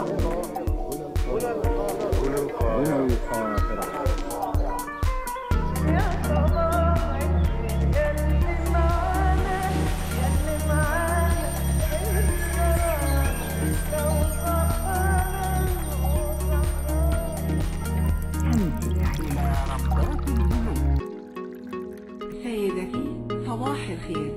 سيدتي صباح الخير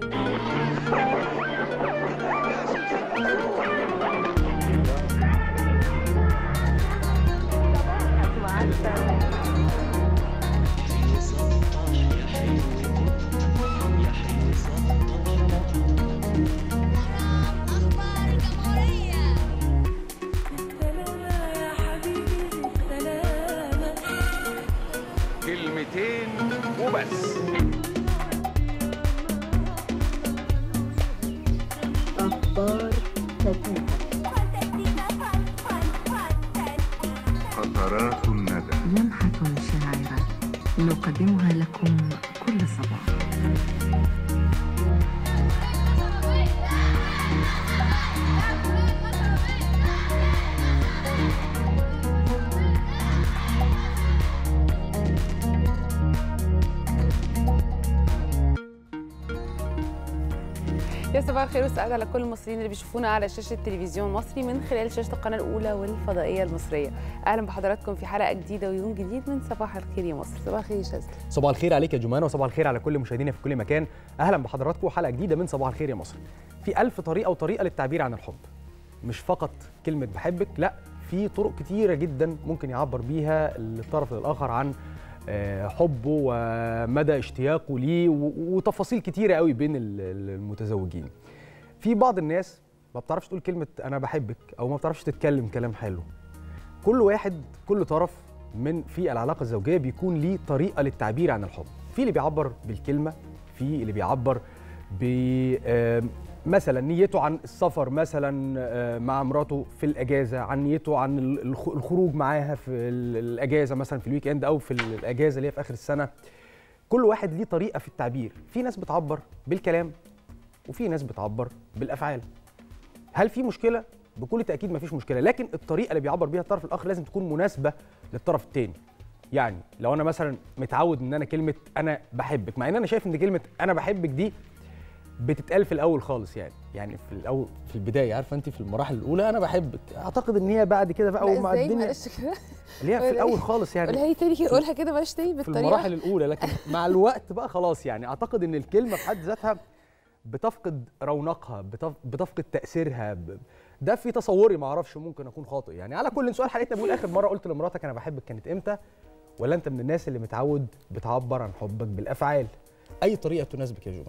أخبار الجمهورية سلامة يا حبيبي سلامة كلمتين وبس قطرات الندى لمحة شاعرة نقدمها لكم كل صباح يا صباح الخير والسعادة على كل المصريين اللي بيشوفونا على شاشة تلفزيون مصري من خلال شاشة القناة الأولى والفضائية المصرية أهلا بحضراتكم في حلقة جديدة ويوم جديد من صباح الخير يا مصر صباح الخير يا شاذلي صباح الخير عليك يا جمانة وصباح الخير على كل مشاهدينا في كل مكان اهلا بحضراتكم حلقه جديده من صباح الخير يا مصر في ألف طريقه وطريقه للتعبير عن الحب مش فقط كلمه بحبك لا في طرق كتيره جدا ممكن يعبر بيها الطرف الاخر عن آه، حبه ومدى اشتياقه ليه و- وتفاصيل كتيره قوي بين ال- ال- المتزوجين في بعض الناس ما بتعرفش تقول كلمه انا بحبك او ما بتعرفش تتكلم كلام حلو كل واحد كل طرف من في العلاقه الزوجيه بيكون ليه طريقه للتعبير عن الحب في اللي بيعبر بالكلمه في اللي بيعبر ب آه، مثلا نيته عن السفر مثلا آه، مع مراته في الاجازه عن نيته عن ال- الخ- الخروج معاها في ال- الاجازه مثلا في الويك اند او في الاجازه اللي هي في اخر السنه كل واحد ليه طريقه في التعبير في ناس بتعبر بالكلام وفي ناس بتعبر بالافعال هل في مشكله بكل تاكيد مفيش مشكله لكن الطريقه اللي بيعبر بيها الطرف الاخر لازم تكون مناسبه للطرف الثاني يعني لو انا مثلا متعود ان انا كلمه انا بحبك مع ان انا شايف ان كلمه انا بحبك دي بتتقال في الاول خالص يعني يعني في الاول في البدايه عارفه انت في المراحل الاولى انا بحبك اعتقد ان هي بعد كده بقى لا اول ما ازاي الدنيا معلش كده اللي هي في قولها الاول لي. خالص يعني قولها لي تاني كده قولها كده بلاش تاني في بالطريقة المراحل الاولى لكن مع الوقت بقى خلاص يعني اعتقد ان الكلمه في حد ذاتها بتفقد رونقها بتف- بتفقد تاثيرها ب- ده في تصوري ما اعرفش ممكن اكون خاطئ يعني على كل سؤال حلقتنا بيقول اخر مره قلت لمراتك انا بحبك كانت امتى ولا انت من الناس اللي متعود بتعبر عن حبك بالافعال اي طريقه تناسبك يا جمان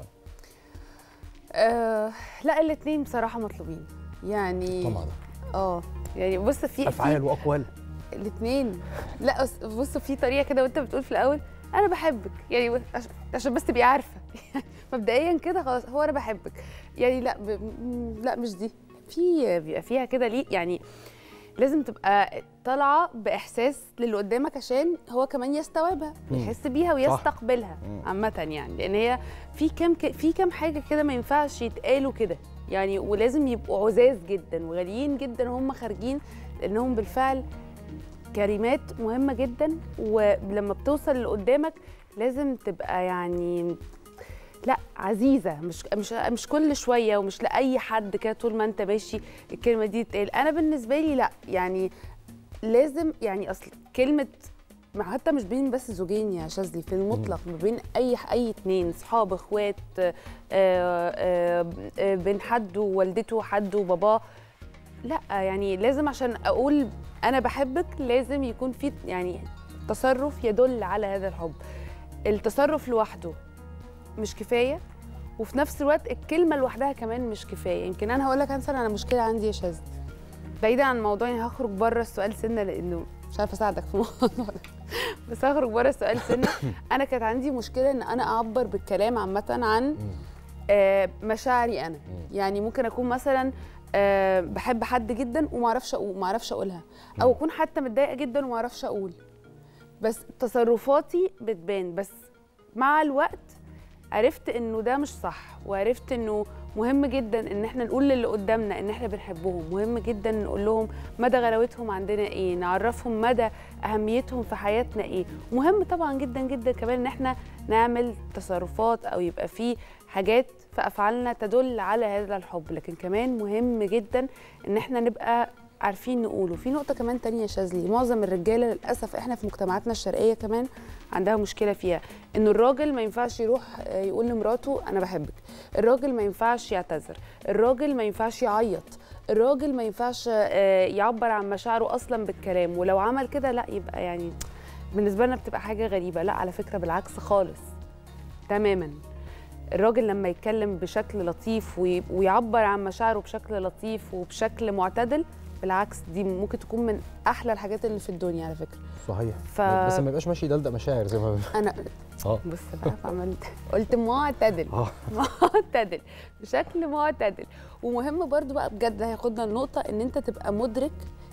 آه لا الاثنين بصراحة مطلوبين يعني طبعا اه يعني بص في في افعال واقوال الاثنين لا أص- بص في طريقه كده وانت بتقول في الاول انا بحبك يعني و- عش- عشان بس تبقي عارفه مبدئيا كده خلاص هو انا بحبك يعني لا ب... م- لا مش دي في بيبقى فيها كده ليه يعني لازم تبقى طالعه باحساس للي قدامك عشان هو كمان يستوعبها مم. ويحس بيها ويستقبلها مم. عامه يعني لان هي في كام ك... في كام حاجه كده ما ينفعش يتقالوا كده يعني ولازم يبقوا عزاز جدا وغاليين جدا وهم خارجين لانهم بالفعل كلمات مهمه جدا ولما بتوصل اللي قدامك لازم تبقى يعني لا عزيزه مش مش مش كل شويه ومش لاي حد كده طول ما انت ماشي الكلمه دي تتقال انا بالنسبه لي لا يعني لازم يعني اصل كلمه ما حتى مش بين بس زوجين يا شاذلي في المطلق ما بين اي اي اتنين صحاب اخوات آه، آه، آه، بين حد ووالدته حد وباباه لا يعني لازم عشان اقول انا بحبك لازم يكون في يعني تصرف يدل على هذا الحب التصرف لوحده مش كفايه وفي نفس الوقت الكلمه لوحدها كمان مش كفايه يمكن انا هقول لك مثلا انا مشكله عندي يا شاذلي بعيدا عن الموضوع يعني هخرج بره السؤال سنه لانه مش عارفه اساعدك في الموضوع ده بس هخرج بره السؤال سنه انا كانت عندي مشكله ان انا اعبر بالكلام عامه عن آه، مشاعري انا يعني ممكن اكون مثلا آه، بحب حد جدا وما اعرفش اقول ما اعرفش اقولها او اكون حتى متضايقه جدا وما اعرفش اقول بس تصرفاتي بتبان بس مع الوقت عرفت انه ده مش صح وعرفت انه مهم جدا ان احنا نقول للي قدامنا ان احنا بنحبهم مهم جدا نقول لهم مدى غلاوتهم عندنا ايه نعرفهم مدى اهميتهم في حياتنا ايه مهم طبعا جدا جدا كمان ان احنا نعمل تصرفات او يبقى في حاجات في افعالنا تدل على هذا الحب لكن كمان مهم جدا ان احنا نبقى عارفين نقوله في نقطه كمان تانية يا شاذلي معظم الرجاله للاسف احنا في مجتمعاتنا الشرقيه كمان عندها مشكله فيها ان الراجل ما ينفعش يروح آه، يقول لمراته انا بحبك الراجل ما ينفعش يعتذر الراجل ما ينفعش يعيط الراجل ما ينفعش آه، يعبر عن مشاعره اصلا بالكلام ولو عمل كده لا يبقى يعني بالنسبه لنا بتبقى حاجه غريبه لا على فكره بالعكس خالص تماما الراجل لما يتكلم بشكل لطيف وي- ويعبر عن مشاعره بشكل لطيف وبشكل معتدل بالعكس دي ممكن تكون من احلى الحاجات اللي في الدنيا على فكره صحيح ف- بس ما يبقاش ماشي يدلدق مشاعر زي ما بيقولوا. انا اه بص بقى عملت قلت معتدل اه معتدل بشكل معتدل ومهم برضو بقى بجد ده هياخدنا لنقطه ان انت تبقى مدرك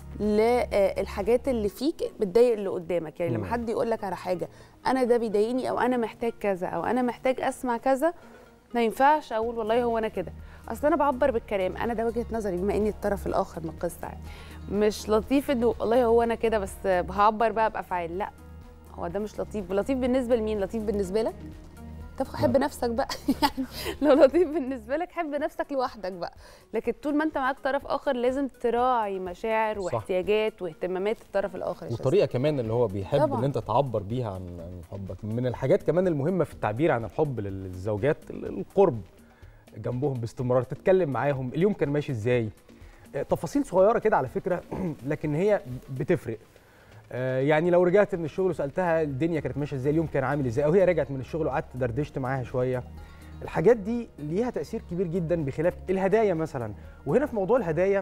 للحاجات اللي فيك بتضايق اللي قدامك يعني لما مم. حد يقول لك على حاجه انا ده بيضايقني او انا محتاج كذا او انا محتاج اسمع كذا ما ينفعش اقول والله هو انا كده اصل انا بعبر بالكلام انا ده وجهه نظري بما اني الطرف الاخر من القصه يعني مش لطيف انه والله هو انا كده بس هعبر بقى بافعال لا هو ده مش لطيف لطيف بالنسبه لمين لطيف بالنسبه لك طب حب نفسك بقى يعني لو لطيف بالنسبه لك حب نفسك لوحدك بقى لكن طول ما انت معاك طرف اخر لازم تراعي مشاعر صح. واحتياجات واهتمامات الطرف الاخر يا شاذلي. والطريقه كمان اللي هو بيحب طبعاً. ان انت تعبر بيها عن عن حبك من الحاجات كمان المهمه في التعبير عن الحب للزوجات ال- القرب جنبهم باستمرار تتكلم معاهم اليوم كان ماشي ازاي آه، تفاصيل صغيره كده على فكره لكن هي بتفرق آه، يعني لو رجعت من الشغل وسالتها الدنيا كانت ماشيه ازاي اليوم كان عامل ازاي او هي رجعت من الشغل وقعدت دردشت معاها شويه الحاجات دي ليها تاثير كبير جدا بخلاف الهدايا مثلا وهنا في موضوع الهدايا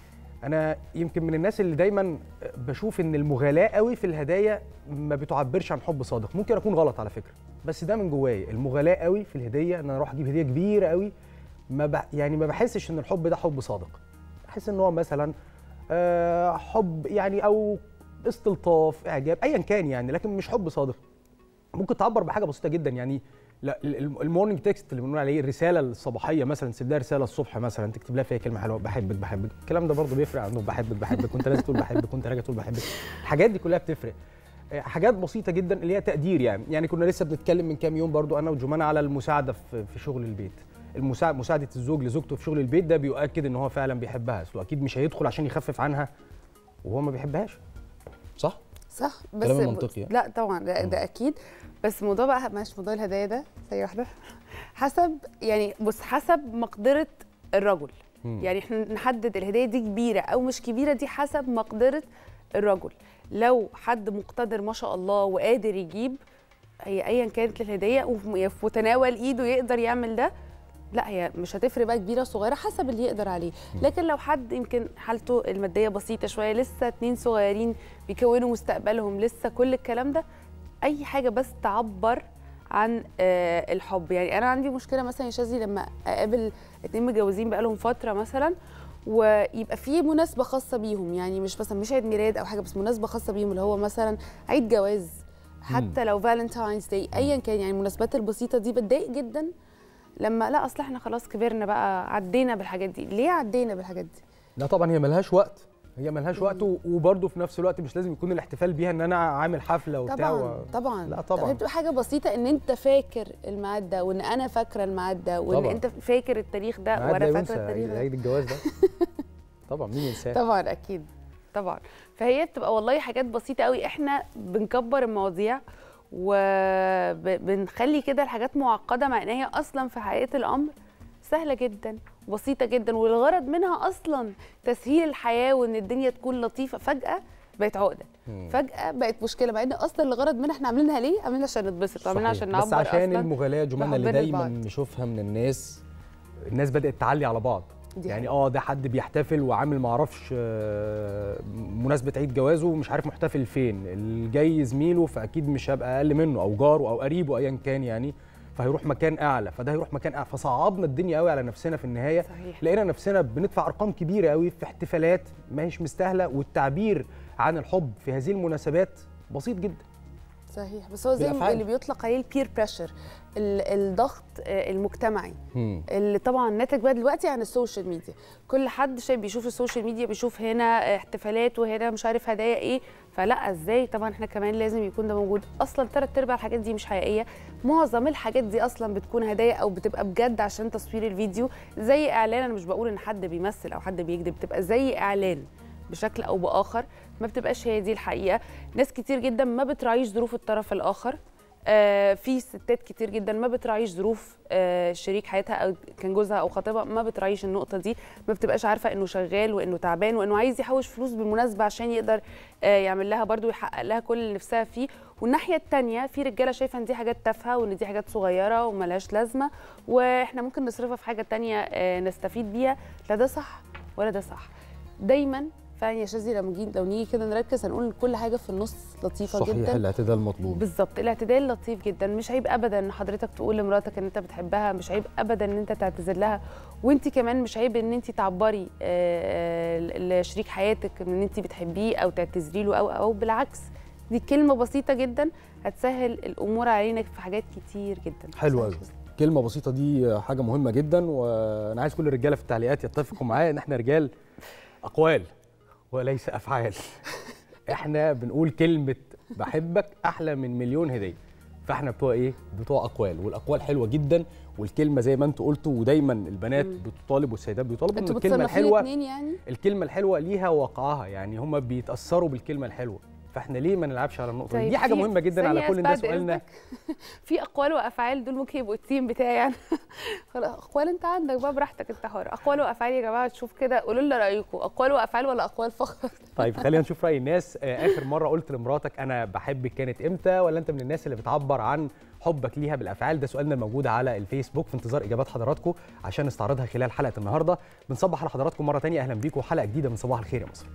انا يمكن من الناس اللي دايما بشوف ان المغالاه قوي في الهدايا ما بتعبرش عن حب صادق ممكن اكون غلط على فكره بس ده من جوايا المغالاه قوي في الهديه ان انا اروح اجيب هديه كبيره قوي ما ب... يعني ما بحسش ان الحب ده حب صادق بحس ان هو مثلا آه، حب يعني او استلطاف اعجاب ايا كان يعني لكن مش حب صادق ممكن تعبر بحاجه بسيطه جدا يعني لا ال- المورنينج تكست اللي بنقول عليه الرساله الصباحيه مثلا تسيب لها رساله الصبح مثلا تكتب لها فيها كلمه حلوه بحبك بحبك الكلام ده برضه بيفرق عندهم بحبك بحبك وانت لازم تقول بحبك وانت راجع تقول بحبك الحاجات دي كلها بتفرق آه، حاجات بسيطه جدا اللي هي تقدير يعني يعني كنا لسه بنتكلم من كام يوم برضو انا وجمانة على المساعده في في شغل البيت المساعد مساعده الزوج لزوجته في شغل البيت ده بيؤكد ان هو فعلا بيحبها اصله اكيد مش هيدخل عشان يخفف عنها وهو ما بيحبهاش صح صح بس كلام منطقي يعني. لا طبعا ده, ده اكيد بس الموضوع بقى ماشي موضوع الهدايا ده ثانيه واحده حسب يعني بص حسب مقدره الرجل مم. يعني احنا نحدد الهديه دي كبيره او مش كبيره دي حسب مقدره الرجل لو حد مقتدر ما شاء الله وقادر يجيب هي ايا كانت الهديه وفي في متناول ايده يقدر يعمل ده لا هي مش هتفرق بقى كبيره صغيره حسب اللي يقدر عليه لكن لو حد يمكن حالته الماديه بسيطه شويه لسه اتنين صغيرين بيكونوا مستقبلهم لسه كل الكلام ده اي حاجه بس تعبر عن آه، الحب يعني انا عندي مشكله مثلا يا شاذلي لما اقابل اتنين متجوزين بقالهم فتره مثلا ويبقى في مناسبه خاصه بيهم يعني مش مثلا مش عيد ميلاد او حاجه بس مناسبه خاصه بيهم اللي هو مثلا عيد جواز حتى لو فالنتاينز داي ايا كان يعني المناسبات البسيطه دي بتضايق جدا لما لا اصل احنا خلاص كبرنا بقى عدينا بالحاجات دي ليه عدينا بالحاجات دي لا طبعا هي ملهاش وقت هي ملهاش وقت و- وبرضه في نفس الوقت مش لازم يكون الاحتفال بيها ان انا عامل حفله وبتاع طبعا و... طبعا لا طبعاً. هي بتبقى حاجه بسيطه ان انت فاكر الميعاد ده وان انا فاكره الميعاد ده وان طبعاً. انت فاكر التاريخ ده عاد وانا لا فاكره ينسى التاريخ ده عيد الجواز ده طبعا مين ينساه طبعا اكيد طبعا فهي بتبقى والله حاجات بسيطه قوي احنا بنكبر المواضيع وبنخلي كده الحاجات معقده مع ان هي اصلا في حقيقه الامر سهله جدا وبسيطه جدا والغرض منها اصلا تسهيل الحياه وان الدنيا تكون لطيفه فجاه بقت عقده فجاه بقت مشكله مع ان اصلا الغرض منها احنا عاملينها ليه عاملينها عشان نتبسط عاملينها صحيح. عشان نعبر بس عشان أصلاً المغالاه يا جمانة اللي بحبنا دايما لبعض. نشوفها من الناس الناس بدات تعلي على بعض دي يعني حقيقة. اه ده حد بيحتفل وعامل معرفش آه، مناسبه عيد جوازه ومش عارف محتفل فين الجاي زميله فاكيد مش هيبقى اقل منه او جاره او قريبه ايا كان يعني فهيروح مكان اعلى فده هيروح مكان اعلى فصعبنا الدنيا قوي على نفسنا في النهايه صحيح. لقينا نفسنا بندفع ارقام كبيره قوي في احتفالات ما هيش مستاهله والتعبير عن الحب في هذه المناسبات بسيط جدا صحيح بس هو زي ما بالأفعال. اللي بيطلق عليه البير بريشر الضغط آه، المجتمعي مم. اللي طبعا ناتج بقى دلوقتي عن السوشيال ميديا كل حد شايف بيشوف السوشيال ميديا بيشوف هنا احتفالات وهنا مش عارف هدايا ايه فلا ازاي طبعا احنا كمان لازم يكون ده موجود اصلا ثلاث ارباع الحاجات دي مش حقيقيه معظم الحاجات دي اصلا بتكون هدايا او بتبقى بجد عشان تصوير الفيديو زي اعلان انا مش بقول ان حد بيمثل او حد بيكذب بتبقى زي اعلان بشكل او باخر ما بتبقاش هي دي الحقيقه ناس كتير جدا ما بتراعيش ظروف الطرف الاخر آه، في ستات كتير جدا ما بتراعيش ظروف آه، شريك حياتها او كان جوزها او خطيبها ما بتراعيش النقطه دي ما بتبقاش عارفه انه شغال وانه تعبان وانه عايز يحوش فلوس بالمناسبه عشان يقدر آه، يعمل لها برضو يحقق لها كل اللي نفسها فيه والناحيه الثانيه في رجاله شايفه ان دي حاجات تافهه وان دي حاجات صغيره وملهاش لازمه واحنا ممكن نصرفها في حاجه تانية آه، نستفيد بيها لا ده صح ولا ده صح دايما فعلا يا شاذلي لما نيجي لو نيجي كده نركز هنقول ان كل حاجه في النص لطيفه صحيح جدا الاعتدال مطلوب بالظبط الاعتدال لطيف جدا مش عيب ابدا ان حضرتك تقول لمراتك ان انت بتحبها مش عيب ابدا ان انت تعتذر لها وانت كمان مش عيب ان انت تعبري آه، آه، لشريك حياتك ان انت بتحبيه او تعتذري له او او بالعكس دي كلمه بسيطه جدا هتسهل الامور علينا في حاجات كتير جدا حلو صح قوي كده. كلمه بسيطه دي حاجه مهمه جدا وانا عايز كل الرجاله في التعليقات يتفقوا معايا ان احنا رجال اقوال وليس افعال احنا بنقول كلمه بحبك احلى من مليون هديه فاحنا بتوع ايه بتوع اقوال والاقوال حلوه جدا والكلمه زي ما انتوا قلتوا ودايما البنات مم. بتطالب والسيدات بيطالبوا ان انتوا الكلمه بتصنفين الحلوه اتنين يعني الكلمه الحلوه ليها وقعها يعني هم بيتاثروا بالكلمه الحلوه فاحنا ليه ما نلعبش على النقطه دي طيب دي حاجه في- مهمه جدا على ثانية كل الناس بعد وقالنا إذنك. في اقوال وافعال دول ممكن يبقوا التيم بتاعي يعني خلاص اقوال انت عندك بقى براحتك انت حر اقوال وافعال يا جماعه تشوف كده قولوا لنا رايكم اقوال وافعال ولا اقوال فقط طيب خلينا نشوف راي الناس آه، اخر مره قلت لمراتك انا بحبك كانت امتى ولا انت من الناس اللي بتعبر عن حبك ليها بالافعال ده سؤالنا الموجود على الفيسبوك في انتظار اجابات حضراتكم عشان نستعرضها خلال حلقه النهارده بنصبح على حضراتكم مره تانية اهلا بيكم حلقه جديده من صباح الخير يا مصر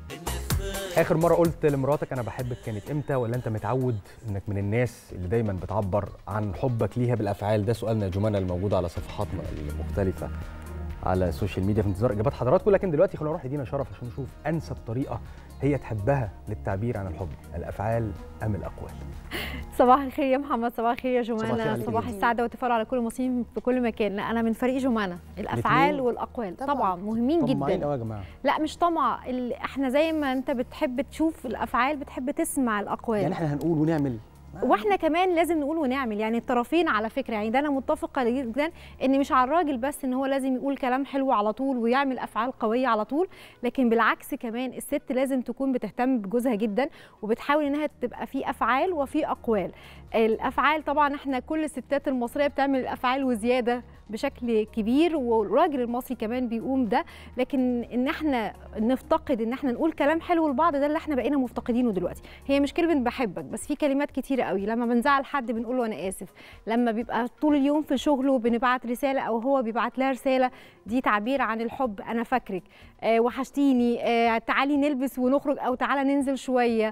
اخر مره قلت لمراتك انا بحبك كانت امتى ولا انت متعود انك من الناس اللي دايما بتعبر عن حبك ليها بالافعال ده سؤالنا يا جمانه الموجود على صفحاتنا المختلفه على السوشيال ميديا في انتظار اجابات حضراتكم لكن دلوقتي خلينا نروح لدينا شرف عشان نشوف انسب طريقه هي تحبها للتعبير عن الحب الافعال ام الاقوال صباح الخير يا محمد صباح الخير يا الخير جمانة عليك صباح جدا. السعادة والتفاؤل على كل المصريين في كل مكان لا أنا من فريق جمانة الأفعال الاتنين؟ والأقوال طبعاً. طبعا, مهمين طماعين جدا قوي يا جماعه لا مش طمع ال- احنا زي ما انت بتحب تشوف الأفعال بتحب تسمع الأقوال يعني احنا هنقول ونعمل واحنا كمان لازم نقول ونعمل يعني الطرفين على فكره يعني ده انا متفقه جدا ان مش على الراجل بس ان هو لازم يقول كلام حلو على طول ويعمل افعال قويه على طول لكن بالعكس كمان الست لازم تكون بتهتم بجوزها جدا وبتحاول انها تبقى في افعال وفي اقوال الافعال طبعا احنا كل الستات المصريه بتعمل الافعال وزياده بشكل كبير والراجل المصري كمان بيقوم ده لكن ان احنا نفتقد ان احنا نقول كلام حلو لبعض ده اللي احنا بقينا مفتقدينه دلوقتي هي مش كلمه بحبك بس في كلمات كتيره قوي لما بنزعل حد بنقول له انا اسف لما بيبقى طول اليوم في شغله بنبعت رساله او هو بيبعت لها رساله دي تعبير عن الحب انا فاكرك آه وحشتيني آه تعالي نلبس ونخرج او تعالى ننزل شويه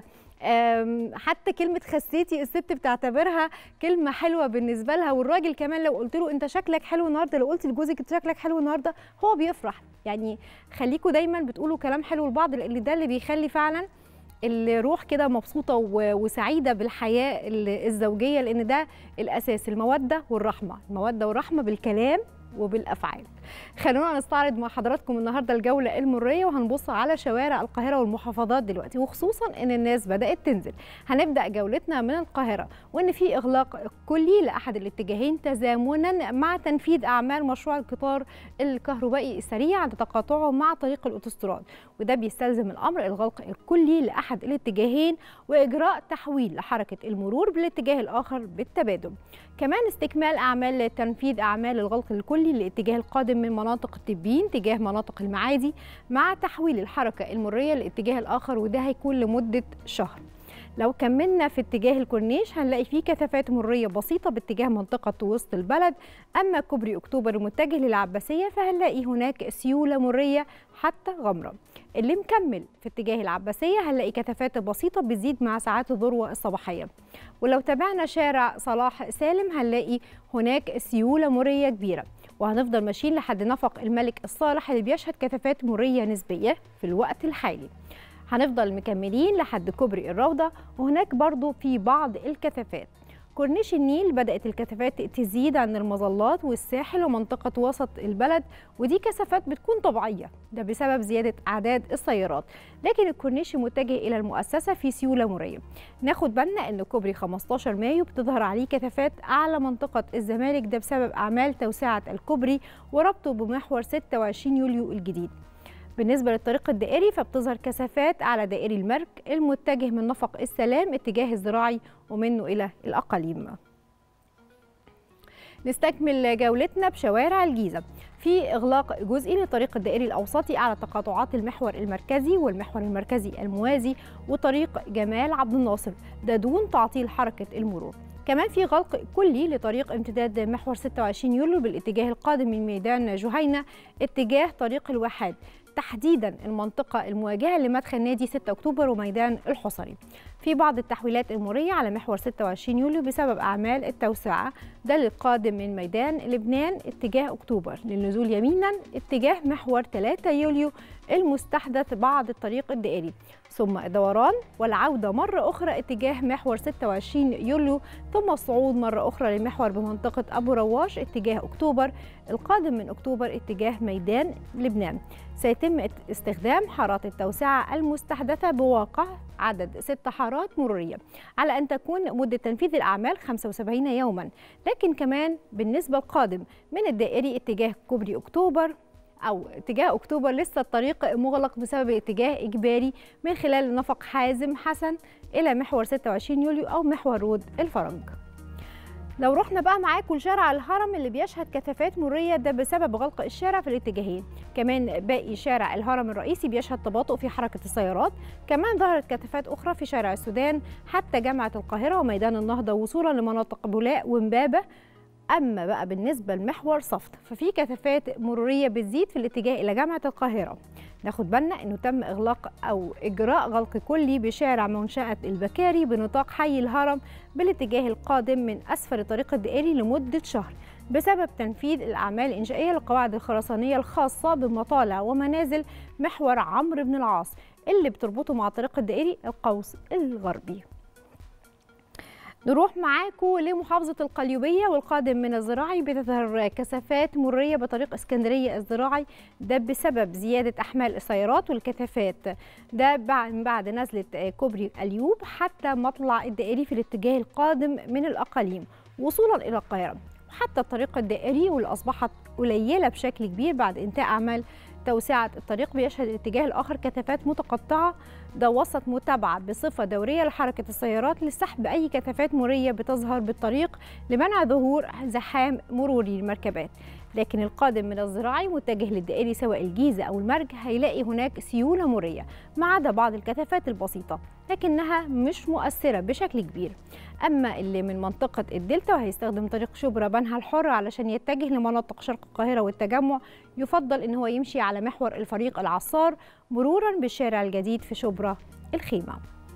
آم، حتى كلمة خسيتي الست بتعتبرها كلمة حلوة بالنسبة لها والراجل كمان لو قلت له انت شكلك حلو النهارده لو قلت لجوزك انت شكلك حلو النهارده هو بيفرح يعني خليكوا دايما بتقولوا كلام حلو لبعض لان ده اللي بيخلي فعلا الروح كده مبسوطة و- وسعيدة بالحياة ال- الزوجية لأن ده الأساس المودة والرحمة المودة والرحمة بالكلام وبالأفعال خلونا نستعرض مع حضراتكم النهارده الجولة المرية وهنبص على شوارع القاهرة والمحافظات دلوقتي وخصوصا إن الناس بدأت تنزل هنبدأ جولتنا من القاهرة وإن في إغلاق كلي لأحد الاتجاهين تزامنا مع تنفيذ أعمال مشروع القطار الكهربائي السريع عند تقاطعه مع طريق الأوتوستراد وده بيستلزم الأمر الغلق الكلي لأحد الاتجاهين وإجراء تحويل لحركة المرور بالاتجاه الآخر بالتبادل كمان استكمال أعمال تنفيذ أعمال الغلق الكلي للاتجاه القادم من مناطق التبين تجاه مناطق المعادي مع تحويل الحركة المرية للاتجاه الآخر وده هيكون لمدة شهر لو كملنا في اتجاه الكورنيش هنلاقي فيه كثافات مرية بسيطة باتجاه منطقة وسط البلد أما كوبري أكتوبر المتجه للعباسية فهنلاقي هناك سيولة مرية حتى غمرة اللي مكمل في اتجاه العباسية هنلاقي كثافات بسيطة بتزيد مع ساعات الذروة الصباحية ولو تابعنا شارع صلاح سالم هنلاقي هناك سيولة مرية كبيرة وهنفضل ماشيين لحد نفق الملك الصالح اللي بيشهد كثافات مرية نسبية في الوقت الحالي هنفضل مكملين لحد كوبري الروضة وهناك برضو في بعض الكثافات كورنيش النيل بدأت الكثافات تزيد عن المظلات والساحل ومنطقة وسط البلد ودي كثافات بتكون طبيعية ده بسبب زيادة أعداد السيارات لكن الكورنيش متجه إلى المؤسسة في سيولة مرية ناخد بالنا أن كوبري 15 مايو بتظهر عليه كثافات أعلى منطقة الزمالك ده بسبب أعمال توسعة الكوبري وربطه بمحور 26 يوليو الجديد بالنسبة للطريق الدائري فبتظهر كثافات على دائري المرج المتجه من نفق السلام اتجاه الزراعي ومنه إلى الأقاليم نستكمل جولتنا بشوارع الجيزة في إغلاق جزئي للطريق الدائري الأوسطي على تقاطعات المحور المركزي والمحور المركزي الموازي وطريق جمال عبد الناصر ده دون تعطيل حركة المرور كمان في غلق كلي لطريق امتداد محور 26 يوليو بالاتجاه القادم من ميدان جهينة اتجاه طريق الواحات تحديدا المنطقة المواجهة لمدخل نادي 6 أكتوبر وميدان الحصري في بعض التحويلات المرورية على محور 26 يوليو بسبب أعمال التوسعة ده للقادم من ميدان لبنان اتجاه أكتوبر للنزول يمينا اتجاه محور 3 يوليو المستحدث بعد الطريق الدائري ثم الدوران والعودة مرة أخرى اتجاه محور 26 يوليو ثم الصعود مرة أخرى لمحور بمنطقة أبو رواش اتجاه أكتوبر القادم من أكتوبر اتجاه ميدان لبنان سيتم استخدام حارات التوسعة المستحدثة بواقع عدد ست حارات مرورية على أن تكون مدة تنفيذ الأعمال 75 يوما لكن كمان بالنسبة القادم من الدائري اتجاه كوبري أكتوبر أو اتجاه أكتوبر لسه الطريق مغلق بسبب اتجاه إجباري من خلال نفق حازم حسن إلى محور 26 يوليو أو محور رود الفرج لو رحنا بقى معاكم لشارع الهرم اللي بيشهد كثافات مروريه ده بسبب غلق الشارع في الاتجاهين كمان باقي شارع الهرم الرئيسي بيشهد تباطؤ في حركه السيارات كمان ظهرت كثافات اخرى في شارع السودان حتى جامعه القاهره وميدان النهضه وصولا لمناطق بولاق ومبابه اما بقى بالنسبه لمحور صفت ففي كثافات مروريه بتزيد في الاتجاه الى جامعه القاهره ناخد بالنا انه تم اغلاق او اجراء غلق كلي بشارع منشاه البكاري بنطاق حي الهرم بالاتجاه القادم من اسفل الطريق الدائري لمده شهر بسبب تنفيذ الاعمال الانشائيه للقواعد الخرسانيه الخاصه بمطالع ومنازل محور عمرو بن العاص اللي بتربطه مع الطريق الدائري القوس الغربي نروح معاكم لمحافظة القليوبية والقادم من الزراعي بتظهر كثافات مرية بطريق اسكندرية الزراعي ده بسبب زيادة أحمال السيارات والكثافات ده بعد بعد نزلة كوبري اليوب حتى مطلع الدائري في الاتجاه القادم من الأقاليم وصولا إلى القاهرة وحتى الطريق الدائري واللي أصبحت قليلة بشكل كبير بعد انتهاء أعمال توسعة الطريق بيشهد الاتجاه الآخر كثافات متقطعة ده وسط متابعة بصفة دورية لحركة السيارات لسحب أي كثافات مرورية بتظهر بالطريق لمنع ظهور زحام مروري للمركبات لكن القادم من الزراعي متجه للدائري سواء الجيزة أو المرج هيلاقي هناك سيولة مرية ما عدا بعض الكثافات البسيطة لكنها مش مؤثرة بشكل كبير أما اللي من منطقة الدلتا وهيستخدم طريق شبرا بنها الحر علشان يتجه لمناطق شرق القاهرة والتجمع يفضل إن هو يمشي على محور الفريق العصار مرورا بالشارع الجديد في شبرا الخيمة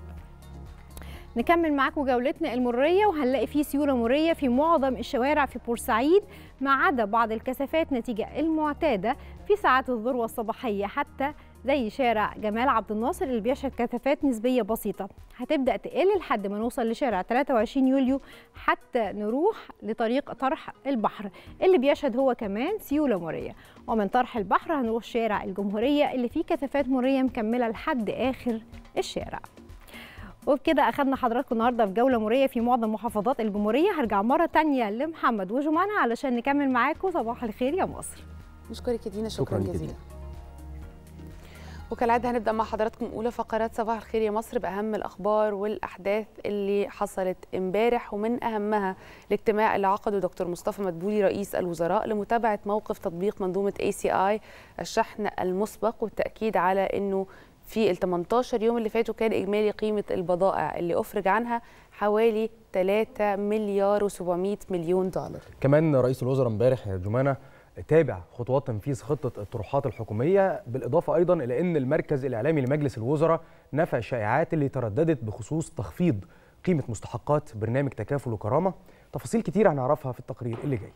نكمل معاكم جولتنا المرية وهنلاقي فيه سيولة مرية في معظم الشوارع في بورسعيد ما عدا بعض الكثافات نتيجة المعتادة في ساعات الذروة الصباحية حتى زي شارع جمال عبد الناصر اللي بيشهد كثافات نسبية بسيطة هتبدأ تقل لحد ما نوصل لشارع 23 يوليو حتى نروح لطريق طرح البحر اللي بيشهد هو كمان سيولة مرية ومن طرح البحر هنروح شارع الجمهورية اللي فيه كثافات مرية مكملة لحد آخر الشارع وبكده اخدنا حضراتكم النهارده في جوله مريه في معظم محافظات الجمهوريه هرجع مره تانية لمحمد وجمانة علشان نكمل معاكم صباح الخير يا مصر نشكرك يا دينا شكرا, شكراً شكرا جزيلاً. جزيلا وكالعاده هنبدا مع حضراتكم اولى فقرات صباح الخير يا مصر باهم الاخبار والاحداث اللي حصلت امبارح ومن اهمها الاجتماع اللي عقده دكتور مصطفى مدبولي رئيس الوزراء لمتابعه موقف تطبيق منظومه اي سي اي الشحن المسبق والتاكيد على انه في ال 18 يوم اللي فاتوا كان اجمالي قيمه البضائع اللي افرج عنها حوالي 3 مليار و700 مليون دولار كمان رئيس الوزراء امبارح يا جمانه تابع خطوات تنفيذ خطه الطروحات الحكوميه بالاضافه ايضا الى ان المركز الاعلامي لمجلس الوزراء نفى الشائعات اللي ترددت بخصوص تخفيض قيمه مستحقات برنامج تكافل وكرامه تفاصيل كتير هنعرفها في التقرير اللي جاي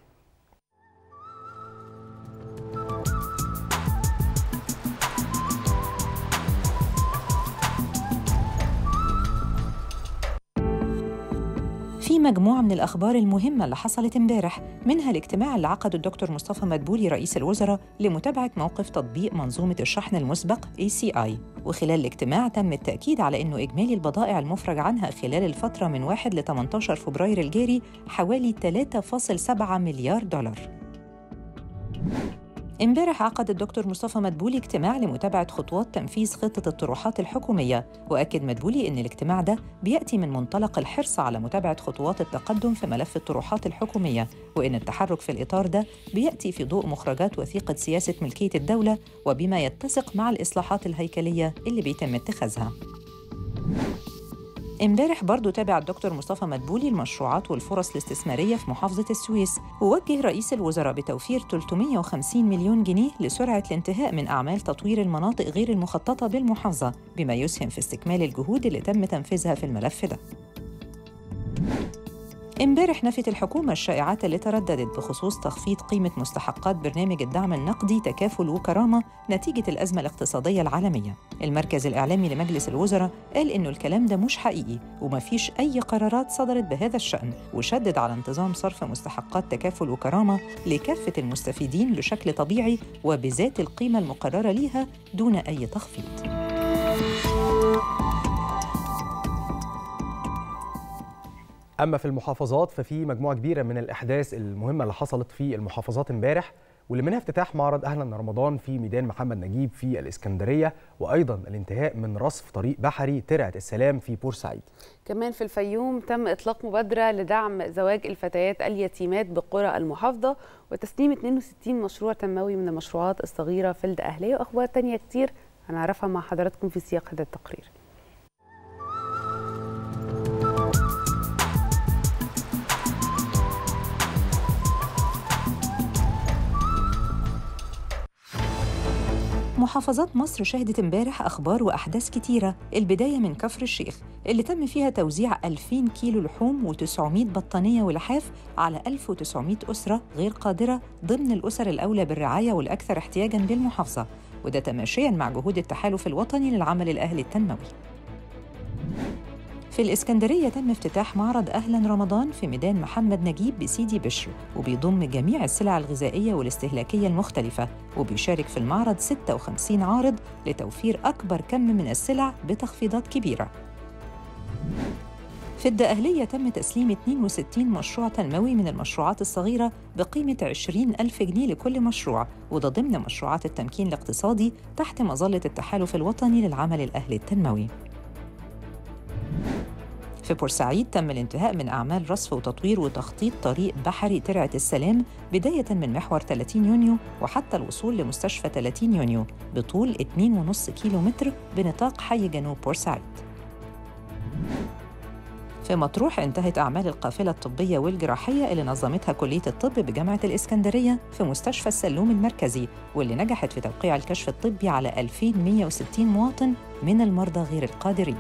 في مجموعة من الأخبار المهمة اللي حصلت امبارح منها الاجتماع اللي عقده الدكتور مصطفى مدبولي رئيس الوزراء لمتابعة موقف تطبيق منظومة الشحن المسبق ACI وخلال الاجتماع تم التأكيد على أنه إجمالي البضائع المفرج عنها خلال الفترة من 1 ل 18 فبراير الجاري حوالي 3.7 مليار دولار امبارح عقد الدكتور مصطفى مدبولي اجتماع لمتابعة خطوات تنفيذ خطة الطروحات الحكومية وأكد مدبولي أن الاجتماع ده بيأتي من منطلق الحرص على متابعة خطوات التقدم في ملف الطروحات الحكومية وأن التحرك في الإطار ده بيأتي في ضوء مخرجات وثيقة سياسة ملكية الدولة وبما يتسق مع الإصلاحات الهيكلية اللي بيتم اتخاذها امبارح برضو تابع الدكتور مصطفى مدبولي المشروعات والفرص الاستثمارية في محافظة السويس ووجه رئيس الوزراء بتوفير 350 مليون جنيه لسرعة الانتهاء من أعمال تطوير المناطق غير المخططة بالمحافظة بما يسهم في استكمال الجهود اللي تم تنفيذها في الملف ده امبارح نفت الحكومة الشائعات اللي ترددت بخصوص تخفيض قيمة مستحقات برنامج الدعم النقدي تكافل وكرامة نتيجة الأزمة الاقتصادية العالمية. المركز الإعلامي لمجلس الوزراء قال إنه الكلام ده مش حقيقي ومفيش أي قرارات صدرت بهذا الشأن وشدد على انتظام صرف مستحقات تكافل وكرامة لكافة المستفيدين بشكل طبيعي وبذات القيمة المقررة ليها دون أي تخفيض. اما في المحافظات ففي مجموعه كبيره من الاحداث المهمه اللي حصلت في المحافظات امبارح واللي منها افتتاح معرض اهلا رمضان في ميدان محمد نجيب في الاسكندريه وايضا الانتهاء من رصف طريق بحري ترعه السلام في بورسعيد كمان في الفيوم تم إطلاق مبادرة لدعم زواج الفتيات اليتيمات بقرى المحافظة وتسليم 62 مشروع تنموي من المشروعات الصغيرة في الدقهلية وأخبار تانية كتير هنعرفها مع حضراتكم في سياق هذا التقرير محافظات مصر شهدت امبارح أخبار وأحداث كتيرة البداية من كفر الشيخ اللي تم فيها توزيع 2000 كيلو لحوم و900 بطانية ولحاف على 1900 أسرة غير قادرة ضمن الأسر الأولى بالرعاية والأكثر احتياجاً بالمحافظة وده تماشياً مع جهود التحالف الوطني للعمل الأهلي التنموي في الإسكندرية تم افتتاح معرض أهلا رمضان في ميدان محمد نجيب بسيدي بشر وبيضم جميع السلع الغذائية والاستهلاكية المختلفة وبيشارك في المعرض 56 عارض لتوفير أكبر كم من السلع بتخفيضات كبيرة في الدقهلية تم تسليم 62 مشروع تنموي من المشروعات الصغيرة بقيمة 20 ألف جنيه لكل مشروع وده ضمن مشروعات التمكين الاقتصادي تحت مظلة التحالف الوطني للعمل الأهلي التنموي في بورسعيد تم الانتهاء من أعمال رصف وتطوير وتخطيط طريق بحري ترعة السلام بداية من محور 30 يونيو وحتى الوصول لمستشفى 30 يونيو بطول 2.5 كيلو متر بنطاق حي جنوب بورسعيد في مطروح انتهت أعمال القافلة الطبية والجراحية اللي نظمتها كلية الطب بجامعة الإسكندرية في مستشفى السلوم المركزي واللي نجحت في توقيع الكشف الطبي على 2160 مواطن من المرضى غير القادرين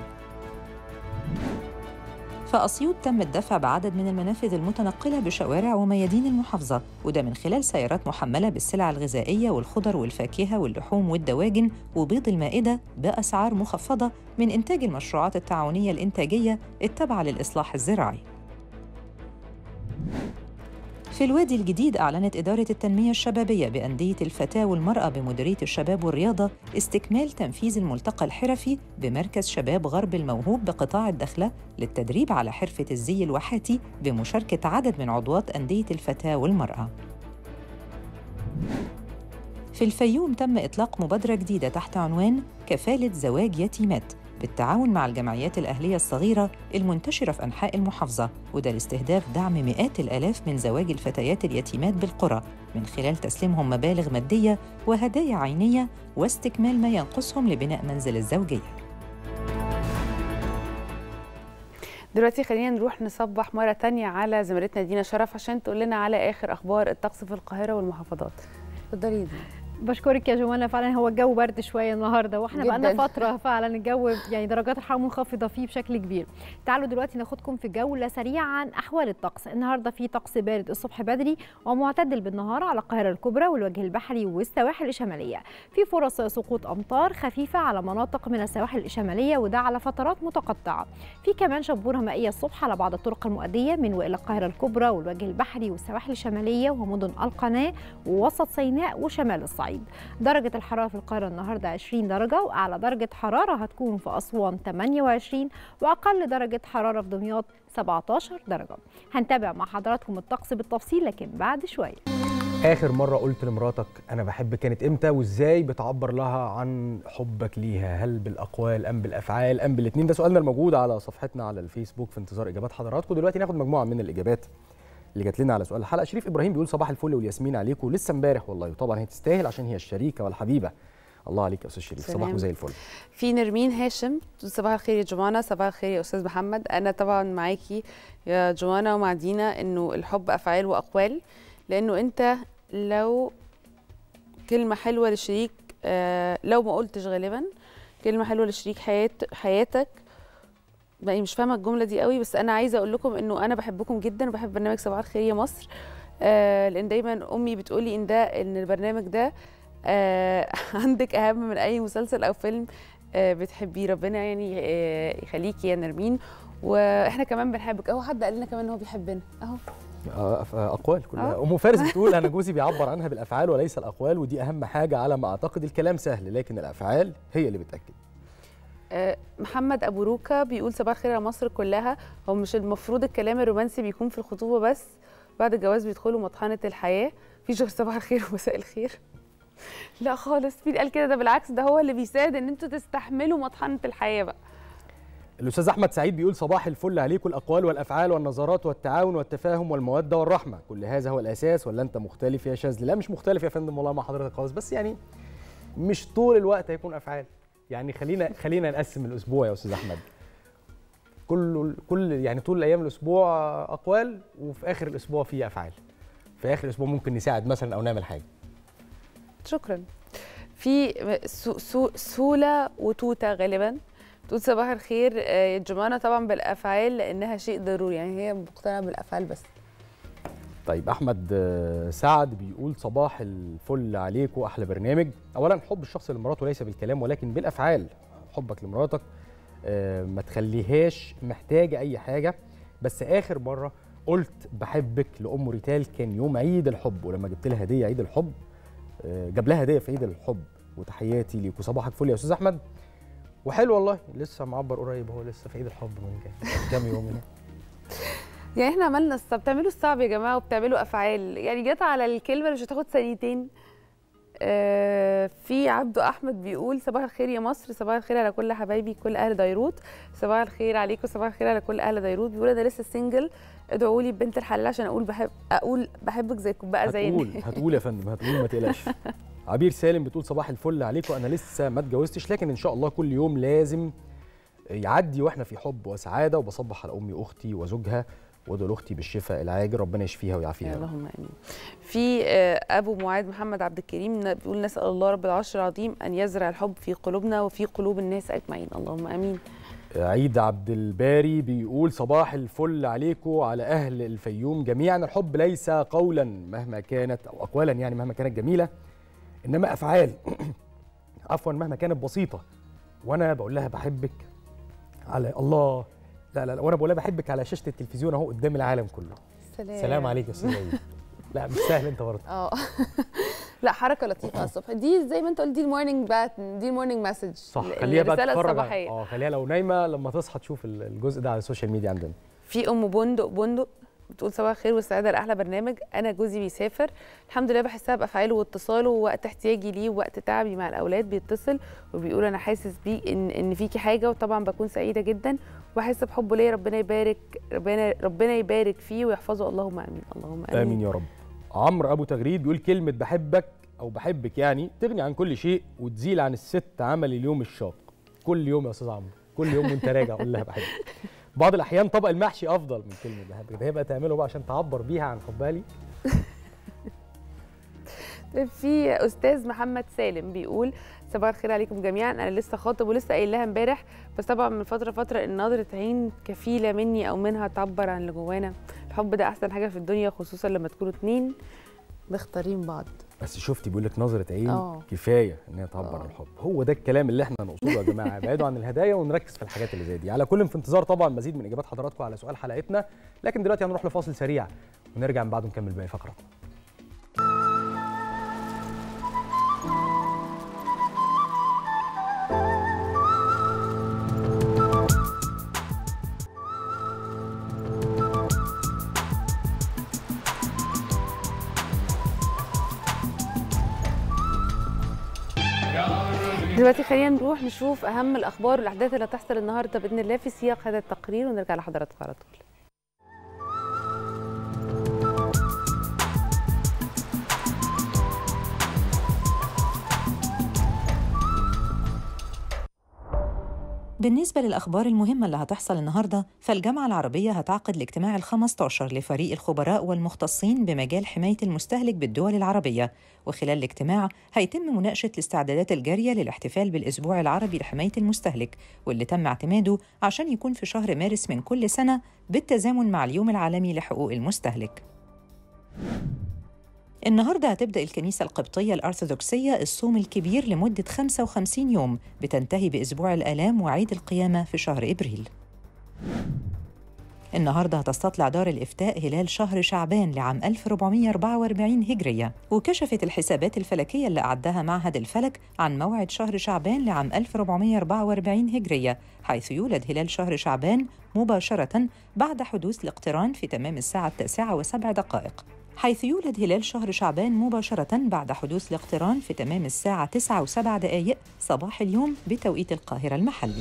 في أسيوط تم الدفع بعدد من المنافذ المتنقلة بشوارع وميادين المحافظة وده من خلال سيارات محملة بالسلع الغذائية والخضر والفاكهة واللحوم والدواجن وبيض المائدة بأسعار مخفضة من إنتاج المشروعات التعاونية الإنتاجية التابعة للإصلاح الزراعي في الوادي الجديد أعلنت إدارة التنمية الشبابية بأندية الفتاة والمرأة بمديرية الشباب والرياضة استكمال تنفيذ الملتقى الحرفي بمركز شباب غرب الموهوب بقطاع الدخلة للتدريب على حرفة الزي الواحاتي بمشاركة عدد من عضوات أندية الفتاة والمرأة. في الفيوم تم إطلاق مبادرة جديدة تحت عنوان كفالة زواج يتيمات بالتعاون مع الجمعيات الأهلية الصغيرة المنتشرة في أنحاء المحافظة وده لاستهداف دعم مئات الآلاف من زواج الفتيات اليتيمات بالقرى من خلال تسليمهم مبالغ مادية وهدايا عينية واستكمال ما ينقصهم لبناء منزل الزوجية دلوقتي خلينا نروح نصبح مرة تانية على زميلتنا دينا شرف عشان تقول لنا على آخر أخبار الطقس في القاهرة والمحافظات اتفضلي يا دينا بشكرك يا جوانا فعلا هو الجو برد شويه النهارده واحنا جداً. بقالنا فتره فعلا الجو يعني درجات الحراره منخفضه فيه بشكل كبير تعالوا دلوقتي ناخدكم في جوله سريعه عن احوال الطقس النهارده في طقس بارد الصبح بدري ومعتدل بالنهار على القاهره الكبرى والوجه البحري والسواحل الشماليه في فرص سقوط امطار خفيفه على مناطق من السواحل الشماليه وده على فترات متقطعه في كمان شبوره مائيه الصبح على بعض الطرق المؤديه من والى القاهره الكبرى والوجه البحري والسواحل الشماليه ومدن القناه ووسط سيناء وشمال الصعيد درجة الحرارة في القاهرة النهاردة 20 درجة وأعلى درجة حرارة هتكون في أسوان 28 وأقل درجة حرارة في دمياط 17 درجة هنتابع مع حضراتكم الطقس بالتفصيل لكن بعد شوية اخر مره قلت لمراتك انا بحب كانت امتى وازاي بتعبر لها عن حبك ليها هل بالاقوال ام بالافعال ام بالاثنين ده سؤالنا الموجود على صفحتنا على الفيسبوك في انتظار اجابات حضراتكم دلوقتي ناخد مجموعه من الاجابات اللي جات لنا على سؤال الحلقه شريف ابراهيم بيقول صباح الفل والياسمين عليكم لسه امبارح والله وطبعا هي تستاهل عشان هي الشريكه والحبيبه الله عليك يا استاذ شريف سلام. صباحكم زي الفل في نرمين هاشم بتقول صباح الخير يا جمانة صباح الخير يا استاذ محمد انا طبعا معاكي يا جمانة ومع دينا انه الحب افعال واقوال لانه انت لو كلمة حلوة للشريك آه لو ما قلتش غالبا كلمة حلوة لشريك حيات حياتك بقى مش فاهمة الجملة دي قوي بس أنا عايزة أقول لكم إنه أنا بحبكم جدا وبحب برنامج صباح الخير يا مصر آه لأن دايما أمي بتقولي إن ده إن البرنامج ده آه عندك أهم من أي مسلسل أو فيلم آه بتحبيه ربنا يعني آه يخليكي يا نرمين واحنا كمان بنحبك اهو حد قال لنا كمان ان هو بيحبنا اهو آه، أف- آه، اقوال كلها آه. ام فارس بتقول انا جوزي بيعبر عنها بالافعال وليس الاقوال ودي اهم حاجه على ما اعتقد الكلام سهل لكن الافعال هي اللي بتاكد آه، محمد ابو روكا بيقول صباح الخير يا مصر كلها هو مش المفروض الكلام الرومانسي بيكون في الخطوبه بس بعد الجواز بيدخلوا مطحنه الحياه مفيش غير صباح الخير ومساء الخير لا خالص مين قال كده ده بالعكس ده هو اللي بيساعد ان انتوا تستحملوا مطحنه الحياه بقى الاستاذ احمد سعيد بيقول صباح الفل عليكم الاقوال والافعال والنظرات والتعاون والتفاهم والموده والرحمه كل هذا هو الاساس ولا انت مختلف يا شاذلي لا مش مختلف يا فندم والله مع حضرتك خالص بس يعني مش طول الوقت هيكون افعال يعني خلينا خلينا نقسم الاسبوع يا استاذ احمد كل كل يعني طول ايام الاسبوع اقوال وفي اخر الاسبوع في افعال في اخر الاسبوع ممكن نساعد مثلا او نعمل حاجه شكرا في سو سو سولا وتوتا غالبا تقول صباح الخير آه، يا جمانة طبعا بالافعال لانها شيء ضروري يعني هي مقتنعه بالافعال بس طيب احمد آه، سعد بيقول صباح الفل عليكم احلى برنامج اولا حب الشخص لمراته ليس بالكلام ولكن بالافعال حبك لمراتك آه، ما تخليهاش محتاجه اي حاجه بس اخر مره قلت بحبك لام ريتال كان يوم عيد الحب ولما جبت لها هديه عيد الحب آه، جاب لها هديه في عيد الحب وتحياتي ليكوا صباحك فل يا استاذ احمد وحلو والله لسه معبر قريب هو لسه في عيد الحب من كام- كام يوم هنا يعني احنا عملنا الصعب بتعملوا الصعب يا جماعه وبتعملوا افعال يعني جت على الكلمه اللي مش هتاخد ثانيتين آه في عبده احمد بيقول صباح الخير يا مصر صباح الخير على كل حبايبي كل اهل ديروت صباح الخير عليكم صباح الخير على كل اهل ديروت بيقول انا لسه سنجل ادعوا لي بنت الحلال عشان اقول بحب اقول بحبك زيكم بقى زي هتقول هتقول يا فندم هتقول ما تقلقش عبير سالم بتقول صباح الفل عليكم انا لسه ما اتجوزتش لكن ان شاء الله كل يوم لازم يعدي واحنا في حب وسعاده وبصبح على امي واختي وزوجها وادعو لاختي بالشفاء العاجل ربنا يشفيها ويعافيها يا رب. اللهم امين في آه، ابو معاذ محمد عبد الكريم ن- بيقول نسال الله رب العرش العظيم ان يزرع الحب في قلوبنا وفي قلوب الناس اجمعين اللهم امين عيد عبد الباري بيقول صباح الفل عليكم على اهل الفيوم جميعا الحب ليس قولا مهما كانت او اقوالا يعني مهما كانت جميله انما افعال عفوا مهما كانت بسيطه وانا بقول لها بحبك على الله لا لا, لا وانا بقول لها بحبك على شاشه التلفزيون اهو قدام العالم كله سلام سلام عليك يا استاذ عيد لا مش سهل انت برضه اه لا حركه لطيفه على الصبح دي زي ما انت قلت دي المورنينج بات دي المورنينج مسج صح خليها بقى الرساله تتفرج على- الصباحيه اه خليها لو نايمه لما تصحى تشوف ال- الجزء ده على السوشيال ميديا عندنا في ام بندق بندق بتقول صباح الخير والسعاده لاحلى برنامج انا جوزي بيسافر الحمد لله بحسها بافعاله واتصاله ووقت احتياجي ليه ووقت تعبي مع الاولاد بيتصل وبيقول انا حاسس بيه ان ان فيكي حاجه وطبعا بكون سعيده جدا وبحس بحبه ليا ربنا يبارك ربنا ربنا يبارك فيه ويحفظه اللهم امين اللهم امين, امين يا رب عمرو ابو تغريد بيقول كلمه بحبك او بحبك يعني تغني عن كل شيء وتزيل عن الست عمل اليوم الشاق كل يوم يا استاذ عمرو كل يوم وانت راجع قول لها بحبك بعض الاحيان طبق المحشي افضل من كلمه بحبك ده هي بقى تعمله بقى عشان تعبر بيها عن حبها ليك في استاذ محمد سالم بيقول صباح الخير عليكم جميعا انا لسه خاطب ولسه قايل لها امبارح بس طبعا من فتره فتره ان نظره عين كفيله مني او منها تعبر عن اللي جوانا الحب ده احسن حاجه في الدنيا خصوصا لما تكونوا اتنين مختارين بعض بس شفتي بيقول لك نظره عين آه. كفايه ان هي تعبر عن الحب هو ده الكلام اللي احنا نقصده يا جماعه بعيدوا عن الهدايا ونركز في الحاجات اللي زي دي على كل في انتظار طبعا مزيد من اجابات حضراتكم على سؤال حلقتنا لكن دلوقتي هنروح لفاصل سريع ونرجع من بعده نكمل باقي فقراتنا دلوقتي خلينا نروح نشوف اهم الاخبار والاحداث اللي هتحصل النهارده باذن الله في سياق هذا التقرير ونرجع لحضراتكم على طول بالنسبة للأخبار المهمة اللي هتحصل النهاردة فالجامعة العربية هتعقد الاجتماع ال15 لفريق الخبراء والمختصين بمجال حماية المستهلك بالدول العربية وخلال الاجتماع هيتم مناقشة الاستعدادات الجارية للاحتفال بالأسبوع العربي لحماية المستهلك واللي تم اعتماده عشان يكون في شهر مارس من كل سنة بالتزامن مع اليوم العالمي لحقوق المستهلك النهاردة هتبدأ الكنيسة القبطية الأرثوذكسية الصوم الكبير لمدة 55 يوم بتنتهي بأسبوع الآلام وعيد القيامة في شهر إبريل النهاردة هتستطلع دار الإفتاء هلال شهر شعبان لعام 1444 هجرية وكشفت الحسابات الفلكية اللي أعدها معهد الفلك عن موعد شهر شعبان لعام 1444 هجرية حيث يولد هلال شهر شعبان مباشرة بعد حدوث الاقتران في تمام الساعة التاسعة وسبع دقائق حيث يولد هلال شهر شعبان مباشرة بعد حدوث الاقتران في تمام الساعة 9 وسبع دقائق صباح اليوم بتوقيت القاهرة المحلي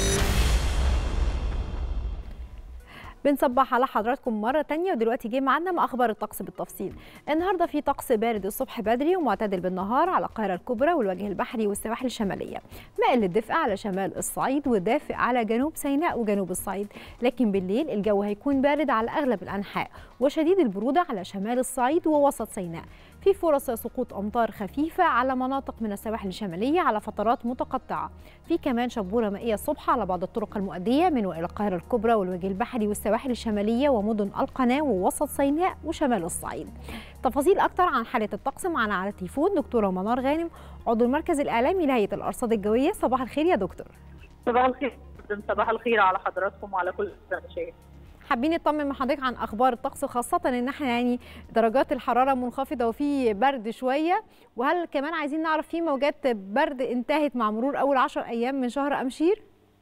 بنصبح على حضراتكم مرة تانية ودلوقتي جه معانا مع أخبار الطقس بالتفصيل النهاردة في طقس بارد الصبح بدري ومعتدل بالنهار على القاهرة الكبرى والوجه البحري والسواحل الشمالية مائل للدفء على شمال الصعيد ودافئ على جنوب سيناء وجنوب الصعيد لكن بالليل الجو هيكون بارد على أغلب الأنحاء وشديد البرودة على شمال الصعيد ووسط سيناء في فرص سقوط أمطار خفيفة على مناطق من السواحل الشمالية على فترات متقطعة في كمان شبورة مائية الصبح على بعض الطرق المؤدية من وإلى القاهرة الكبرى والوجه البحري والسواحل الشمالية ومدن القناة ووسط سيناء وشمال الصعيد تفاصيل أكتر عن حالة الطقس معنا على التليفون دكتورة منار غانم عضو المركز الإعلامي لهيئة الأرصاد الجوية صباح الخير يا دكتور صباح الخير صباح الخير على حضراتكم وعلى كل المشاهدين حابين نطمن من حضرتك عن اخبار الطقس خاصه ان احنا يعني درجات الحراره منخفضه وفي برد شويه وهل كمان عايزين نعرف في موجات برد انتهت مع مرور اول 10 ايام من شهر امشير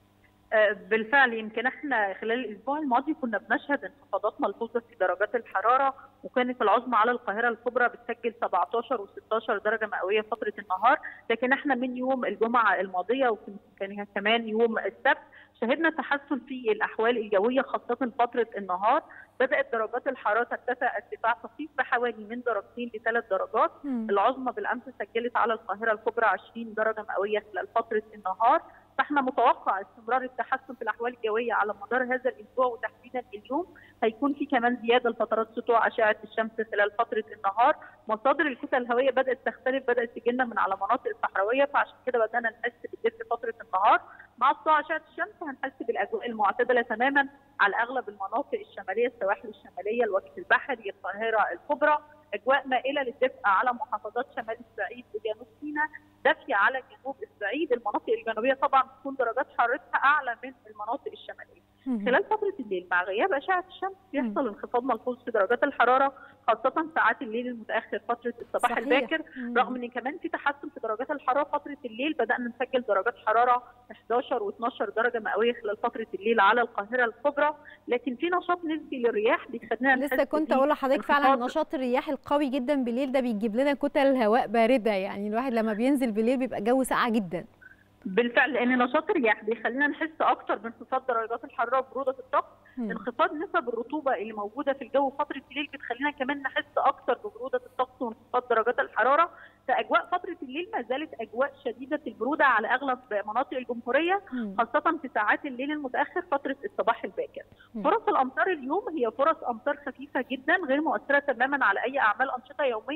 بالفعل يمكن احنا خلال الاسبوع الماضي كنا بنشهد انخفاضات ملحوظه في درجات الحراره وكانت العظمى على القاهره الكبرى بتسجل 17 و16 درجه مئويه فتره النهار لكن احنا من يوم الجمعه الماضيه وكان كمان يوم السبت شهدنا تحسن في الاحوال الجويه خاصه فتره النهار بدات درجات الحراره ترتفع ارتفاع طفيف بحوالي من درجتين لثلاث درجات مم. العظمى بالامس سجلت على القاهره الكبرى 20 درجه مئويه خلال فتره النهار فاحنا متوقع استمرار التحسن في الاحوال الجويه على مدار هذا الاسبوع وتحديدا اليوم هيكون في كمان زياده لفترات سطوع اشعه الشمس خلال فتره النهار مصادر الكتل الهوائيه بدات تختلف بدات تجينا من على مناطق الصحراويه فعشان كده بدانا نحس بالدفء فتره النهار مع سطوع اشعه الشمس هنحس بالاجواء المعتدله تماما على اغلب المناطق الشماليه السواحل الشماليه الوجه البحري القاهره الكبرى اجواء مائله للدفء على محافظات شمال الصعيد وجنوب سيناء دافيه على جنوب الصعيد المناطق الجنوبيه طبعا بتكون درجات حرارتها اعلى من المناطق الشماليه خلال فتره الليل مع غياب اشعه الشمس بيحصل انخفاض ملحوظ في درجات الحراره خاصه ساعات الليل المتاخر فتره الصباح صحيح. الباكر مم. رغم ان كمان في تحسن في درجات الحراره فتره الليل بدانا نسجل درجات حراره 11 و12 درجه مئويه خلال فتره الليل على القاهره الكبرى لكن في نشاط نسبي للرياح بيخلينا لسه نحس كنت بيه اقول لحضرتك فعلا انخفاض نشاط الرياح القوي جدا بالليل ده بيجيب لنا كتل هواء بارده يعني الواحد لما بينزل بالليل بيبقى جو ساقع جدا بالفعل لان نشاط الرياح بيخلينا نحس اكتر بانخفاض درجات الحراره وبروده الطقس مم. انخفاض نسب الرطوبه اللي موجوده في الجو فتره الليل بتخلينا كمان نحس اكتر ببروده الطقس وانخفاض درجات الحراره فاجواء فتره الليل ما زالت اجواء شديده البروده على اغلب مناطق الجمهوريه مم. خاصه في ساعات الليل المتاخر فتره الصباح الباكر مم. فرص الامطار اليوم هي فرص امطار خفيفه جدا غير مؤثره تماما على اي اعمال انشطه يوميه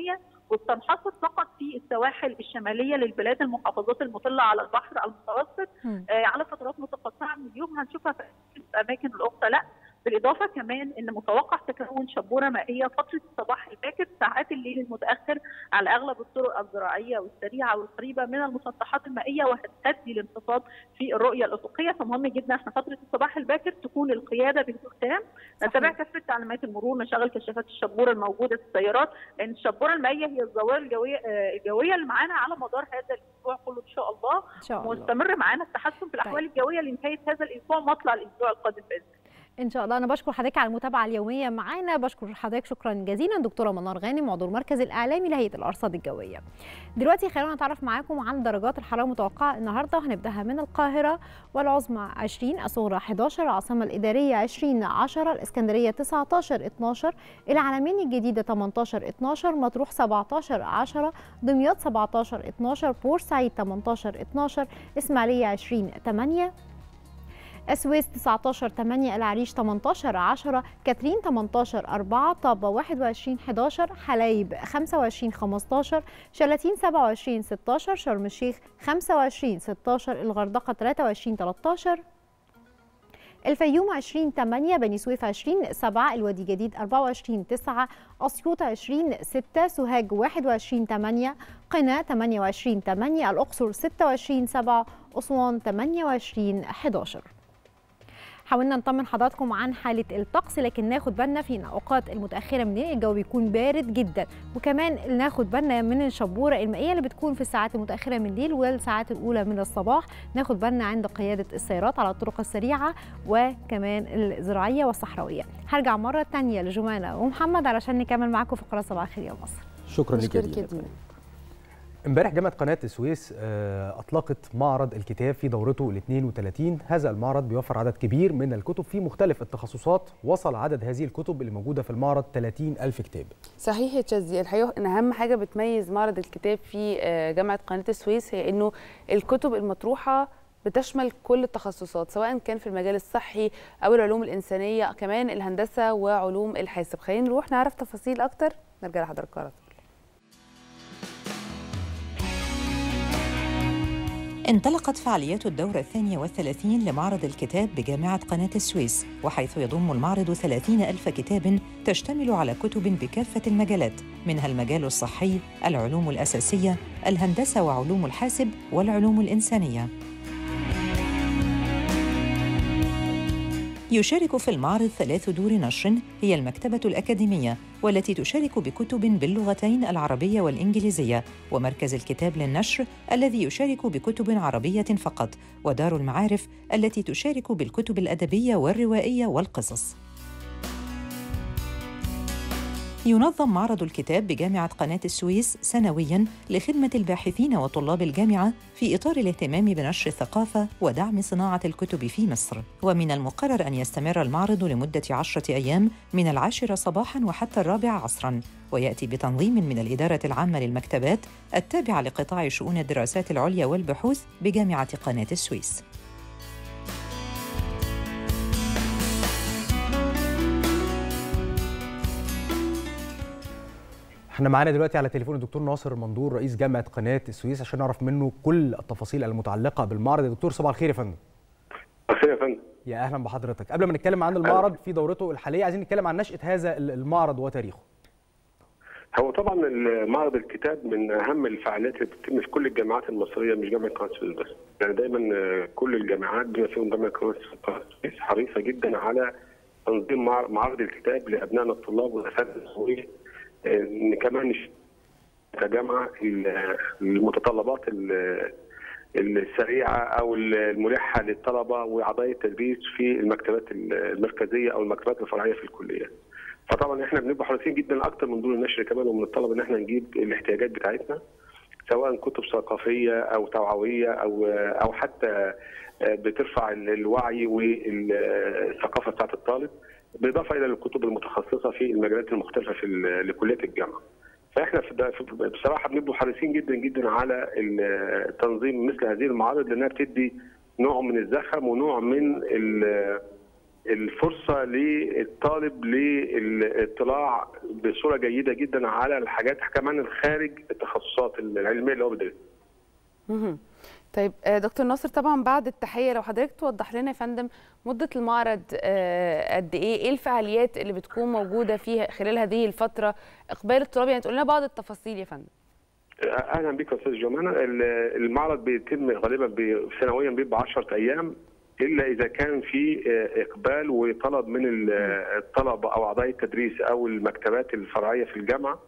وبتنحصر فقط في السواحل الشماليه للبلاد المحافظات المطله على البحر المتوسط مم. آه، على فترات متقطعه من اليوم هنشوفها في الاماكن الاخرى لا بالاضافه كمان ان متوقع تكون شبوره مائيه فتره الصباح الباكر ساعات الليل المتاخر على اغلب الطرق الزراعيه والسريعه والقريبه من المسطحات المائيه وهتؤدي لانخفاض في الرؤيه الافقيه فمهم جدا احنا فتره الصباح الباكر تكون القياده بهدوء تام نتابع كافه تعليمات المرور نشغل كشافات الشبوره الموجوده في السيارات لان الشبوره المائيه هي الظواهر الجويه آه، الجويه اللي معانا على مدار هذا الاسبوع كله ان شاء الله ان شاء الله مستمر معانا التحسن في الاحوال الجويه لنهايه هذا الاسبوع مطلع الاسبوع القادم باذن الله ان شاء الله انا بشكر حضرتك على المتابعه اليوميه معانا بشكر حضرتك شكرا جزيلا دكتوره منار غانم عضو المركز الاعلامي لهيئه الارصاد الجويه دلوقتي خلونا نتعرف معاكم عن درجات الحراره المتوقعه النهارده وهنبداها من القاهره والعظمى 20 الصغرى 11 العاصمه الاداريه 20 10 الاسكندريه 19 12 العلمين الجديده 18 12 مطروح 17 10 دمياط 17 12 بورسعيد 18 12 اسماعيليه 20 8 السويس 19 8 العريش 18 10 كاترين 18 4 طابة 21 11 حلايب 25 15 شلاتين 27 16 شرم الشيخ 25 16 الغردقة 23 13 الفيوم 20 8 بني سويف 20 7 الوادي الجديد 24 9 أسيوط 20 6 سوهاج 21 8 قنا 28 8 الأقصر 26 7 أسوان 28 11 حاولنا نطمن حضراتكم عن حاله الطقس لكن ناخد بالنا في الاوقات المتاخره من الليل الجو بيكون بارد جدا وكمان ناخد بالنا من الشبوره المائيه اللي بتكون في الساعات المتاخره من الليل والساعات الاولى من الصباح ناخد بالنا عند قياده السيارات على الطرق السريعه وكمان الزراعيه والصحراويه هرجع مره تانية لجمانه ومحمد علشان نكمل معاكم فقره صباح الخير يا مصر شكرا لك يا مشكور دينا. جدا امبارح جامعه قناه السويس آه، اطلقت معرض الكتاب في دورته ال 32 هذا المعرض بيوفر عدد كبير من الكتب في مختلف التخصصات وصل عدد هذه الكتب اللي موجوده في المعرض 30 ألف كتاب صحيح يا تشازي الحقيقه ان اهم حاجه بتميز معرض الكتاب في آه، جامعه قناه السويس هي انه الكتب المطروحه بتشمل كل التخصصات سواء كان في المجال الصحي او العلوم الانسانيه كمان الهندسه وعلوم الحاسب خلينا نروح نعرف تفاصيل اكتر نرجع لحضراتكم على طول انطلقت فعاليات الدورة الثانية والثلاثين لمعرض الكتاب بجامعة قناة السويس وحيث يضم المعرض ثلاثين ألف كتاب تشتمل على كتب بكافة المجالات منها المجال الصحي، العلوم الأساسية، الهندسة وعلوم الحاسب والعلوم الإنسانية يشارك في المعرض ثلاث دور نشر هي المكتبة الأكاديمية والتي تشارك بكتب باللغتين العربية والإنجليزية ومركز الكتاب للنشر الذي يشارك بكتب عربية فقط ودار المعارف التي تشارك بالكتب الأدبية والروائية والقصص ينظم معرض الكتاب بجامعة قناة السويس سنوياً لخدمة الباحثين وطلاب الجامعة في إطار الاهتمام بنشر الثقافة ودعم صناعة الكتب في مصر ومن المقرر أن يستمر المعرض لمدة عشرة أيام من العاشرة صباحاً وحتى الرابعة عصراً ويأتي بتنظيم من الإدارة العامة للمكتبات التابعة لقطاع شؤون الدراسات العليا والبحوث بجامعة قناة السويس احنا معانا دلوقتي على تليفون الدكتور ناصر المندور رئيس جامعه قناه السويس عشان نعرف منه كل التفاصيل المتعلقه بالمعرض يا دكتور صباح الخير يا فندم خير يا فندم يا اهلا بحضرتك قبل ما نتكلم عن المعرض في دورته الحاليه عايزين نتكلم عن نشاه هذا المعرض وتاريخه هو طبعا معرض الكتاب من اهم الفعاليات اللي بتتم في كل الجامعات المصريه مش جامعه قناه السويس بس يعني دايما آه، كل الجامعات بما فيهم جامعه قناه السويس حريصه جدا على تنظيم مع- معارض الكتاب لابنائنا الطلاب والاساتذه السوريين آه، ان كمان نش- كجامعه ال- المتطلبات ال- السريعه او الملحه للطلبه واعضاء التدريس في المكتبات المركزيه او المكتبات الفرعيه في الكليات. فطبعا احنا بنبقى حريصين جدا اكتر من دور النشر كمان ومن الطلب ان احنا نجيب الاحتياجات بتاعتنا سواء كتب ثقافيه او توعويه او او حتى بترفع الوعي والثقافه بتاعت الطالب بالاضافه الى الكتب المتخصصه في المجالات المختلفه في ال- لكليات الجامعه. فاحنا في ده- في- بصراحه بنبقوا حريصين جدا جدا على ال- تنظيم مثل هذه المعارض لانها بتدي نوع من الزخم ونوع من ال- الفرصه للطالب للاطلاع بصوره جيده جدا على الحاجات كمان الخارج التخصصات العلميه اللي هو بيدرسها مهم. طيب آه، دكتور ناصر طبعا بعد التحيه لو حضرتك توضح لنا يا فندم مده المعرض آه، قد ايه ايه الفعاليات اللي بتكون موجوده فيها خلال هذه الفتره اقبال الطلاب يعني تقول لنا بعض التفاصيل يا فندم اهلا بك يا استاذ جمانه ال- المعرض بيتم غالبا بي- سنويا بيبقى 10 ايام الا اذا كان في آه، اقبال وطلب من ال- الطلبه او اعضاء التدريس او المكتبات الفرعيه في الجامعه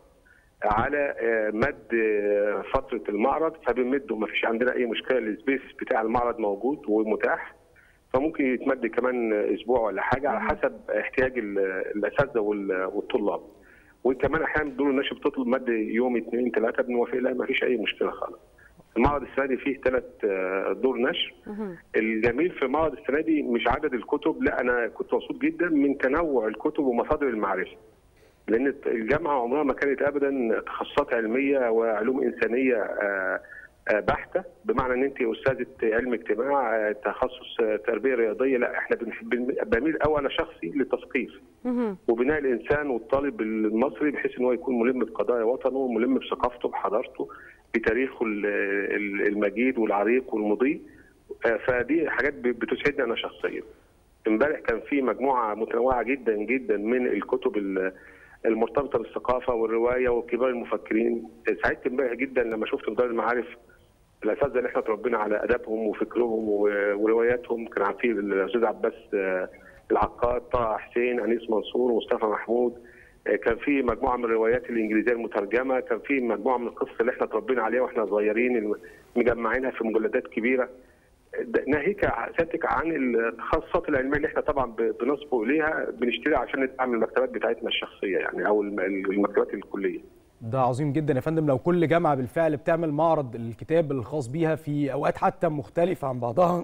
على آه، مد آه، فتره المعرض فبنمده ما فيش عندنا اي مشكله السبيس بتاع المعرض موجود ومتاح فممكن يتمد كمان اسبوع ولا حاجه على حسب احتياج ال- الاساتذه وال- والطلاب وكمان احيانا دور النشر بتطلب مد يوم اثنين ثلاثه بنوافق لها ما فيش اي مشكله خالص. المعرض السنه دي فيه ثلاث دور نشر الجميل في المعرض السنه دي مش عدد الكتب لا انا كنت مبسوط جدا من تنوع الكتب ومصادر المعرفه. لان الجامعه عمرها ما كانت ابدا تخصصات علميه وعلوم انسانيه آه، آه، بحته بمعنى ان انت استاذه علم اجتماع آه، تخصص آه، تربيه رياضيه لا احنا بنحب بميل قوي انا شخصي للتثقيف مهم. وبناء الانسان والطالب المصري بحيث ان هو يكون ملم بقضايا وطنه ملم بثقافته بحضارته بتاريخه ال- ال- المجيد والعريق والمضيء آه، فدي حاجات ب- بتسعدني انا شخصيا. امبارح كان في مجموعه متنوعه جدا جدا من الكتب ال- المرتبطه بالثقافه والروايه وكبار المفكرين سعدت امبارح جدا لما شفت في دار المعارف الاساتذه اللي احنا اتربينا على ادبهم وفكرهم و- ورواياتهم كان عن في الاستاذ عباس آه، العقاد طه حسين انيس منصور مصطفى محمود آه، كان في مجموعه من الروايات الانجليزيه المترجمه كان في مجموعه من القصص اللي احنا اتربينا عليها واحنا صغيرين الم- مجمعينها في مجلدات كبيره ده- ناهيك سيادتك عن التخصصات العلميه اللي احنا طبعا ب- بنصبو اليها بنشتريها عشان ندعم المكتبات بتاعتنا الشخصيه يعني او الم- المكتبات الكليه ده عظيم جدا يا فندم لو كل جامعه بالفعل بتعمل معرض الكتاب الخاص بيها في اوقات حتى مختلفه عن بعضها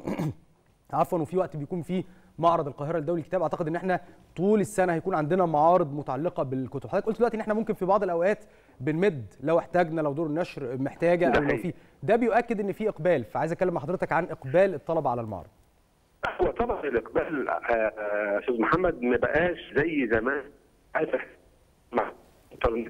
عفوا وفي وقت بيكون فيه معرض القاهره الدولي للكتاب اعتقد ان احنا طول السنه هيكون عندنا معارض متعلقه بالكتب حضرتك قلت دلوقتي ان احنا ممكن في بعض الاوقات بنمد لو احتاجنا لو دور النشر محتاجه ده او لو حقيقي. في ده بيؤكد ان في اقبال فعايز اتكلم مع حضرتك عن اقبال الطلبه على المعرض هو طبعا الاقبال آه، آه، استاذ محمد ما بقاش زي زمان عارف مع الإنترنت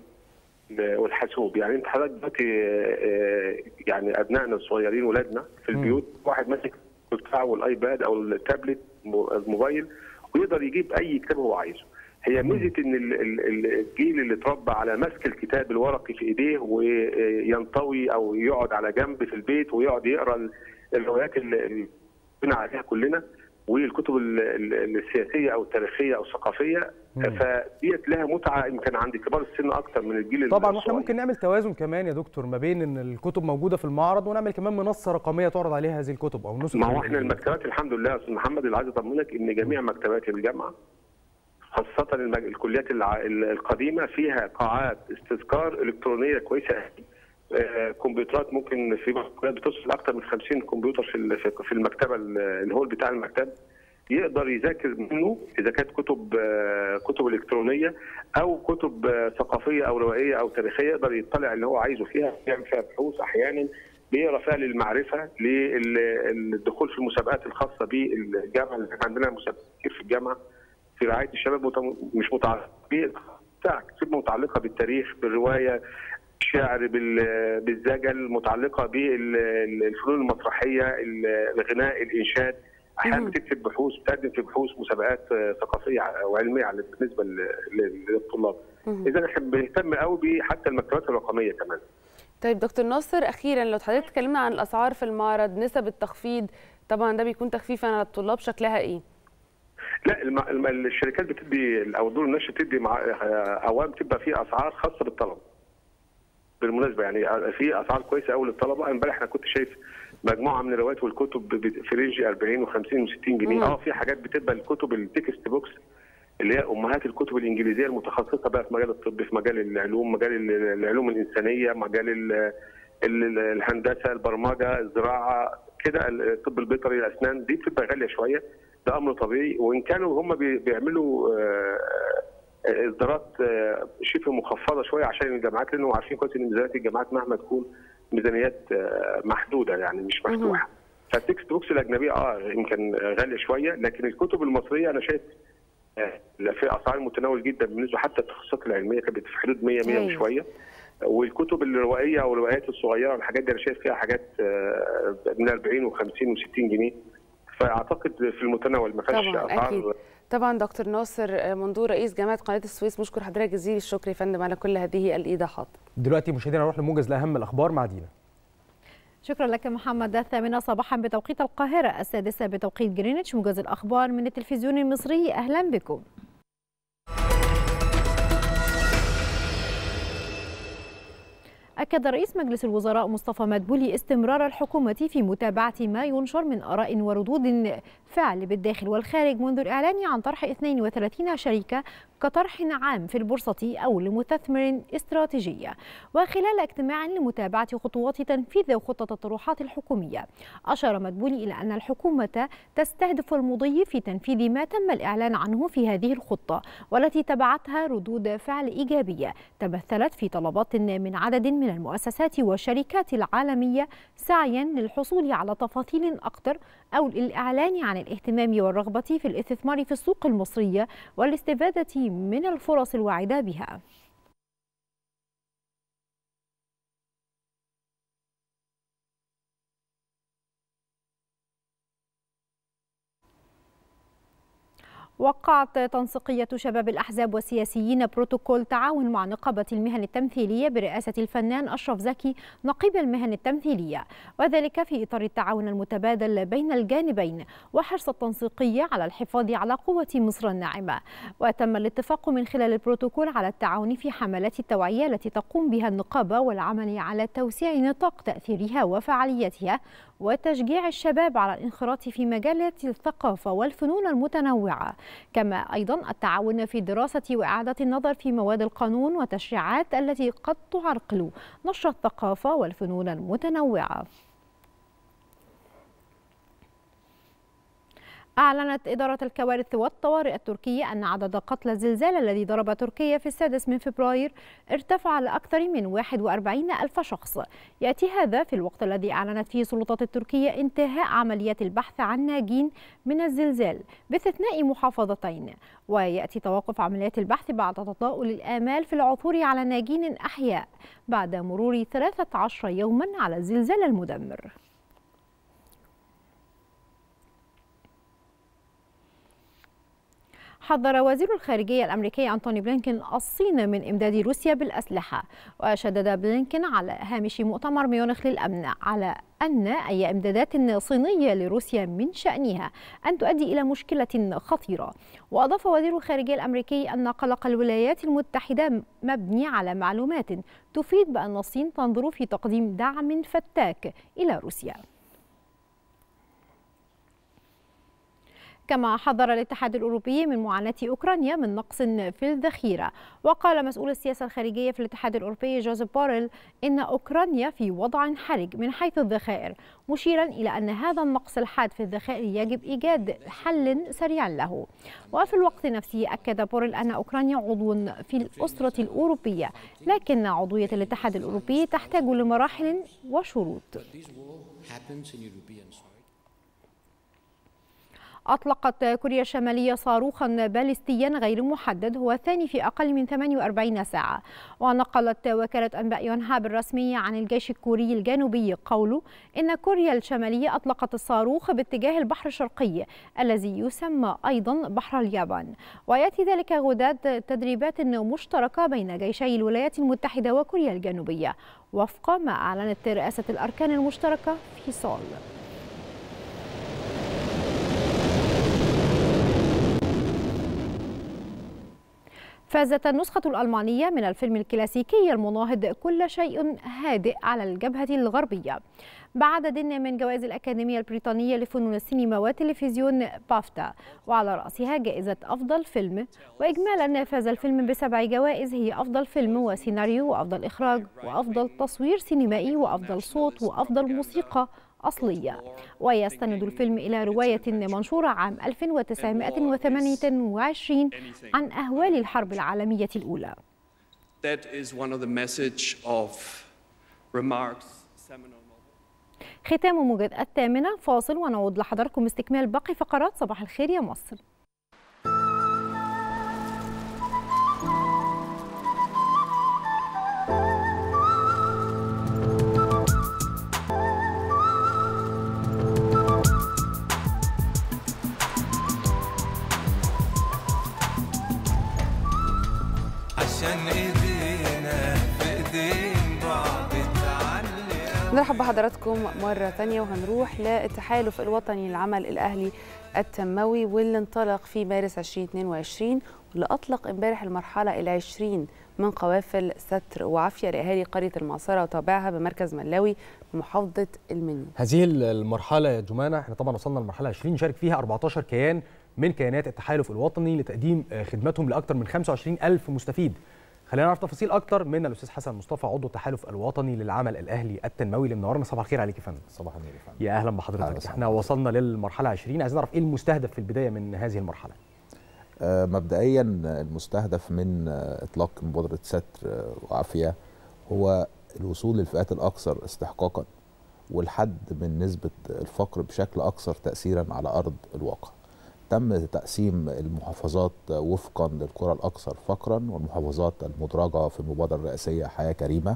والحاسوب يعني انت حضرتك دلوقتي آه، يعني ابنائنا الصغيرين ولادنا في البيوت واحد ماسك بتاعه والايباد او التابلت مو- الموبايل ويقدر يجيب اي كتاب هو عايزه هي ميزه ان ال- ال- ال- الجيل اللي اتربى على مسك الكتاب الورقي في ايديه وينطوي او يقعد على جنب في البيت ويقعد يقرا ال- الروايات اللي اللي بنى عليها كلنا والكتب ال- ال- السياسيه او التاريخيه او الثقافيه فديت لها متعه يمكن عند كبار السن اكتر من الجيل طبعا واحنا الصغير. ممكن نعمل توازن كمان يا دكتور ما بين ان الكتب موجوده في المعرض ونعمل كمان منصه رقميه تعرض عليها هذه الكتب او نسخ ما هو من احنا المكتبات الحمد لله يا استاذ محمد اللي عايز اطمنك ان جميع مكتبات الجامعه خاصة المج... الكليات الع... القديمة فيها قاعات استذكار إلكترونية كويسة آه، كمبيوترات ممكن في بعض الكليات بتصل أكثر من 50 كمبيوتر في ال- في- في المكتبة ال- الهول بتاع المكتب يقدر يذاكر منه إذا كانت كتب آه، كتب إلكترونية أو كتب آه، ثقافية أو روائية أو تاريخية يقدر يطلع اللي هو عايزه فيها يعمل فيها بحوث أحيانا بيقرا فيها للمعرفه للدخول في المسابقات الخاصه بالجامعه اللي احنا عندنا مسابقات كتير في الجامعه في رعايه الشباب مت- مش متعلقه بتاع كتير متعلقه بالتاريخ بالروايه الشعر بال- بالزجل متعلقه بالفنون المسرحيه الغناء الانشاد احيانا بتكتب بحوث بتقدم في بحوث مسابقات آه، ثقافيه وعلميه على- بالنسبه لل- لل- للطلاب اذا احنا بنهتم قوي حتى المكتبات الرقميه كمان طيب دكتور ناصر اخيرا لو حضرتك اتكلمنا عن الاسعار في المعرض نسب التخفيض طبعا ده بيكون تخفيفا على الطلاب شكلها ايه لا الم... الم... الشركات بتدي او دور النشر بتدي مع... اوام بتبقى في اسعار خاصه بالطلبه. بالمناسبه يعني في اسعار كويسه قوي للطلبه امبارح انا كنت شايف مجموعه من الروايات والكتب ب- في رينج 40 و50 و60 جنيه اه في حاجات بتبقى الكتب التكست بوكس اللي هي امهات الكتب الانجليزيه المتخصصه بقى في مجال الطب في مجال العلوم مجال ال- العلوم الانسانيه مجال ال- ال- الهندسه البرمجه الزراعه كده الطب البيطري الاسنان دي بتبقى غاليه شويه ده امر طبيعي وان كانوا هم بي- بيعملوا آه، آه، اصدارات آه، شبه مخفضه شويه عشان الجامعات لانهم عارفين كويس ان ميزانيات الجامعات مهما تكون ميزانيات آه، محدوده يعني مش مفتوحه فالتكست بوكس الاجنبيه اه يمكن غاليه شويه لكن الكتب المصريه انا شايف آه، لا في اسعار متناول جدا بالنسبه حتى التخصصات العلميه كانت في حدود 100 100 أيوة. وشويه والكتب الروائيه او الروايات الصغيره الحاجات دي انا شايف فيها حاجات آه، من 40 و50 و60 جنيه فاعتقد في المتناول ما فيهاش طبعا اسعار اكيد طبعا دكتور ناصر مندور رئيس جامعه قناه السويس بشكر حضرتك جزيل الشكر يا فندم على كل هذه الايضاحات دلوقتي مشاهدينا نروح لموجز لاهم الاخبار مع دينا شكرا لك محمد الثامنة صباحا بتوقيت القاهرة السادسة بتوقيت جرينتش موجز الأخبار من التلفزيون المصري أهلا بكم أكد رئيس مجلس الوزراء مصطفى مدبولي استمرار الحكومة في متابعة ما ينشر من آراء وردود فعل بالداخل والخارج منذ الإعلان عن طرح 32 شركة كطرح عام في البورصة أو لمستثمر استراتيجية وخلال اجتماع لمتابعة خطوات تنفيذ خطة الطروحات الحكومية أشار مدبولي إلى أن الحكومة تستهدف المضي في تنفيذ ما تم الإعلان عنه في هذه الخطة والتي تبعتها ردود فعل إيجابية تمثلت في طلبات من عدد من المؤسسات والشركات العالمية سعيا للحصول على تفاصيل أكثر أو للإعلان عن الاهتمام والرغبة في الاستثمار في السوق المصرية والاستفادة من الفرص الواعدة بها وقعت تنسيقية شباب الأحزاب والسياسيين بروتوكول تعاون مع نقابة المهن التمثيلية برئاسة الفنان أشرف زكي نقيب المهن التمثيلية وذلك في إطار التعاون المتبادل بين الجانبين وحرص التنسيقية على الحفاظ على قوة مصر الناعمة وتم الاتفاق من خلال البروتوكول على التعاون في حملات التوعية التي تقوم بها النقابة والعمل على توسيع نطاق تأثيرها وفعاليتها وتشجيع الشباب على الانخراط في مجالات الثقافة والفنون المتنوعة كما أيضا التعاون في دراسة وإعادة النظر في مواد القانون وتشريعات التي قد تعرقل نشر الثقافة والفنون المتنوعة أعلنت إدارة الكوارث والطوارئ التركية أن عدد قتلى الزلزال الذي ضرب تركيا في السادس من فبراير ارتفع لأكثر من 41 ألف شخص يأتي هذا في الوقت الذي أعلنت فيه السلطات التركية انتهاء عمليات البحث عن ناجين من الزلزال باستثناء محافظتين ويأتي توقف عمليات البحث بعد تضاؤل الآمال في العثور على ناجين أحياء بعد مرور 13 يوما على الزلزال المدمر حذر وزير الخارجية الأمريكي أنتوني بلينكين الصين من إمداد روسيا بالأسلحة وشدد بلينكين على هامش مؤتمر ميونخ للأمن على أن أي إمدادات صينية لروسيا من شأنها أن تؤدي إلى مشكلة خطيرة وأضاف وزير الخارجية الأمريكي أن قلق الولايات المتحدة مبني على معلومات تفيد بأن الصين تنظر في تقديم دعم فتاك إلى روسيا كما حذر الاتحاد الأوروبي من معاناة أوكرانيا من نقص في الذخيرة وقال مسؤول السياسة الخارجية في الاتحاد الأوروبي جوزيف بوريل إن أوكرانيا في وضع حرج من حيث الذخائر مشيرا إلى أن هذا النقص الحاد في الذخائر يجب إيجاد حل سريع له وفي الوقت نفسه أكد بوريل أن أوكرانيا عضو في الأسرة الأوروبية لكن عضوية الاتحاد الأوروبي تحتاج لمراحل وشروط أطلقت كوريا الشمالية صاروخا باليستيا غير محدد هو الثاني في أقل من 48 ساعة ونقلت وكالة أنباء يونهاب الرسمية عن الجيش الكوري الجنوبي قوله إن كوريا الشمالية أطلقت الصاروخ باتجاه البحر الشرقي الذي يسمى أيضا بحر اليابان ويأتي ذلك غداد تدريبات مشتركة بين جيشي الولايات المتحدة وكوريا الجنوبية وفق ما أعلنت رئاسة الأركان المشتركة في سول فازت النسخة الألمانية من الفيلم الكلاسيكي المناهض كل شيء هادئ على الجبهة الغربية بعدد من جوائز الأكاديمية البريطانية لفنون السينما والتلفزيون بافتا وعلى رأسها جائزة أفضل فيلم وإجمالا فاز الفيلم بسبع جوائز هي أفضل فيلم وسيناريو وأفضل إخراج وأفضل تصوير سينمائي وأفضل صوت وأفضل موسيقى أصلية ويستند الفيلم إلى رواية منشورة عام 1928 عن أهوال الحرب العالمية الأولى That is one of the message of remarks seminal ختام موجة الثامنة فاصل ونعود لحضراتكم استكمال باقي فقرات صباح الخير يا مصر عشان ايدينا في ايدين بعض تعلي نرحب بحضراتكم مرة تانية وهنروح للتحالف الوطني للعمل الأهلي التنموي واللي انطلق في مارس 2022 واللي أطلق امبارح المرحلة العشرين من قوافل ستر وعافية لأهالي قرية المعصرة وتابعها بمركز ملاوي بمحافظة المنيا هذه المرحلة يا جمانة احنا طبعا وصلنا للمرحلة 20 شارك فيها 14 كيان من كيانات التحالف الوطني لتقديم آه، خدماتهم لأكثر من 25 ألف مستفيد خلينا نعرف تفاصيل أكتر من الأستاذ حسن مصطفى عضو التحالف الوطني للعمل الأهلي التنموي اللي منورنا صباح الخير عليك يا فندم صباح النور يا فندم يا أهلا أهلا بحضرتك وسهلا. احنا وصلنا للمرحلة 20 عايزين نعرف إيه المستهدف في البداية من هذه المرحلة آه، مبدئيا المستهدف من آه، اطلاق مبادره ستر آه، وعافيه هو الوصول للفئات الاكثر استحقاقا والحد من نسبه الفقر بشكل اكثر تاثيرا على ارض الواقع. تم تقسيم المحافظات آه، وفقا للقرى الاكثر فقرا والمحافظات المدرجه في المبادره الرئاسيه حياه كريمه.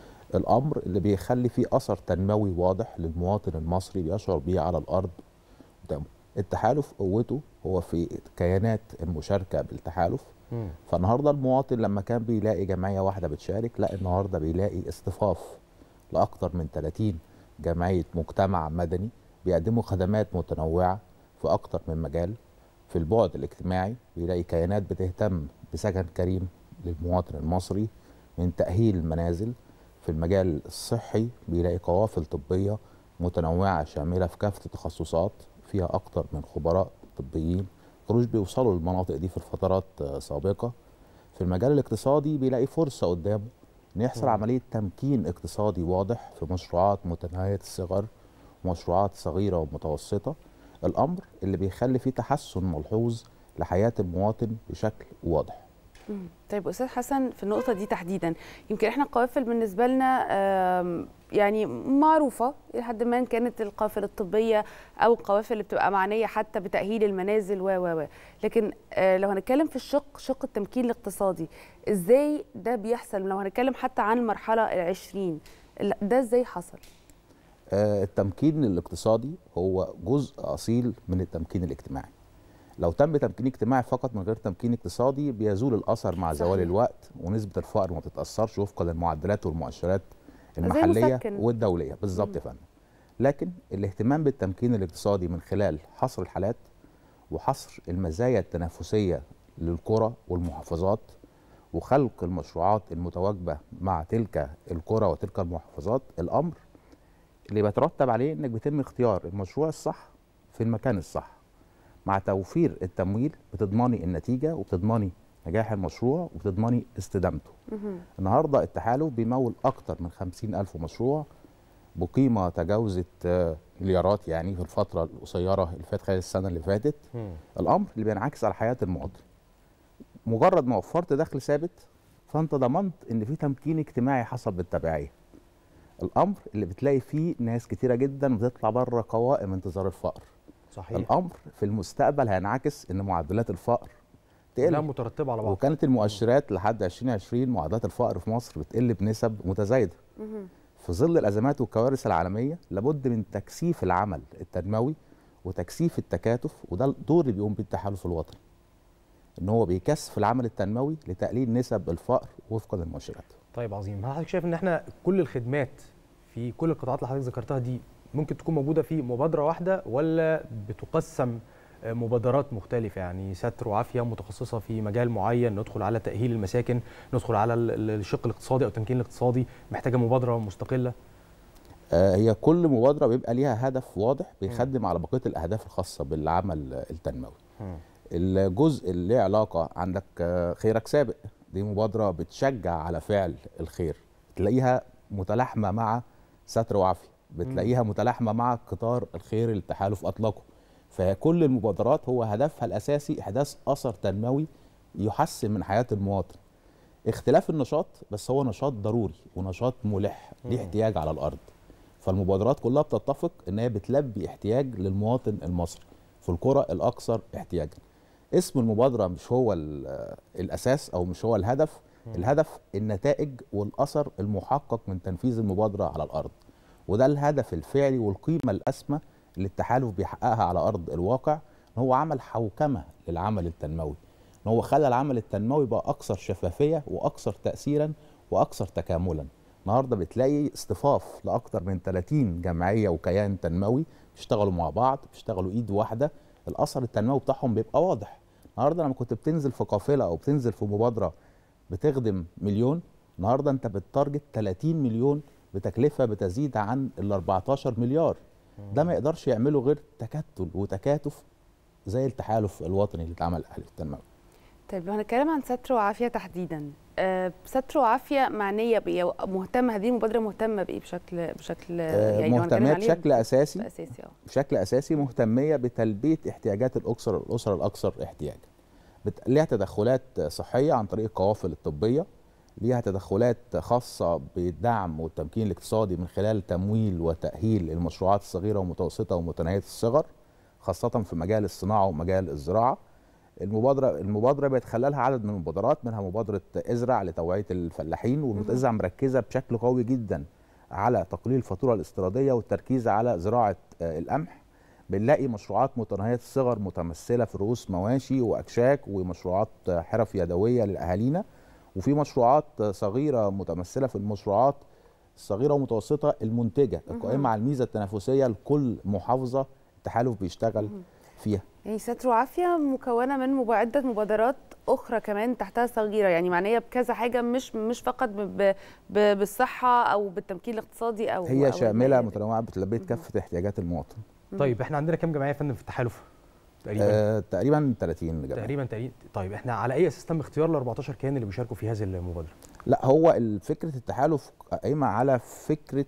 الامر اللي بيخلي فيه اثر تنموي واضح للمواطن المصري بيشعر بيه على الارض قدامه. التحالف قوته هو في كيانات المشاركه بالتحالف فالنهارده المواطن لما كان بيلاقي جمعيه واحده بتشارك لا النهارده بيلاقي اصطفاف لاكثر من 30 جمعيه مجتمع مدني بيقدموا خدمات متنوعه في اكثر من مجال في البعد الاجتماعي بيلاقي كيانات بتهتم بسكن كريم للمواطن المصري من تاهيل المنازل في المجال الصحي بيلاقي قوافل طبيه متنوعه شامله في كافه التخصصات فيها اكثر من خبراء طبيين كانوش بيوصلوا للمناطق دي في الفترات آه، سابقه في المجال الاقتصادي بيلاقي فرصه قدامه ان يحصل مم. عمليه تمكين اقتصادي واضح في مشروعات متناهيه الصغر ومشروعات صغيره ومتوسطه الامر اللي بيخلي فيه تحسن ملحوظ لحياه المواطن بشكل واضح مم. طيب استاذ حسن في النقطه دي تحديدا يمكن احنا القوافل بالنسبه لنا آم، يعني معروفه لحد ما إن كانت القوافل الطبيه او القوافل اللي بتبقى معنيه حتى بتاهيل المنازل و و و لكن آه، لو هنتكلم في الشق شق التمكين الاقتصادي ازاي ده بيحصل لو هنتكلم حتى عن المرحله العشرين ال- ده ازاي حصل آه، التمكين الاقتصادي هو جزء اصيل من التمكين الاجتماعي لو تم تمكين اجتماعي فقط من غير تمكين اقتصادي بيزول الاثر مع صحيح. زوال الوقت ونسبه الفقر ما تتاثرش وفقا للمعدلات والمؤشرات زي المحليه مسكن. والدوليه بالظبط يا فندم لكن الاهتمام بالتمكين الاقتصادي من خلال حصر الحالات وحصر المزايا التنافسيه للقرى والمحافظات وخلق المشروعات المتواجبه مع تلك القرى وتلك المحافظات الامر اللي بيترتب عليه انك بيتم اختيار المشروع الصح في المكان الصح مع توفير التمويل بتضمني النتيجه وبتضمني نجاح المشروع وبتضمني استدامته مهم. النهارده التحالف بيمول اكتر من 50 الف مشروع بقيمه تجاوزت آه، مليارات يعني في الفتره القصيره اللي فاتت خلال السنه اللي فاتت الامر اللي بينعكس على حياه المواطن مجرد ما وفرت دخل ثابت فانت ضمنت ان في تمكين اجتماعي حصل بالتبعيه الامر اللي بتلاقي فيه ناس كتيره جدا بتطلع بره قوائم انتظار الفقر صحيح الامر في المستقبل هينعكس ان معدلات الفقر كلها تقل مترتبة على بعض وكانت المؤشرات لحد 2020 معدلات الفقر في مصر بتقل بنسب متزايده مهم. في ظل الازمات والكوارث العالميه لابد من تكثيف العمل التنموي وتكثيف التكاتف وده الدور اللي بيقوم بيه التحالف الوطني ان هو بيكثف العمل التنموي لتقليل نسب الفقر وفقا للمؤشرات طيب عظيم هل حضرتك شايف ان احنا كل الخدمات في كل القطاعات اللي حضرتك ذكرتها دي ممكن تكون موجوده في مبادره واحده ولا بتقسم آه، مبادرات مختلفه يعني ستر وعافيه متخصصه في مجال معين ندخل على تاهيل المساكن ندخل على ال- ال- الشق الاقتصادي او التمكين الاقتصادي محتاجه مبادره مستقله آه، هي كل مبادره بيبقى ليها هدف واضح بيخدم على بقيه الاهداف الخاصه بالعمل آه، التنموي الجزء اللي له علاقه عندك آه، خيرك سابق دي مبادره بتشجع على فعل الخير تلاقيها متلاحمه مع ستر وعافيه بتلاقيها متلاحمه مع قطار الخير اللي التحالف اطلقه فكل المبادرات هو هدفها الاساسي احداث اثر تنموي يحسن من حياه المواطن اختلاف النشاط بس هو نشاط ضروري ونشاط ملح ليه مم. احتياج على الارض فالمبادرات كلها بتتفق ان هي بتلبي احتياج للمواطن المصري في القرى الاكثر احتياجا اسم المبادره مش هو ال- الاساس او مش هو الهدف الهدف النتائج والاثر المحقق من تنفيذ المبادره على الارض وده الهدف الفعلي والقيمه الاسمى اللي التحالف بيحققها على ارض الواقع ان هو عمل حوكمه للعمل التنموي ان هو خلى العمل التنموي بقى اكثر شفافيه واكثر تاثيرا واكثر تكاملا النهارده بتلاقي اصطفاف لاكثر من 30 جمعيه وكيان تنموي بيشتغلوا مع بعض بيشتغلوا ايد واحده الاثر التنموي بتاعهم بيبقى واضح النهارده لما كنت بتنزل في قافله او بتنزل في مبادره بتخدم مليون النهارده انت بتارجت 30 مليون بتكلفه بتزيد عن ال 14 مليار ده ما يقدرش يعمله غير تكتل وتكاتف زي التحالف الوطني اللي اتعمل اهلي التنموي طيب لو هنتكلم عن ستر وعافيه تحديدا آه، ستر وعافيه معنيه بايه مهتمه هذه المبادره مهتمه بايه بشكل بشكل آه، يعني لو هنتكلم مهتميه عليه بشكل اساسي بشكل اساسي اه بشكل اساسي مهتميه بتلبيه احتياجات الاسر الاسر الاكثر احتياجا بت... ليها تدخلات صحيه عن طريق القوافل الطبيه ليها تدخلات خاصه بالدعم والتمكين الاقتصادي من خلال تمويل وتاهيل المشروعات الصغيره والمتوسطه ومتناهيه الصغر خاصه في مجال الصناعه ومجال الزراعه المبادره المبادره بيتخللها عدد من المبادرات منها مبادره ازرع لتوعيه الفلاحين والمتزع مركزه بشكل قوي جدا على تقليل الفاتوره الاستيراديه والتركيز على زراعه آه، القمح بنلاقي مشروعات متناهيه الصغر متمثله في رؤوس مواشي واكشاك ومشروعات آه، حرف يدويه لاهالينا وفي مشروعات آه، صغيره متمثله في المشروعات الصغيره والمتوسطه المنتجه القائمه على الميزه التنافسيه لكل محافظه التحالف بيشتغل فيها يعني ستر وعافيه مكونه من مب- عده مبادرات اخرى كمان تحتها صغيره يعني معنيه بكذا حاجه مش مش فقط ب ب ب بالصحه او بالتمكين الاقتصادي او هي أو شامله المالي. متنوعه بتلبيه كافه احتياجات المواطن طيب احنا عندنا كام جمعيه يا فندم في التحالف تقريبا آه تقريبا 30 جمعيه تقريبا تقريبا طيب احنا على اي اساس تم اختيار ال 14 كيان اللي بيشاركوا في هذه المبادره لا هو ال- فكره التحالف قايمه على فكره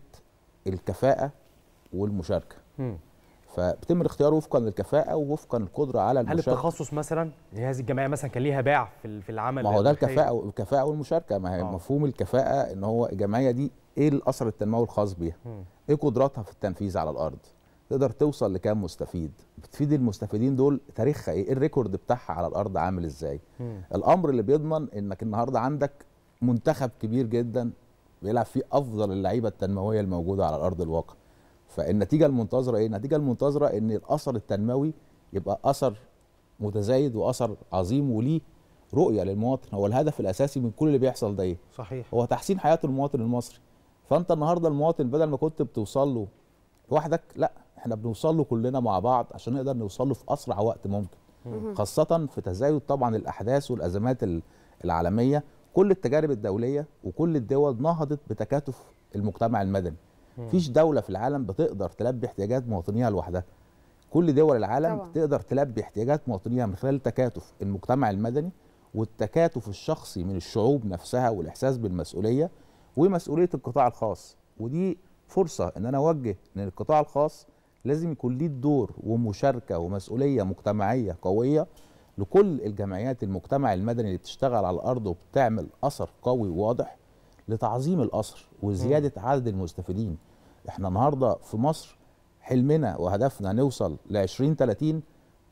الكفاءه والمشاركه مم. فبيتم الاختيار وفقا للكفاءه ووفقا القدره على هل المشاركه التخصص مثلا يعني هذه الجمعيه مثلا كان ليها باع في ال- في العمل ما هو ده الخيري؟ الكفاءه الكفاءه والمشاركه ما هي آه. مفهوم الكفاءه ان هو الجمعيه دي ايه الاثر التنموي الخاص بيها مم. ايه قدراتها في التنفيذ على الارض تقدر توصل لكام مستفيد بتفيد المستفيدين دول تاريخها ايه إيه الريكورد بتاعها على الارض عامل ازاي مم. الامر اللي بيضمن انك النهارده عندك منتخب كبير جدا بيلعب فيه افضل اللعيبه التنمويه الموجوده على ارض الواقع فالنتيجه المنتظره ايه النتيجه المنتظره ان الاثر التنموي يبقى اثر متزايد واثر عظيم وليه رؤيه للمواطن هو الهدف الاساسي من كل اللي بيحصل ده ايه صحيح هو تحسين حياه المواطن المصري فانت النهارده المواطن بدل ما كنت بتوصل له لوحدك لا احنا بنوصل له كلنا مع بعض عشان نقدر نوصل له في اسرع وقت ممكن خاصه في تزايد طبعا الاحداث والازمات ال- العالميه كل التجارب الدوليه وكل الدول نهضت بتكاتف المجتمع المدني مفيش دوله في العالم بتقدر تلبي احتياجات مواطنيها لوحدها كل دول العالم طبعاً. تقدر تلبي احتياجات مواطنيها من خلال تكاتف المجتمع المدني والتكاتف الشخصي من الشعوب نفسها والاحساس بالمسؤوليه ومسؤوليه القطاع الخاص ودي فرصه ان انا اوجه ان القطاع الخاص لازم يكون ليه دور ومشاركه ومسؤوليه مجتمعيه قويه لكل الجمعيات المجتمع المدني اللي بتشتغل على الارض وبتعمل اثر قوي وواضح لتعظيم الاثر وزياده عدد المستفيدين احنا النهارده في مصر حلمنا وهدفنا نوصل ل 2030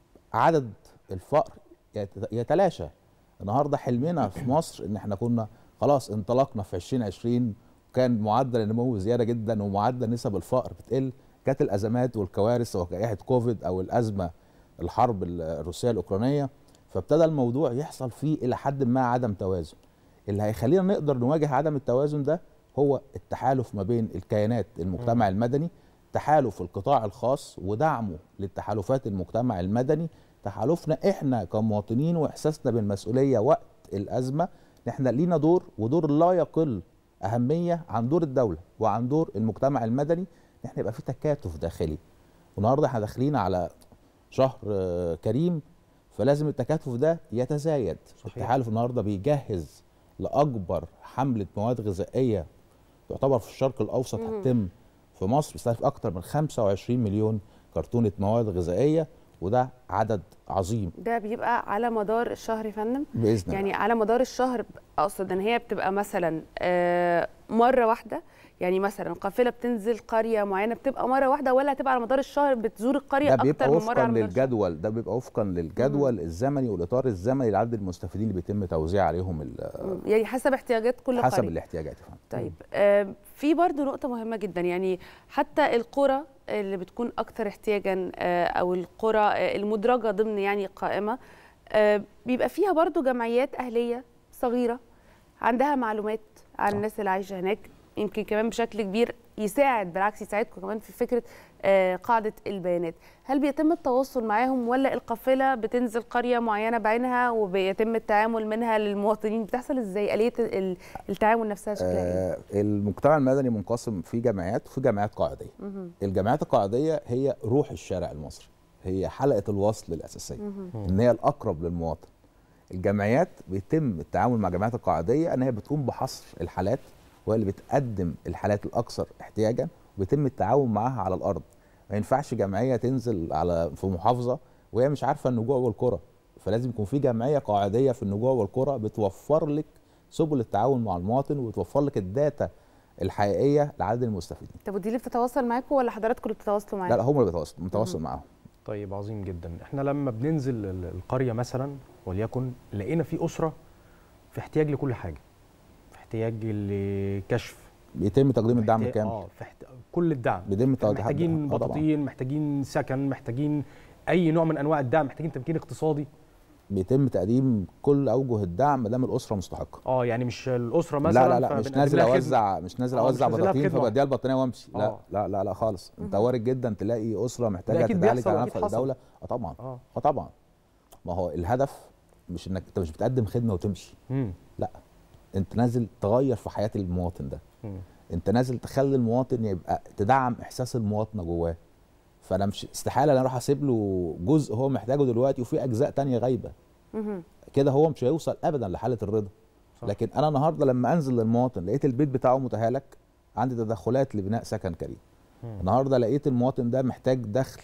عدد الفقر يت- يتلاشى النهارده حلمنا في مصر ان احنا كنا خلاص انطلقنا في 2020 كان معدل النمو زياده جدا ومعدل نسب الفقر بتقل جت الازمات والكوارث وجائحه كوفيد او الازمه الحرب ال- الروسيه الاوكرانيه فابتدى الموضوع يحصل فيه الى حد ما عدم توازن اللي هيخلينا نقدر نواجه عدم التوازن ده هو التحالف ما بين الكيانات المجتمع المدني تحالف القطاع الخاص ودعمه للتحالفات المجتمع المدني تحالفنا احنا كمواطنين واحساسنا بالمسؤوليه وقت الازمه ان احنا لينا دور ودور لا يقل اهميه عن دور الدوله وعن دور المجتمع المدني ان احنا يبقى في تكاتف داخلي والنهارده احنا داخلين على شهر آه، كريم فلازم التكاتف ده يتزايد صحيح. التحالف النهارده بيجهز لاكبر حمله مواد غذائيه تعتبر في الشرق الاوسط هتتم في مصر بيستهدف اكتر من 25 مليون كرتونه مواد غذائيه وده عدد عظيم ده بيبقى على مدار الشهر يا فندم باذن الله يعني على مدار الشهر اقصد ان هي بتبقى مثلا آه، مره واحده يعني مثلا قافله بتنزل قريه معينه بتبقى مره واحده ولا هتبقى على مدار الشهر بتزور القريه ده بيبقى اكتر من مره وفقا على مدار الشهر للجدول ده بيبقى وفقا للجدول الزمني والاطار الزمني لعدد المستفيدين اللي بيتم توزيع عليهم ال- مم. يعني حسب احتياجات كل حسب قريه الاحتياجات يا فندم. طيب آه، في برضو نقطة مهمة جدا يعني حتى القرى اللي بتكون أكثر احتياجا آه، أو القرى آه، المدرجة ضمن يعني قائمة آه، بيبقى فيها برضو جمعيات أهلية صغيرة عندها معلومات عن الناس اللي عايشة هناك يمكن كمان بشكل كبير يساعد بالعكس يساعدكم كمان في فكرة آه، قاعدة البيانات هل بيتم التواصل معاهم ولا القافلة بتنزل قرية معينة بعينها وبيتم التعامل منها للمواطنين بتحصل ازاي آلية ال- التعامل نفسها شكلها ايه؟ آه المجتمع المدني منقسم في جمعيات وفي جمعيات قاعديه مهم. الجمعيات القاعديه هي روح الشارع المصري هي حلقه الوصل الاساسيه مهم. ان هي الاقرب للمواطن الجمعيات بيتم التعامل مع الجمعيات القاعديه ان هي بتقوم بحصر الحالات وهي اللي بتقدم الحالات الاكثر احتياجا وبيتم التعاون معاها على الارض ما ينفعش جمعيه تنزل على في محافظه وهي مش عارفه النجوع والقرى فلازم يكون في جمعيه قاعديه في النجوع والقرى بتوفر لك سبل التعاون مع المواطن وتوفر لك الداتا الحقيقيه لعدد المستفيدين طب ودي اللي بتتواصل معاكم ولا حضراتكم اللي بتتواصلوا معاهم؟ لا لا هم اللي بيتواصلوا متواصل معاهم طيب عظيم جدا احنا لما بننزل ال- القريه مثلا وليكن لقينا في اسره في احتياج لكل حاجه في احتياج لكشف بيتم تقديم الدعم محتاج- الكامل اه في احت... كل الدعم بيتم تقديم محتاجين آه طبعاً. بطاطين محتاجين سكن محتاجين اي نوع من انواع الدعم محتاجين تمكين اقتصادي بيتم تقديم كل اوجه الدعم ما دام الاسره مستحقه اه يعني مش الاسره مثلا لا لا لا مش فبنقدم نازل لها خدمة. اوزع مش نازل آه، مش اوزع نازل لها بطاطين بخدمة. فبديها البطانيه وامشي لا آه. لا لا لا خالص انت وارد جدا تلاقي اسره محتاجه ده أكيد تتعالج بيحصل على وأكيد نفقه حصل. الدوله اه طبعا اه اه طبعا ما هو الهدف مش انك انت مش بتقدم خدمه وتمشي مم. لا انت نازل تغير في حياه المواطن ده مم. انت نازل تخلي المواطن يبقى تدعم احساس المواطنه جواه فانا مش استحاله انا اروح اسيب له جزء هو محتاجه دلوقتي وفي اجزاء تانية غايبه مهم. كده هو مش هيوصل ابدا لحاله الرضا صح. لكن انا النهارده لما انزل للمواطن لقيت البيت بتاعه متهالك عندي تدخلات لبناء سكن كريم مم. النهارده لقيت المواطن ده محتاج دخل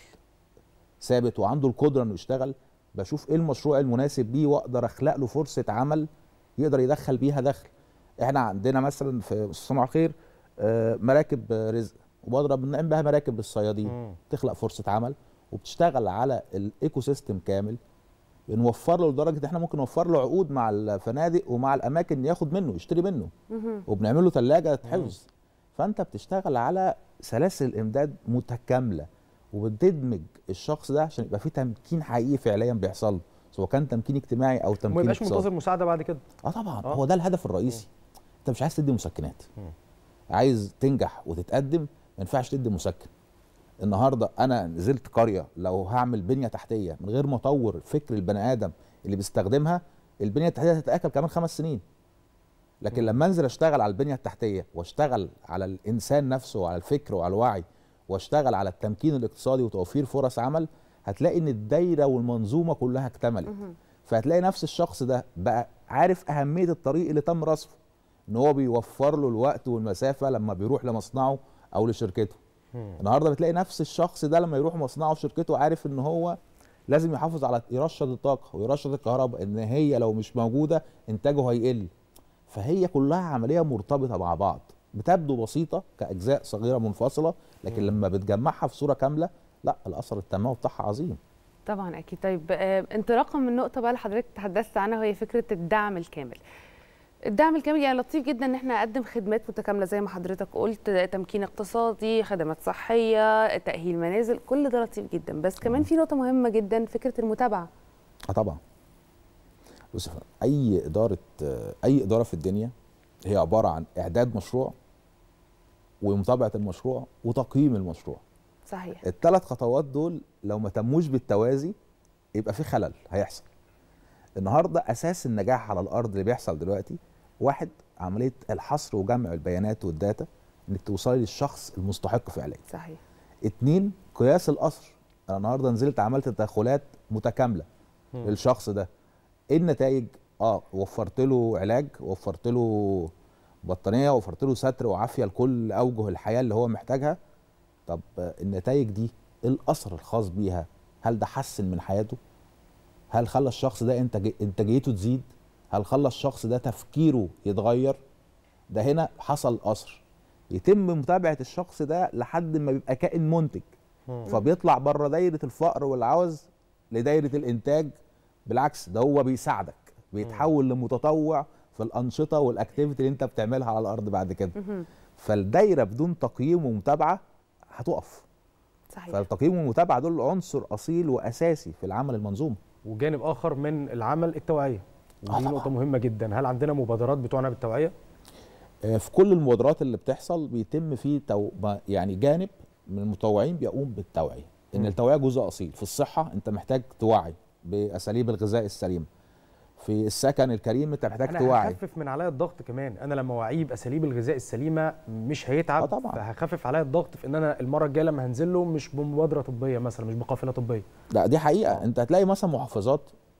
ثابت وعنده القدره انه يشتغل بشوف ايه المشروع المناسب ليه واقدر اخلق له فرصه عمل يقدر يدخل بيها دخل احنا عندنا مثلا في صنع الخير آه، مراكب آه، رزق وبضرب بنعمل بها مراكب للصيادين مم. تخلق فرصه عمل وبتشتغل على الايكو سيستم كامل نوفر له لدرجه ان احنا ممكن نوفر له عقود مع الفنادق ومع الاماكن ياخد منه يشتري منه مهم. وبنعمل له ثلاجه حفظ فانت بتشتغل على سلاسل امداد متكامله وبتدمج الشخص ده عشان يبقى في تمكين حقيقي فعليا بيحصل له سواء كان تمكين اجتماعي او وما تمكين يبقاش اقتصادي منتظر مساعده بعد كده اه طبعا آه. هو ده الهدف الرئيسي انت مش عايز تدي مسكنات مم. عايز تنجح وتتقدم ما ينفعش تدي مسكن النهارده انا نزلت قريه لو هعمل بنيه تحتيه من غير ما اطور فكر البني ادم اللي بيستخدمها البنيه التحتيه هتتاكل كمان خمس سنين لكن لما انزل اشتغل على البنيه التحتيه واشتغل على الانسان نفسه وعلى الفكر وعلى الوعي واشتغل على التمكين الاقتصادي وتوفير فرص عمل هتلاقي ان الدايره والمنظومه كلها اكتملت مهم. فهتلاقي نفس الشخص ده بقى عارف اهميه الطريق اللي تم رصفه ان هو بيوفر له الوقت والمسافه لما بيروح لمصنعه او لشركته مم. النهارده بتلاقي نفس الشخص ده لما يروح مصنعه وشركته عارف ان هو لازم يحافظ على يرشد الطاقه ويرشد الكهرباء ان هي لو مش موجوده انتاجه هيقل فهي كلها عمليه مرتبطه مع بعض بتبدو بسيطه كاجزاء صغيره منفصله لكن لما بتجمعها في صوره كامله لا الاثر التنموي بتاعها عظيم طبعا اكيد طيب آه، انطلاقا من النقطه بقى اللي حضرتك تحدثت عنها وهي فكره الدعم الكامل الدعم الكامل يعني لطيف جدا ان احنا نقدم خدمات متكامله زي ما حضرتك قلت تمكين اقتصادي خدمات صحيه تاهيل منازل كل ده لطيف جدا بس كمان في نقطه مهمه جدا فكره المتابعه اه طبعا بص يا فندم، اي اداره اي اداره في الدنيا هي عباره عن اعداد مشروع ومتابعه المشروع وتقييم المشروع صحيح الثلاث خطوات دول لو ما تموش بالتوازي يبقى في خلل هيحصل النهارده اساس النجاح على الارض اللي بيحصل دلوقتي واحد عمليه الحصر وجمع البيانات والداتا انك توصلي للشخص المستحق فعليا صحيح اتنين قياس الاثر انا النهارده نزلت عملت تدخلات متكامله مم. للشخص ده ايه النتائج اه وفرت له علاج وفرت له بطانيه وفرت له ستر وعافيه لكل اوجه الحياه اللي هو محتاجها طب آه، النتائج دي إيه الاثر الخاص بيها هل ده حسن من حياته هل خلى الشخص ده إنتاج... انتاجيته تزيد هل خلى الشخص ده تفكيره يتغير ده هنا حصل اثر يتم متابعه الشخص ده لحد ما بيبقى كائن منتج فبيطلع بره دايره الفقر والعوز لدايره الانتاج بالعكس ده هو بيساعدك بيتحول لمتطوع في الانشطه والاكتيفيتي اللي انت بتعملها على الارض بعد كده فالدايره بدون تقييم ومتابعه هتقف صحيح فالتقييم والمتابعه دول عنصر اصيل واساسي في العمل المنظومي وجانب اخر من العمل التوعيه آه ودي طبعاً. نقطه مهمه جدا هل عندنا مبادرات بتوعنا بالتوعيه آه، في كل المبادرات اللي بتحصل بيتم فيه تو... ما- يعني جانب من المتطوعين بيقوم بالتوعيه ان مم. التوعيه جزء اصيل في الصحه انت محتاج توعي باساليب الغذاء السليم في السكن الكريم انت محتاج انا توعي هخفف من عليا الضغط كمان انا لما اوعيه باساليب الغذاء السليمه مش هيتعب آه طبعاً. فهخفف عليا الضغط في ان انا المره الجايه لما هنزل له مش بمبادره طبيه مثلا مش بقافله طبيه لا دي حقيقه انت هتلاقي مثلا محافظات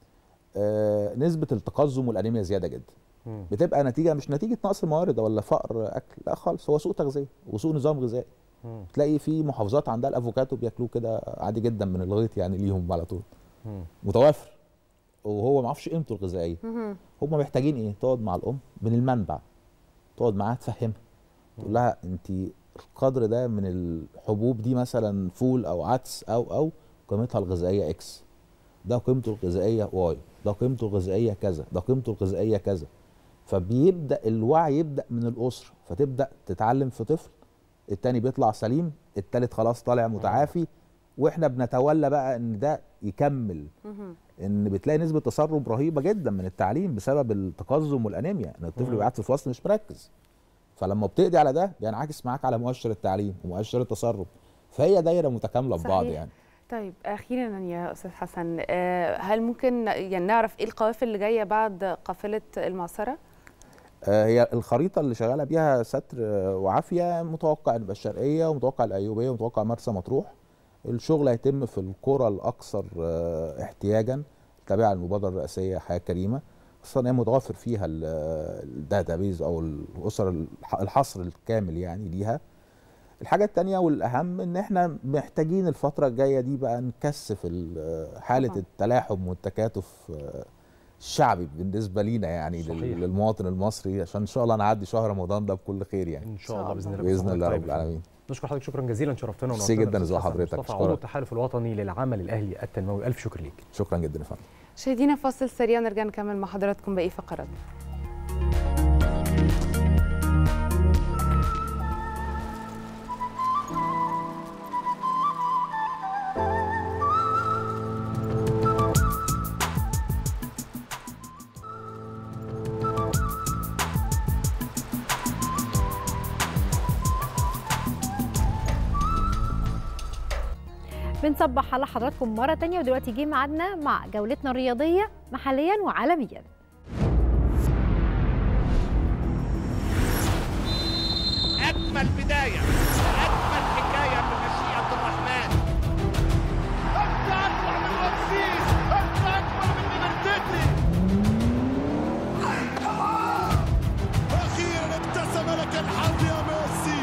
آه، نسبه التقزم والانيميا زياده جدا مم. بتبقى نتيجه مش نتيجه نقص موارد ولا فقر اكل لا خالص هو سوء تغذيه وسوء نظام غذائي مم. تلاقي في محافظات عندها الافوكاتو بياكلوه كده عادي جدا من الغيط يعني ليهم على طول مم. متوفر وهو ما عرفش قيمته الغذائيه مهم. هم محتاجين ايه تقعد مع الام من المنبع تقعد معاها تفهمها تقول لها انت القدر ده من الحبوب دي مثلا فول او عدس او او قيمتها الغذائيه اكس ده قيمته الغذائيه واي ده قيمته الغذائيه كذا ده قيمته الغذائيه كذا فبيبدا الوعي يبدا من الاسره فتبدا تتعلم في طفل التاني بيطلع سليم التالت خلاص طالع متعافي واحنا بنتولى بقى ان ده يكمل مهم. ان بتلاقي نسبه تسرب رهيبه جدا من التعليم بسبب التقزم والانيميا ان الطفل مم. بيبقى قاعد في الفصل مش مركز فلما بتقضي على ده بينعكس معاك على مؤشر التعليم ومؤشر التسرب فهي دايره متكامله ببعض صحيح. يعني طيب اخيرا يا استاذ حسن آه، هل ممكن يعني نعرف ايه القوافل اللي جايه بعد قافله المعصره آه، هي الخريطه اللي شغاله بيها ستر آه، وعافيه متوقع تبقى الشرقيه ومتوقع الايوبيه ومتوقع مرسى مطروح الشغل هيتم في القرى الاكثر آه، احتياجا تابعه للمبادره الرئاسيه حياه كريمه خصوصا ان هي متوفر فيها الداتابيز او الاسر الح- الحصر الكامل يعني ليها الحاجه الثانيه والاهم ان احنا محتاجين الفتره الجايه دي بقى نكثف ال- حاله طبعاً. التلاحم والتكاتف آه، الشعبي بالنسبه لينا يعني لل- صحيح. للمواطن المصري عشان ان شاء الله نعدي شهر رمضان ده بكل خير يعني ان شاء الله باذن الله باذن بصحتك الله طيب رب يا فندم. العالمين نشكر حضرتك شكرا جزيلا شرفتنا ميرسي ونورتنا جدا الأستاذ ازي حسن حضرتك، مصطفى أشكرك. عضو التحالف الوطني للعمل الاهلي التنموي الف شكر ليك شكرا جدا يا فندم مشاهدينا فاصل سريع نرجع نكمل مع حضراتكم باقي فقراتنا بنصبح على حضراتكم مرة تانية ودلوقتي جه ميعادنا مع جولتنا الرياضية محليا وعالميا أجمل بداية وأجمل حكاية بمشيئة الرحمن أنت أكبر من رمسيس أنت أكبر من منتدي أخيرا ابتسم لك الحظ يا ميسي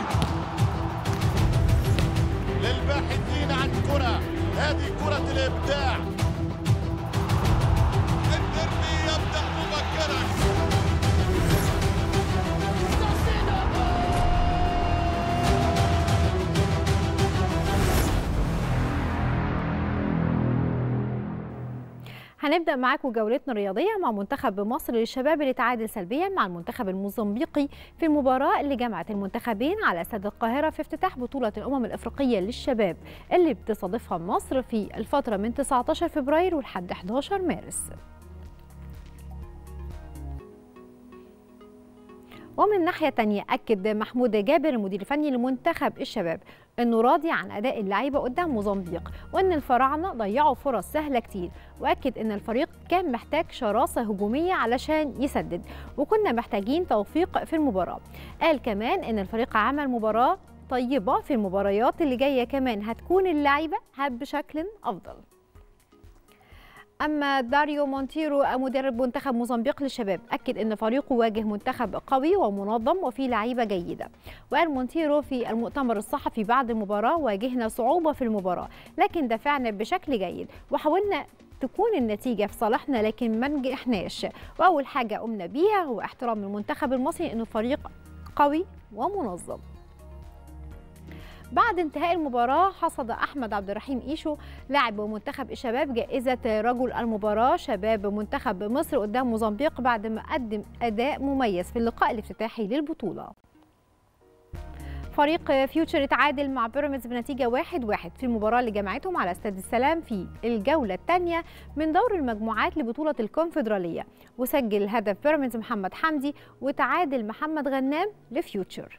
للباحثين عن كرة هذه كرة الإبداع الدربي يبدأ مبكرا هنبدأ معاكم جولتنا الرياضية مع منتخب مصر للشباب اللي تعادل سلبيا مع المنتخب الموزمبيقي في المباراة اللي جمعت المنتخبين على استاد القاهرة في افتتاح بطولة الأمم الأفريقية للشباب اللي بتستضيفها مصر في الفترة من 19 فبراير ولحد 11 مارس ومن ناحية تانية أكد محمود جابر المدير الفني لمنتخب الشباب أنه راضي عن أداء اللعيبة قدام موزمبيق وأن الفراعنة ضيعوا فرص سهلة كتير وأكد أن الفريق كان محتاج شراسة هجومية علشان يسدد وكنا محتاجين توفيق في المباراة قال كمان أن الفريق عمل مباراة طيبة في المباريات اللي جاية كمان هتكون اللعيبة بشكل أفضل أما داريو مونتيرو مدرب منتخب موزمبيق للشباب أكد أن فريقه واجه منتخب قوي ومنظم وفيه لعيبة جيدة وقال مونتيرو في المؤتمر الصحفي بعد المباراة واجهنا صعوبة في المباراة لكن دافعنا بشكل جيد وحاولنا تكون النتيجة في صالحنا لكن ما نجحناش وأول حاجة قمنا بيها هو احترام المنتخب المصري أنه فريق قوي ومنظم بعد انتهاء المباراة حصد أحمد عبد الرحيم إيشو لاعب منتخب الشباب جائزة رجل المباراة شباب منتخب مصر قدام موزمبيق بعد ما قدم أداء مميز في اللقاء الافتتاحي للبطولة فريق فيوتشر اتعادل مع بيراميدز بنتيجة 1-1 في المباراة اللي جمعتهم على استاد السلام في الجولة الثانية من دور المجموعات لبطولة الكونفدرالية وسجل هدف بيراميدز محمد حمدي وتعادل محمد غنام لفيوتشر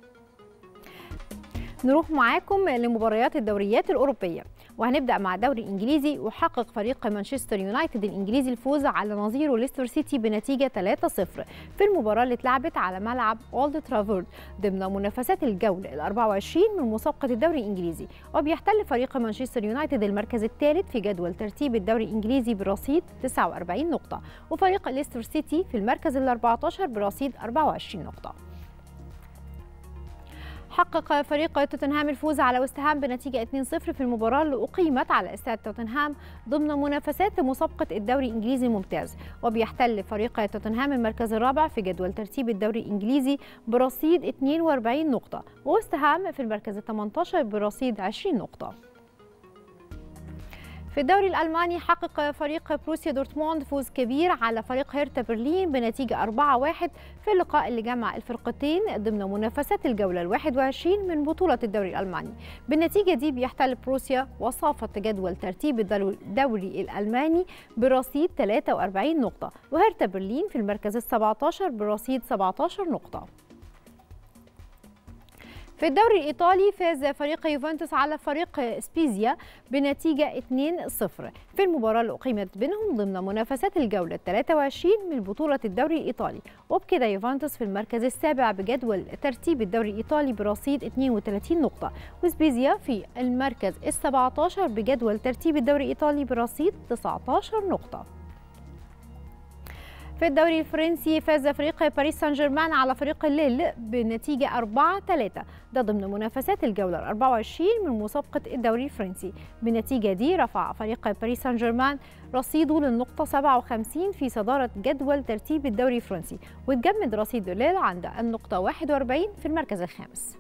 نروح معاكم لمباريات الدوريات الأوروبية وهنبدأ مع الدوري الإنجليزي وحقق فريق مانشستر يونايتد الإنجليزي الفوز على نظيره ليستر سيتي بنتيجة 3-0 في المباراة اللي اتلعبت على ملعب أولد ترافورد ضمن منافسات الجولة ال 24 من مسابقة الدوري الإنجليزي وبيحتل فريق مانشستر يونايتد المركز الثالث في جدول ترتيب الدوري الإنجليزي برصيد 49 نقطة وفريق ليستر سيتي في المركز ال 14 برصيد 24 نقطة حقق فريق توتنهام الفوز على وست هام بنتيجة 2-0 في المباراة اللي أقيمت على استاد توتنهام ضمن منافسات مسابقة الدوري الإنجليزي الممتاز وبيحتل فريق توتنهام المركز الرابع في جدول ترتيب الدوري الإنجليزي برصيد 42 نقطة ووست هام في المركز ال 18 برصيد 20 نقطة في الدوري الألماني حقق فريق بروسيا دورتموند فوز كبير على فريق هيرتا برلين بنتيجة 4-1 في اللقاء اللي جمع الفرقتين ضمن منافسات الجولة ال 21 من بطولة الدوري الألماني بالنتيجة دي بيحتل بروسيا وصافة جدول ترتيب الدوري الألماني برصيد 43 نقطة وهيرتا برلين في المركز ال 17 برصيد 17 نقطة في الدوري الإيطالي فاز فريق يوفنتوس على فريق سبيزيا بنتيجة 2-0 في المباراة اللي أقيمت بينهم ضمن منافسات الجولة 23 من بطولة الدوري الإيطالي وبكده يوفنتوس في المركز السابع بجدول ترتيب الدوري الإيطالي برصيد 32 نقطة وسبيزيا في المركز ال 17 بجدول ترتيب الدوري الإيطالي برصيد 19 نقطة في الدوري الفرنسي فاز فريق باريس سان جيرمان على فريق الليل بنتيجة 4-3 ده ضمن منافسات الجولة 24 من مسابقة الدوري الفرنسي بالنتيجة دي رفع فريق باريس سان جيرمان رصيده للنقطة 57 في صدارة جدول ترتيب الدوري الفرنسي وتجمد رصيد الليل عند النقطة 41 في المركز الخامس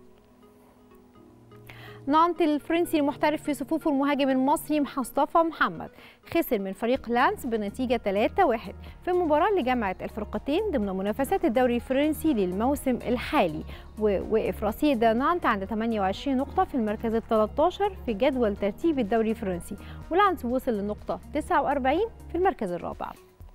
نانت الفرنسي المحترف في صفوف المهاجم المصري مصطفى محمد خسر من فريق لانس بنتيجة 3-1 في المباراة اللي جمعت الفرقتين ضمن منافسات الدوري الفرنسي للموسم الحالي ووقف رصيد نانت عند 28 نقطة في المركز ال 13 في جدول ترتيب الدوري الفرنسي ولانس وصل للنقطة 49 في المركز الرابع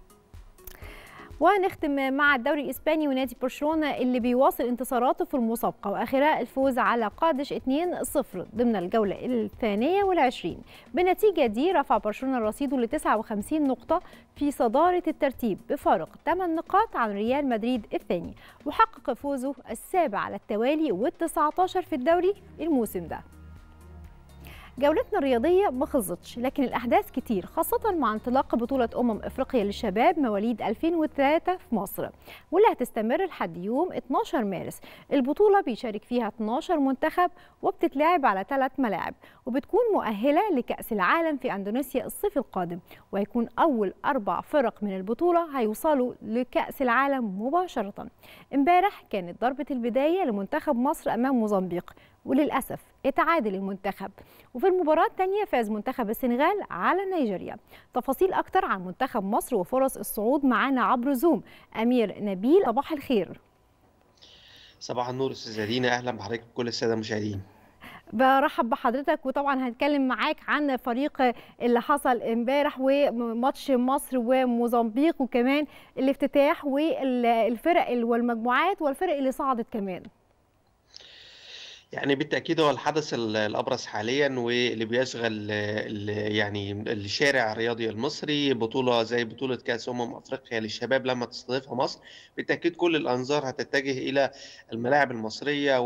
ونختم مع الدوري الاسباني ونادي برشلونه اللي بيواصل انتصاراته في المسابقه واخرها الفوز على قادش 2-0 ضمن الجوله الثانيه والعشرين بالنتيجه دي رفع برشلونه رصيده ل 59 نقطه في صداره الترتيب بفارق 8 نقاط عن ريال مدريد الثاني وحقق فوزه السابع على التوالي وال19 في الدوري الموسم ده جولتنا الرياضية ما خلصتش لكن الأحداث كتير خاصة مع انطلاق بطولة أمم إفريقيا للشباب مواليد 2003 في مصر واللي هتستمر لحد يوم 12 مارس البطولة بيشارك فيها 12 منتخب وبتتلعب على ثلاث ملاعب وبتكون مؤهلة لكأس العالم في أندونيسيا الصيف القادم وهيكون أول أربع فرق من البطولة هيوصلوا لكأس العالم مباشرة امبارح كانت ضربة البداية لمنتخب مصر أمام موزمبيق وللأسف اتعادل المنتخب وفي المباراة الثانية فاز منتخب السنغال على نيجيريا تفاصيل أكتر عن منتخب مصر وفرص الصعود معانا عبر زوم أمير نبيل صباح الخير صباح النور استاذه دينا اهلا بحضرتك كل الساده المشاهدين برحب بحضرتك وطبعا هنتكلم معاك عن فريق اللي حصل امبارح وماتش مصر وموزمبيق وكمان الافتتاح والفرق والمجموعات والفرق اللي صعدت كمان يعني بالتأكيد هو الحدث ال- الأبرز حاليا واللي بيشغل ال- يعني الشارع الرياضي المصري بطولة زي بطولة كأس أمم أفريقيا للشباب لما تستضيفها مصر بالتأكيد كل الأنظار هتتجه إلى الملاعب المصرية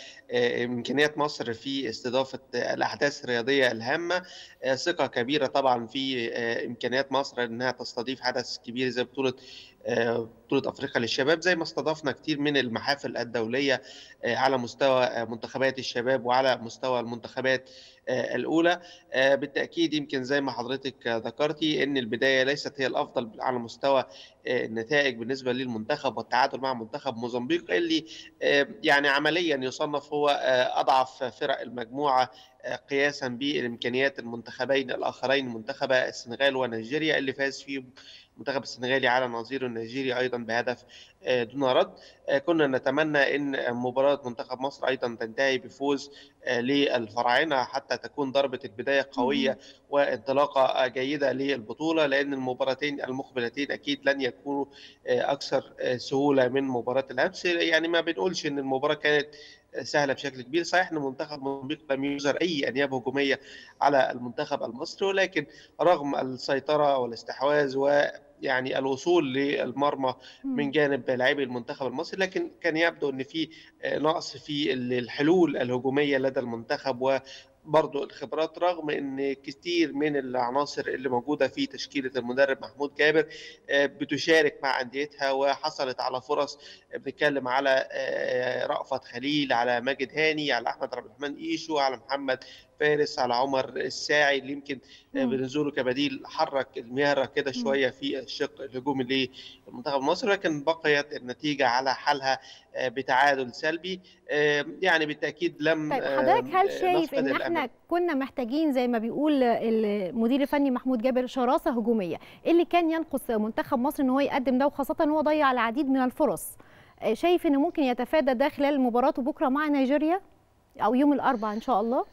وإمكانيات مصر في استضافة الأحداث الرياضية الهامة آه، ثقة كبيرة طبعا في آه، إمكانيات مصر إنها تستضيف حدث كبير زي بطولة آه، بطولة أفريقيا للشباب زي ما استضفنا كتير من المحافل الدولية آه، على مستوى آه، منتخبات الشباب وعلى مستوى المنتخبات آه، الأولى آه، بالتأكيد يمكن زي ما حضرتك آه، ذكرتي إن البداية ليست هي الأفضل على مستوى آه، النتائج بالنسبة للمنتخب والتعادل مع منتخب موزمبيق اللي آه، يعني عمليا يصنف هو آه، أضعف فرق المجموعة آه، قياسا بالإمكانيات المنتخبين الآخرين منتخب السنغال ونيجيريا اللي فاز فيهم المنتخب السنغالي على نظيره النيجيري ايضا بهدف آه، دون رد آه، كنا نتمنى ان مباراه منتخب مصر ايضا تنتهي بفوز آه، للفراعنه حتى تكون ضربه البدايه قويه وانطلاقه آه، جيده للبطوله لان المباراتين المقبلتين اكيد لن يكونوا آه، اكثر آه، سهوله من مباراه الامس يعني ما بنقولش ان المباراه كانت سهله بشكل كبير صحيح ان منتخب موزمبيق لم يظهر اي انياب هجوميه على المنتخب المصري ولكن رغم السيطره والاستحواذ ويعني الوصول للمرمى من جانب لاعبي المنتخب المصري لكن كان يبدو ان في نقص في الحلول الهجوميه لدى المنتخب و برضو الخبرات رغم ان كتير من العناصر اللي موجوده في تشكيله المدرب محمود جابر آه، بتشارك مع انديتها وحصلت على فرص بنتكلم على آه، رأفت خليل على ماجد هاني على احمد عبد الرحمن ايشو على محمد فارس على عمر الساعي اللي يمكن آه، مم. بنزوله كبديل حرك الميارة كده مم. شويه في الشق الهجومي للمنتخب المصري لكن بقيت النتيجه على حالها آه، بتعادل سلبي آه، يعني بالتاكيد لم طيب آه، حضرتك هل آه، شايف نفقد ان الأمل. احنا كنا محتاجين زي ما بيقول المدير الفني محمود جابر شراسه هجوميه ايه اللي كان ينقص منتخب مصر ان هو يقدم ده وخاصه ان هو ضيع العديد من الفرص آه، شايف ان ممكن يتفادى ده خلال مباراته بكره مع نيجيريا او يوم الاربعاء ان شاء الله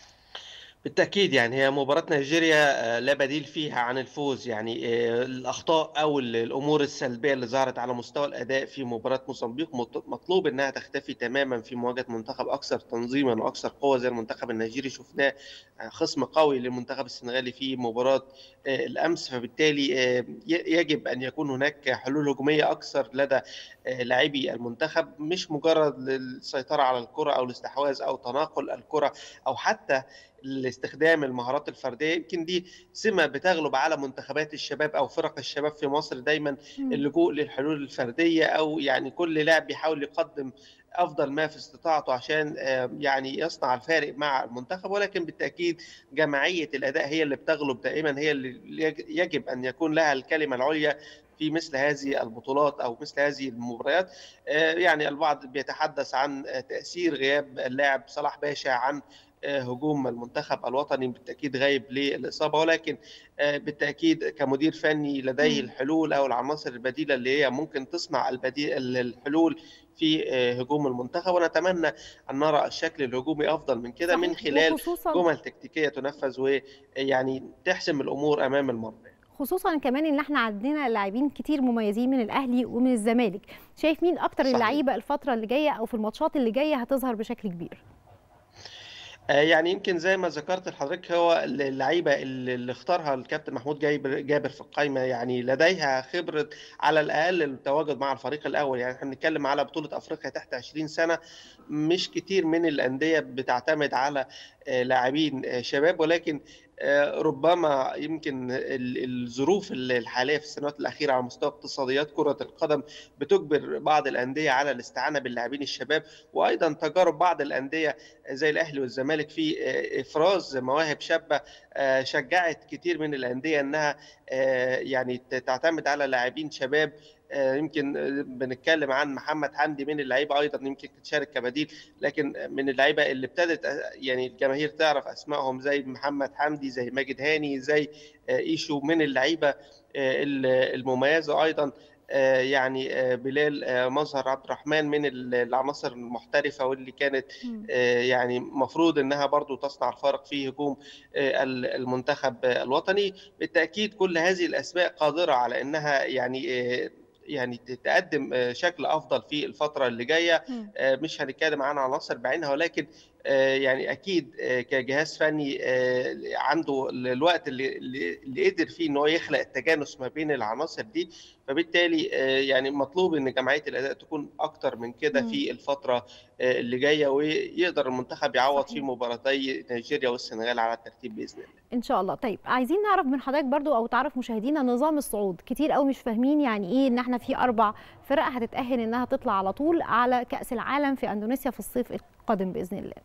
بالتأكيد يعني هي مباراة نيجيريا آه، لا بديل فيها عن الفوز يعني آه، الأخطاء أو ال- الأمور السلبية اللي ظهرت على مستوى الأداء في مباراة موزمبيق مط- مطلوب إنها تختفي تماما في مواجهة منتخب أكثر تنظيما وأكثر قوة زي المنتخب النيجيري شفناه آه، خصم قوي للمنتخب السنغالي في مباراة آه، الأمس فبالتالي آه، ي- يجب أن يكون هناك حلول هجومية أكثر لدى آه، لاعبي المنتخب مش مجرد السيطرة على الكرة أو الاستحواذ أو تناقل الكرة أو حتى لاستخدام المهارات الفرديه يمكن دي سمه بتغلب على منتخبات الشباب او فرق الشباب في مصر دايما اللجوء للحلول الفرديه او يعني كل لاعب بيحاول يقدم افضل ما في استطاعته عشان آه، يعني يصنع الفارق مع المنتخب ولكن بالتاكيد جماعيه الاداء هي اللي بتغلب دائما هي اللي يج- يجب ان يكون لها الكلمه العليا في مثل هذه البطولات او مثل هذه المباريات آه، يعني البعض بيتحدث عن آه، تاثير غياب اللاعب صلاح باشا عن آه، هجوم المنتخب الوطني بالتاكيد غايب للاصابه ولكن آه، بالتاكيد كمدير فني لديه مم. الحلول او العناصر البديله اللي هي ممكن تصنع البديل الحلول في آه، هجوم المنتخب ونتمنى ان نرى الشكل الهجومي افضل من كده من صحيح، خلال وخصوصاً- جمل تكتيكيه تنفذ ويعني تحسم الامور امام المرمى خصوصا كمان ان احنا عندنا لاعبين كتير مميزين من الاهلي ومن الزمالك شايف مين اكتر صحيح. اللعيبه الفتره اللي جايه او في الماتشات اللي جايه هتظهر بشكل كبير آه، يعني يمكن زي ما ذكرت لحضرتك هو اللعيبه اللي اللي اختارها الكابتن محمود جابر جابر في القائمه يعني لديها خبره على الاقل التواجد مع الفريق الاول يعني احنا بنتكلم على بطوله افريقيا تحت 20 سنه مش كتير من الانديه بتعتمد على آه، لاعبين آه، شباب ولكن آه، ربما يمكن ال- الظروف الحاليه في السنوات الاخيره على مستوى اقتصاديات كره القدم بتجبر بعض الانديه على الاستعانه باللاعبين الشباب وايضا تجارب بعض الانديه زي الاهلي والزمالك في آه، افراز مواهب شابه آه، شجعت كتير من الانديه انها آه، يعني ت- تعتمد على لاعبين شباب آه، يمكن آه، بنتكلم عن محمد حمدي من اللعيبه ايضا يمكن تشارك كبديل لكن من اللعيبه اللي ابتدت آه، يعني الجماهير تعرف اسمائهم زي محمد حمدي زي ماجد هاني زي آه، ايشو من اللعيبه آه، ال- المميزه ايضا آه، يعني آه، بلال آه، مظهر عبد الرحمن من ال- العناصر المحترفه واللي كانت آه، يعني مفروض انها برضو تصنع الفارق في هجوم آه، ال- المنتخب آه، الوطني بالتاكيد كل هذه الاسماء قادره على انها يعني آه، يعني تقدم آه، شكل افضل في الفتره اللي جايه مم. آه، مش هنتكلم عن عناصر بعينها ولكن آه، يعني اكيد آه، كجهاز فني آه، عنده الوقت اللي اللي اللي قدر فيه ان هو يخلق التجانس ما بين العناصر دي فبالتالي آه، يعني مطلوب ان جمعيه الاداء تكون اكتر من كده مم. في الفتره آه، اللي جايه ويقدر المنتخب يعوض في صحيح. مباراتي نيجيريا والسنغال على الترتيب باذن الله ان شاء الله طيب عايزين نعرف من حضرتك برضو او تعرف مشاهدينا نظام الصعود كتير قوي مش فاهمين يعني ايه ان احنا في اربع فرق هتتاهل انها تطلع على طول على كاس العالم في اندونيسيا في الصيف القادم باذن الله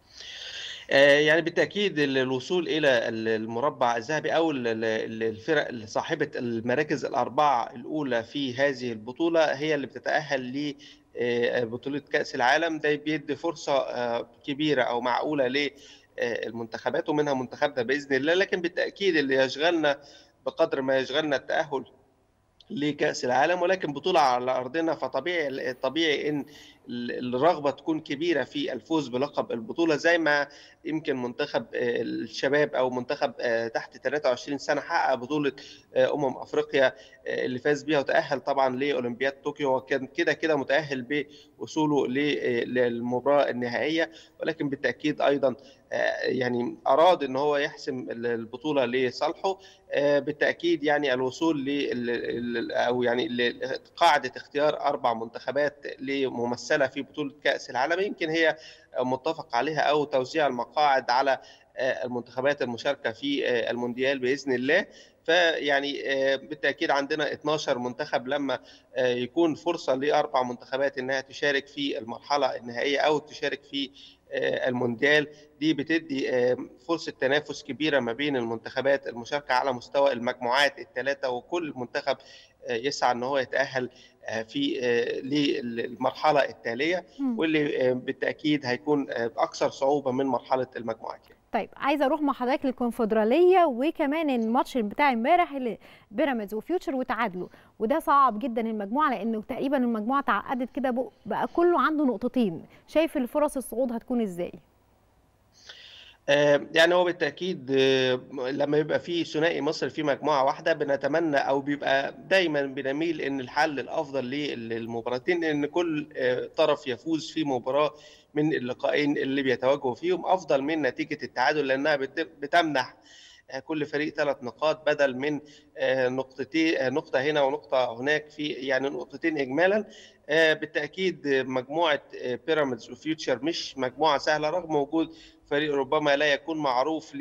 آه، يعني بالتأكيد ال- الوصول إلى ال- المربع الذهبي أو ال- ال- الفرق صاحبة المراكز الأربعة الأولى في هذه البطولة هي اللي بتتأهل لبطولة كأس العالم ده بيدي فرصة آه، كبيرة أو معقولة للمنتخبات ومنها منتخبنا بإذن الله لكن بالتأكيد اللي يشغلنا بقدر ما يشغلنا التأهل لكأس العالم ولكن بطولة على أرضنا فطبيعي طبيعي إن ال- الرغبة تكون كبيرة في الفوز بلقب البطولة زي ما يمكن منتخب آه، الشباب أو منتخب آه، تحت 23 سنة حقق بطولة آه، أمم أفريقيا آه، اللي فاز بيها وتأهل طبعا لأولمبياد طوكيو وكان كده كده متأهل بوصوله ل- آه، للمباراة النهائية ولكن بالتأكيد أيضا آه، يعني أراد إن هو يحسم البطولة لصالحه آه، بالتأكيد يعني الوصول ل أو يعني لقاعدة اختيار أربع منتخبات لممثلة في بطولة كأس العالم يمكن هي متفق عليها أو توزيع المقاعد على آه، المنتخبات المشاركة في آه، المونديال بإذن الله فيعني آه، بالتأكيد عندنا 12 منتخب لما آه، يكون فرصة لأربع منتخبات إنها تشارك في المرحلة النهائية أو تشارك في آه، المونديال دي بتدي آه، فرصة تنافس كبيرة ما بين المنتخبات المشاركة على مستوى المجموعات الثلاثة وكل منتخب آه، يسعى ان هو يتأهل آه، في آه، للمرحلة التالية مم. واللي آه، بالتأكيد هيكون آه، أكثر صعوبة من مرحلة المجموعات يعني. طيب عايزه اروح مع حضرتك للكونفدراليه وكمان الماتش بتاع امبارح اللي بيراميدز وفيوتشر وتعادلوا وده صعب جدا المجموعه لانه تقريبا المجموعه تعقدت كده بق- بقى كله عنده نقطتين شايف الفرص الصعود هتكون ازاي آه، يعني هو بالتأكيد آه، لما يبقى في ثنائي مصري في مجموعة واحدة بنتمنى أو بيبقى دايما بنميل إن الحل الأفضل للمباراتين إن كل آه، طرف يفوز في مباراة من اللقاءين اللي بيتواجهوا فيهم أفضل من نتيجة التعادل لأنها بت- بتمنح آه، كل فريق ثلاث نقاط بدل من آه، نقطتين آه، نقطة هنا ونقطة هناك في يعني نقطتين إجمالا آه، بالتأكيد آه، مجموعة آه، بيراميدز وفيوتشر مش مجموعة سهلة رغم وجود فريق ربما لا يكون معروف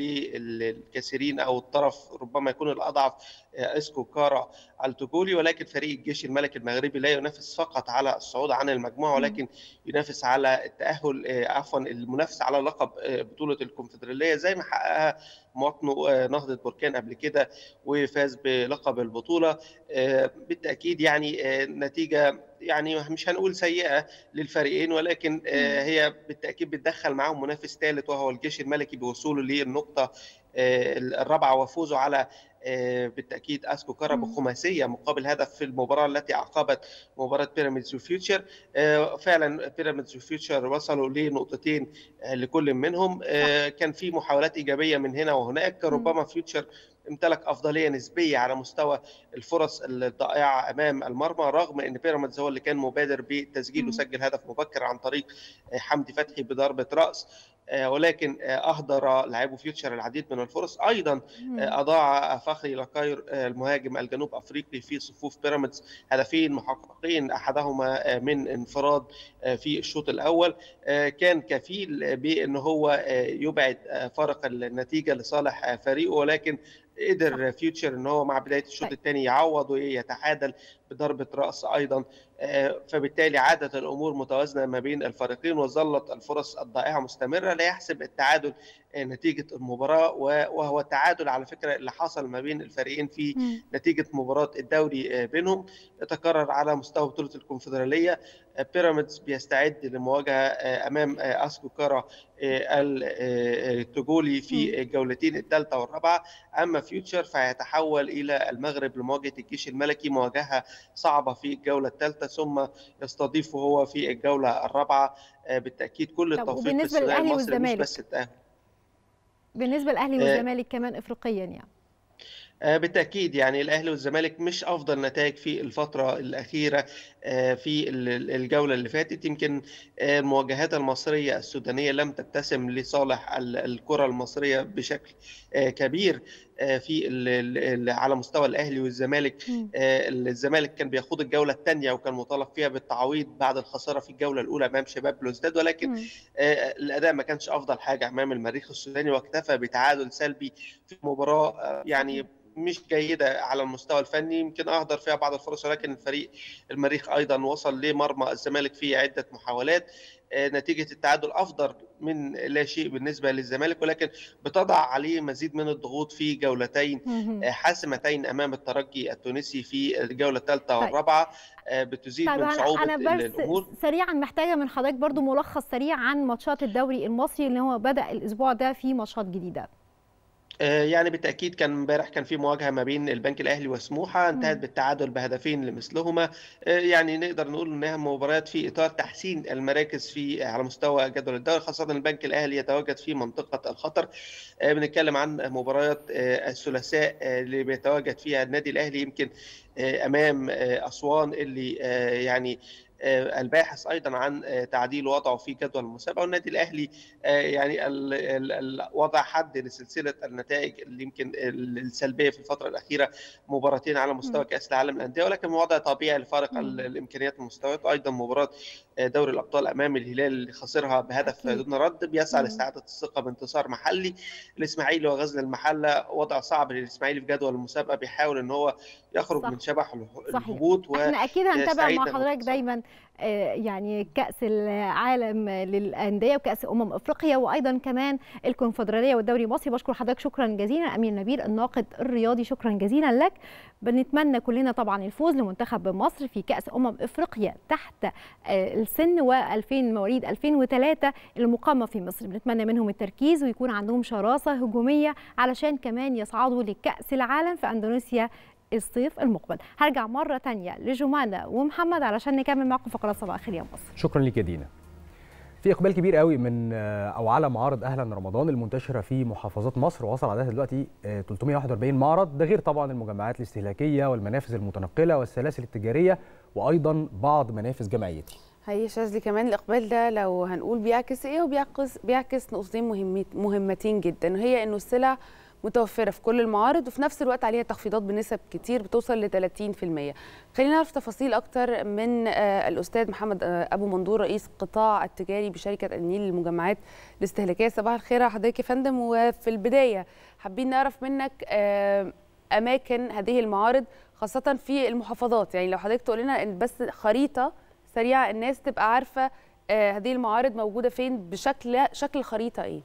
للكثيرين او الطرف ربما يكون الاضعف آه، اسكو كارا التوجولي ولكن فريق الجيش الملكي المغربي لا ينافس فقط على الصعود عن المجموعه ولكن ينافس على التاهل آه، عفوا المنافسه على لقب آه، بطوله الكونفدراليه زي ما حققها مواطنه آه، نهضه بركان قبل كده وفاز بلقب البطوله آه، بالتاكيد يعني آه، نتيجه يعني مش هنقول سيئه للفريقين ولكن آه، هي بالتاكيد بتدخل معاهم منافس ثالث وهو الجيش الملكي بوصوله للنقطه آه، الرابعه وفوزه على آه، بالتاكيد اسكو كارا مم. بخماسيه مقابل هدف في المباراه التي اعقبت مباراه بيراميدز وفيوتشر آه، فعلا بيراميدز وفيوتشر وصلوا لنقطتين آه، لكل منهم آه، كان في محاولات ايجابيه من هنا وهناك ربما فيوتشر امتلك افضليه نسبيه على مستوى الفرص الضائعه امام المرمى رغم ان بيراميدز هو اللي كان مبادر بالتسجيل مم. وسجل هدف مبكر عن طريق آه، حمدي فتحي بضربه راس آه، ولكن آه، اهدر لاعبو فيوتشر العديد من الفرص ايضا مم. آه، اضاع فخري لقاير آه، المهاجم الجنوب افريقي في صفوف بيراميدز هدفين محققين احدهما آه، من انفراد آه، في الشوط الاول آه، كان كفيل بان هو آه، يبعد آه، فارق النتيجه لصالح آه، فريقه ولكن قدر فيوتشر ان هو مع بدايه الشوط طيب. الثاني يعوض ويتعادل بضربه راس ايضا آه، فبالتالي عادت الامور متوازنه ما بين الفريقين وظلت الفرص الضائعه مستمره لا يحسب التعادل آه، نتيجه المباراه و- وهو التعادل على فكره اللي حصل ما بين الفريقين في مم. نتيجه مباراه الدوري آه، بينهم تكرر على مستوى بطوله الكونفدراليه آه، بيراميدز بيستعد للمواجهه آه، امام آه، اسكو كارا آه، ال- آه، التوجولي في الجولتين الثالثه والرابعه اما فيوتشر فيتحول الى المغرب لمواجهه الجيش الملكي مواجهه صعبه في الجوله الثالثه ثم يستضيفه هو في الجوله الرابعه آه، بالتاكيد كل طب التوفيق وبالنسبة للثنائي للأهلي المصري مش والزمالك؟ بس التاهل بالنسبه للاهلي آه، والزمالك كمان افريقيا يعني آه، بالتأكيد يعني الأهلي والزمالك مش أفضل نتائج في الفترة الأخيرة آه، في ال- ال- الجولة اللي فاتت يمكن آه، المواجهات المصرية السودانية لم تبتسم لصالح ال- الكرة المصرية بشكل آه، كبير آه، في ال- ال- ال- على مستوى الأهلي والزمالك آه، الزمالك كان بيخوض الجولة الثانية وكان مطالب فيها بالتعويض بعد الخسارة في الجولة الأولى أمام شباب بلوزداد ولكن آه، الأداء ما كانش أفضل حاجة أمام المريخ السوداني واكتفى بتعادل سلبي في مباراة آه، يعني مش جيدة على المستوى الفني يمكن أهدر فيها بعض الفرص ولكن الفريق المريخ أيضا وصل لمرمى الزمالك في عدة محاولات آه، نتيجة التعادل أفضل من لا شيء بالنسبة للزمالك ولكن بتضع عليه مزيد من الضغوط في جولتين مهم. آه، حاسمتين أمام الترجي التونسي في الجولة الثالثة طيب. والرابعة آه، بتزيد طيب من انا صعوبة انا ال- بس الأمور سريعا محتاجه من حضرتك برضو ملخص سريع عن ماتشات الدوري المصري اللي هو بدا الاسبوع ده في ماتشات جديده آه، يعني بالتأكيد كان امبارح كان في مواجهة ما بين البنك الأهلي وسموحة انتهت مم. بالتعادل بهدفين لمثلهما آه، يعني نقدر نقول إنها مباريات في إطار تحسين المراكز في على مستوى جدول الدوري خاصة البنك الأهلي يتواجد في منطقة الخطر آه، بنتكلم عن مباريات آه، الثلاثاء آه، اللي بيتواجد فيها النادي الأهلي يمكن آه، أمام آه، أسوان اللي آه، يعني آه، الباحث ايضا عن آه، تعديل وضعه في جدول المسابقه والنادي الاهلي آه، يعني ال- ال- ال- وضع حد لسلسله النتائج اللي يمكن ال- السلبيه في الفتره الاخيره مباراتين على مستوى مم. كاس العالم للانديه ولكن وضع طبيعي لفارق مم. ال- الامكانيات والمستويات وايضا مباراه آه، دوري الابطال امام الهلال اللي خسرها بهدف أكيد. دون رد بيسعى مم. لاستعاده الثقه بانتصار محلي الاسماعيلي وغزل المحله وضع صعب للاسماعيلي في جدول المسابقه بيحاول ان هو يخرج صح. من شبح الهبوط صحيح الهبوط احنا اكيد هنتابع ويستعيد مع حضرتك دايما آه، يعني كاس العالم للانديه وكاس امم افريقيا وايضا كمان الكونفدراليه والدوري المصري بشكر حضرتك شكرا جزيلا امير نبيل الناقد الرياضي شكرا جزيلا لك بنتمنى كلنا طبعا الفوز لمنتخب مصر في كاس امم افريقيا تحت آه، السن و2000 مواليد 2003 المقامه في مصر بنتمنى منهم التركيز ويكون عندهم شراسه هجوميه علشان كمان يصعدوا لكاس العالم في اندونيسيا الصيف المقبل هرجع مرة تانية لجمانة ومحمد علشان نكمل معكم فقرات صباح الخير يا مصر شكرا ليك يا دينا في اقبال كبير قوي من آه، او على معارض اهلا رمضان المنتشره في محافظات مصر وصل عددها دلوقتي آه، 341 معرض ده غير طبعا المجمعات الاستهلاكيه والمنافذ المتنقله والسلاسل التجاريه وايضا بعض منافذ جمعيتي هي شاذلي كمان الاقبال ده لو هنقول بيعكس ايه وبيعكس بيعكس نقطتين مهمت- مهمتين جدا هي انه السلع متوفره في كل المعارض وفي نفس الوقت عليها تخفيضات بنسب كتير بتوصل ل 30% خلينا نعرف تفاصيل اكتر من آه، الاستاذ محمد آه، ابو مندور رئيس قطاع التجاري بشركه النيل للمجمعات الاستهلاكيه صباح الخير على حضرتك يا فندم وفي البدايه حابين نعرف منك آه، اماكن هذه المعارض خاصه في المحافظات يعني لو حضرتك تقول لنا إن بس خريطه سريعه الناس تبقى عارفه آه، هذه المعارض موجوده فين بشكل شكل الخريطه ايه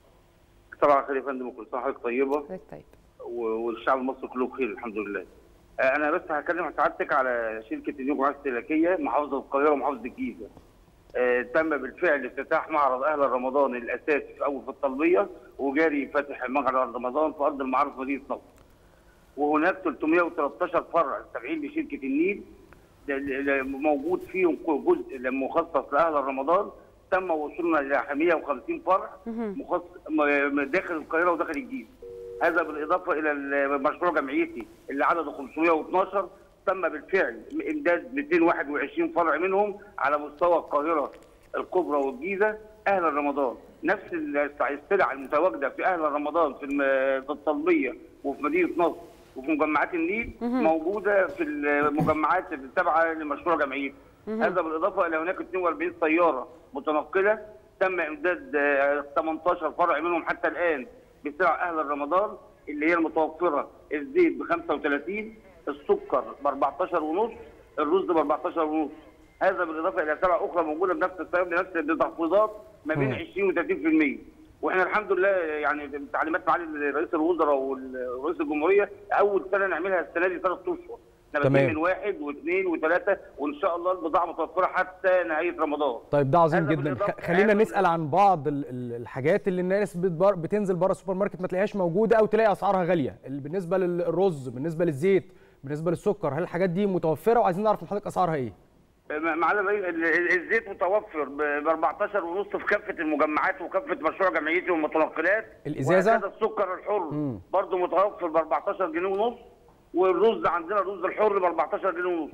طبعا الخير يا فندم وكل سنه وحضرتك طيبه طيب و- والشعب المصري كله بخير الحمد لله. آه، انا بس هكلم مع سعادتك على شركه النيو جمعيه الاستهلاكيه محافظه القاهره ومحافظه الجيزه. آه، تم بالفعل افتتاح معرض اهل رمضان الاساسي في اول في الطلبيه وجاري فتح معرض رمضان في ارض المعارض مدينه نصر. وهناك 313 فرع تابعين لشركه النيل ل- ل- موجود فيهم جزء مخصص لاهل رمضان تم وصولنا الى 150 فرع مخصص م- داخل القاهره وداخل الجيزه. هذا بالاضافه الى ال- مشروع جمعيتي اللي عدده 512 تم بالفعل امداد 221 فرع منهم على مستوى القاهره الكبرى والجيزه اهل رمضان نفس السع- السلع المتواجده في اهل رمضان في الم- في الطلبيه وفي مدينه نصر وفي مجمعات النيل مهم. موجوده في المجمعات التابعه لمشروع جمعيتي مهم. هذا بالاضافه الى هناك 42 سياره متنقله تم امداد آه، 18 فرع منهم حتى الان بسلع اهل رمضان اللي هي المتوفره الزيت ب 35 السكر ب 14 ونص الرز ب 14 ونص هذا بالاضافه الى سلع اخرى موجوده بنفس السبب بنفس التخفيضات ما بين مم. 20 و 30% واحنا الحمد لله يعني تعليمات معالي رئيس الوزراء ورئيس الجمهوريه اول سنه نعملها السنه دي ثلاث اشهر احنا تمام. بادئين من واحد واثنين وثلاثه وان شاء الله البضاعه متوفره حتى نهايه رمضان طيب ده عظيم هذا جدا بالإضافة- خ- خلينا هذا نسال عن بعض ال- ال- الحاجات اللي الناس بتبر- بتنزل بره السوبر ماركت ما تلاقيهاش موجوده او تلاقي اسعارها غاليه ال- بالنسبه للرز بالنسبه للزيت بالنسبه للسكر هل الحاجات دي متوفره وعايزين نعرف من حضرتك اسعارها ايه معالي الرئيس ال- ال- الزيت متوفر ب 14 ونص في كافه المجمعات وكافه مشروع جمعيتي والمتنقلات الإزازة؟ وهكذا السكر الحر مم. برضه متوفر ب 14 جنيه ونص والرز عندنا الرز الحر ب 14 جنيه ونص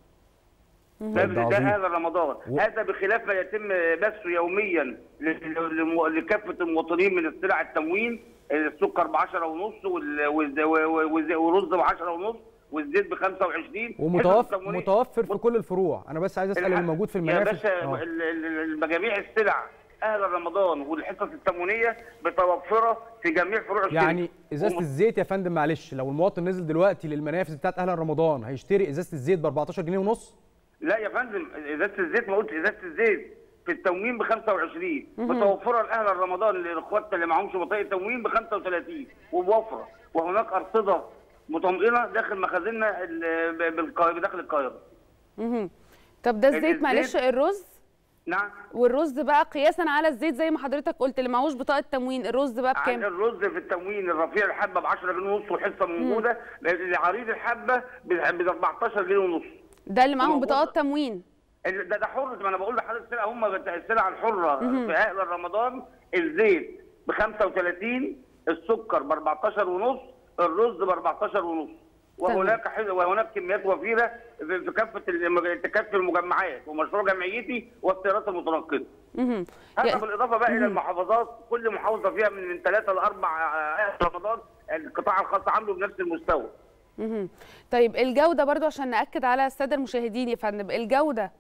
ده طيب ده ده عظيم. هذا رمضان و- هذا بخلاف ما يتم بثه يوميا ل- للم- لكافه المواطنين من السلع التموين السكر ب 10 ونص وال- والز- و- والز- والرز ب 10 ونص والزيت ب 25 ومتوفر حزب التموين- متوفر في كل الفروع انا بس عايز اسال اللي موجود في يا المنافذ باشا آه. ال- ال- ال- جميع السلع اهل رمضان والحصص التموينيه متوفره في جميع فروع الشركه يعني ازازه وم- الزيت يا فندم معلش لو المواطن نزل دلوقتي للمنافذ بتاعت اهل رمضان هيشتري ازازه الزيت ب 14 جنيه ونص لا يا فندم ازازه الزيت ما قلت ازازه الزيت في التموين ب 25 مهم. متوفره لاهل رمضان لاخواتنا اللي معهمش بطاقه تموين ب 35 وبوفره وهناك ارصده مطمئنه داخل مخازننا ال- ب- بالقا- داخل القاهره مهم. طب ده الزيت الزيت- معلش الرز نعم والرز بقى قياسا على الزيت زي ما حضرتك قلت اللي معهوش بطاقه تموين الرز بقى عن بكام الرز في التموين الرفيع الحبه ب 10 جنيه ونص وحصه موجوده العريض الحبه ب 14 جنيه ونص ده اللي معاهم وموجود- بطاقات تموين ال- ده ده حر ما انا بقول لحضرتك السلع هم بت- السلع الحره مهم. في اهل رمضان الزيت ب 35 السكر ب 14 ونص الرز ب 14 ونص وهناك حز- وهناك كميات وفيره في في كافه الم- تكفي المجمعات ومشروع جمعيتي والسيارات المتنقله مهم. هذا يا- بالاضافه بقى الى مهم. المحافظات كل محافظه فيها من من ثلاثه لاربع آه، اهل رمضان القطاع الخاص عامله بنفس المستوى مهم. طيب الجوده برضو عشان ناكد على الساده المشاهدين يا فندم الجوده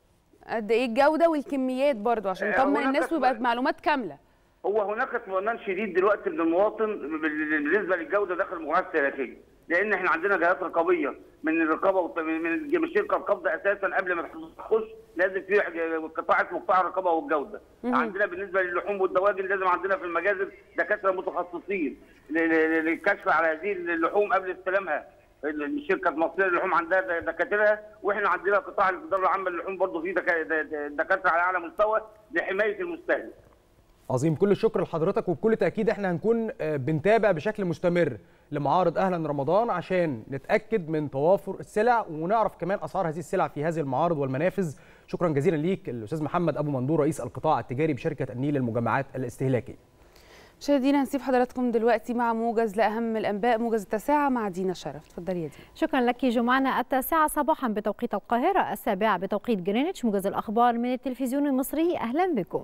قد ايه الجوده والكميات برضو عشان آه، نطمن هناك الناس ويبقى معلومات كامله هو هناك اطمئنان شديد دلوقتي من المواطن بال- بالنسبه للجوده داخل المجموعات السياسيه لان احنا عندنا جهات رقابيه من الرقابه والت- من من شركه القبضه اساسا قبل ما تخش لازم في قطاع اسمه قطاع الرقابه والجوده مهم. عندنا بالنسبه للحوم والدواجن لازم عندنا في المجازر دكاتره متخصصين ل- ل- للكشف على هذه اللحوم قبل استلامها الشركه المصريه للحوم عندها د- دكاترها واحنا عندنا قطاع الاداره العامه للحوم برضه في دكا- د- د- دكاتره على اعلى مستوى لحمايه المستهلك عظيم كل الشكر لحضرتك وبكل تاكيد احنا هنكون آه، بنتابع بشكل مستمر لمعارض اهلا رمضان عشان نتاكد من توافر السلع ونعرف كمان اسعار هذه السلع في هذه المعارض والمنافذ شكرا جزيلا ليك الاستاذ محمد ابو مندور رئيس القطاع التجاري بشركه النيل للمجمعات الاستهلاكيه مشاهدينا هنسيب حضراتكم دلوقتي مع موجز لاهم الانباء موجز التاسعه مع دينا شرف اتفضلي يا دينا شكرا لك جمعنا التاسعة صباحا بتوقيت القاهرة السابعة بتوقيت جرينتش موجز الأخبار من التلفزيون المصري أهلا بكم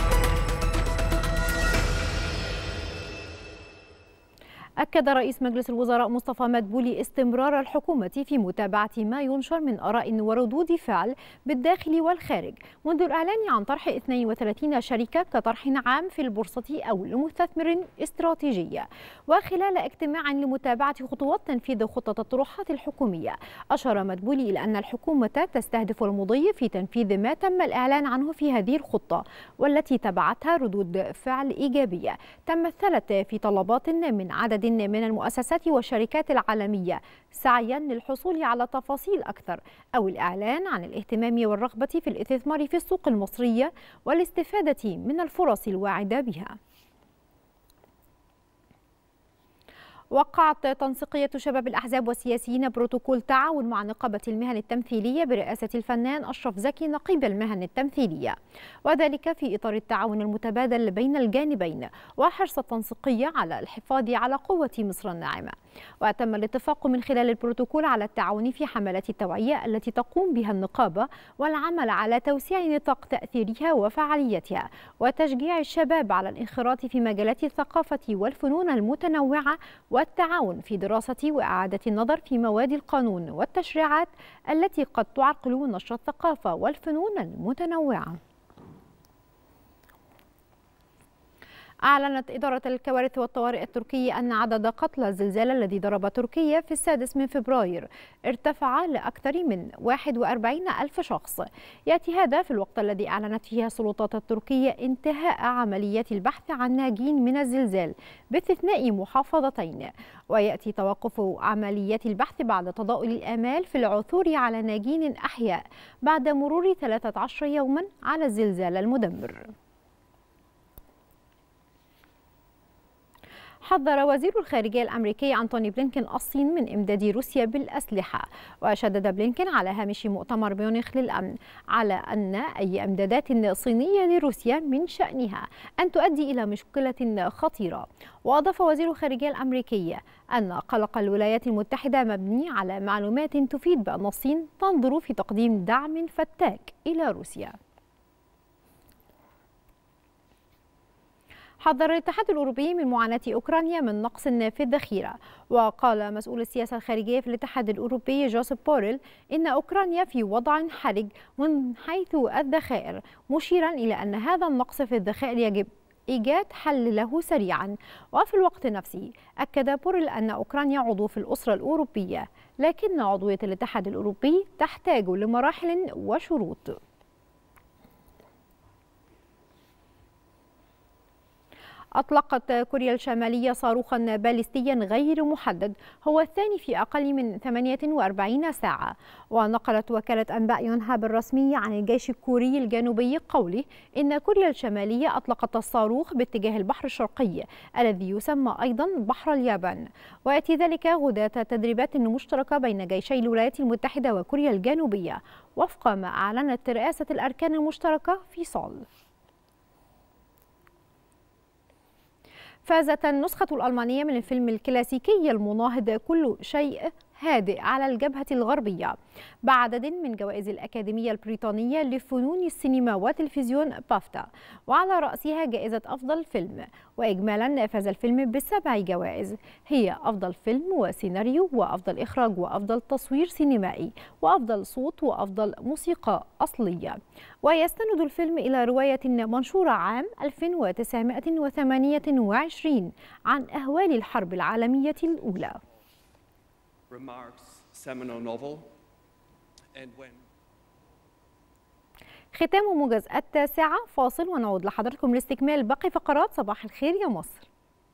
أكد رئيس مجلس الوزراء مصطفى مدبولي استمرار الحكومة في متابعة ما ينشر من آراء وردود فعل بالداخل والخارج منذ الإعلان عن طرح 32 شركة كطرح عام في البورصة أو لمستثمر استراتيجي وخلال اجتماع لمتابعة خطوات تنفيذ خطة الطروحات الحكومية أشار مدبولي إلى أن الحكومة تستهدف المضي في تنفيذ ما تم الإعلان عنه في هذه الخطة والتي تبعتها ردود فعل إيجابية تمثلت في طلبات من عدد من المؤسسات والشركات العالمية سعيا للحصول على تفاصيل أكثر أو الإعلان عن الاهتمام والرغبة في الاستثمار في السوق المصرية والاستفادة من الفرص الواعدة بها وقعت تنسيقية شباب الأحزاب والسياسيين بروتوكول تعاون مع نقابة المهن التمثيلية برئاسة الفنان أشرف زكي نقيب المهن التمثيلية وذلك في إطار التعاون المتبادل بين الجانبين وحرص التنسيقية على الحفاظ على قوة مصر الناعمة وتم الاتفاق من خلال البروتوكول على التعاون في حملات التوعية التي تقوم بها النقابة والعمل على توسيع نطاق تأثيرها وفعاليتها وتشجيع الشباب على الانخراط في مجالات الثقافة والفنون المتنوعة والتعاون في دراسة وإعادة النظر في مواد القانون والتشريعات التي قد تعرقل نشر الثقافة والفنون المتنوعة أعلنت إدارة الكوارث والطوارئ التركية أن عدد قتلى الزلزال الذي ضرب تركيا في السادس من فبراير ارتفع لأكثر من 41 ألف شخص يأتي هذا في الوقت الذي أعلنت فيه السلطات التركية انتهاء عمليات البحث عن ناجين من الزلزال باستثناء محافظتين ويأتي توقف عمليات البحث بعد تضاؤل الآمال في العثور على ناجين أحياء بعد مرور 13 يوما على الزلزال المدمر حذر وزير الخارجية الأمريكي أنتوني بلينكين الصين من إمداد روسيا بالأسلحة وشدد بلينكين على هامش مؤتمر ميونخ للأمن على أن أي إمدادات صينية لروسيا من شأنها أن تؤدي إلى مشكلة خطيرة وأضاف وزير الخارجية الأمريكي أن قلق الولايات المتحدة مبني على معلومات تفيد بأن الصين تنظر في تقديم دعم فتاك إلى روسيا حذر الاتحاد الأوروبي من معاناة أوكرانيا من نقص في الذخيرة وقال مسؤول السياسة الخارجية في الاتحاد الأوروبي جوزيف بوريل إن أوكرانيا في وضع حرج من حيث الذخائر مشيرا إلى أن هذا النقص في الذخائر يجب إيجاد حل له سريعا وفي الوقت نفسه أكد بوريل أن أوكرانيا عضو في الأسرة الأوروبية لكن عضوية الاتحاد الأوروبي تحتاج لمراحل وشروط أطلقت كوريا الشمالية صاروخا باليستيا غير محدد هو الثاني في أقل من 48 ساعة ونقلت وكالة أنباء يونهاب الرسمية عن الجيش الكوري الجنوبي قوله إن كوريا الشمالية أطلقت الصاروخ باتجاه البحر الشرقي الذي يسمى أيضا بحر اليابان ويأتي ذلك غداة تدريبات مشتركة بين جيشي الولايات المتحدة وكوريا الجنوبية وفق ما أعلنت رئاسة الأركان المشتركة في صال فازت النسخة الألمانية من الفيلم الكلاسيكي المناهض كل شيء هادئ على الجبهة الغربية بعدد من جوائز الأكاديمية البريطانية لفنون السينما والتلفزيون بافتا وعلى رأسها جائزة أفضل فيلم وإجمالا فاز الفيلم بسبع جوائز هي أفضل فيلم وسيناريو وأفضل إخراج وأفضل تصوير سينمائي وأفضل صوت وأفضل موسيقى أصلية ويستند الفيلم إلى رواية منشورة عام 1928 عن أهوال الحرب العالمية الأولى remarks seminal novel and when ختام موجز التاسعة فاصل ونعود لحضراتكم لاستكمال باقي فقرات صباح الخير يا مصر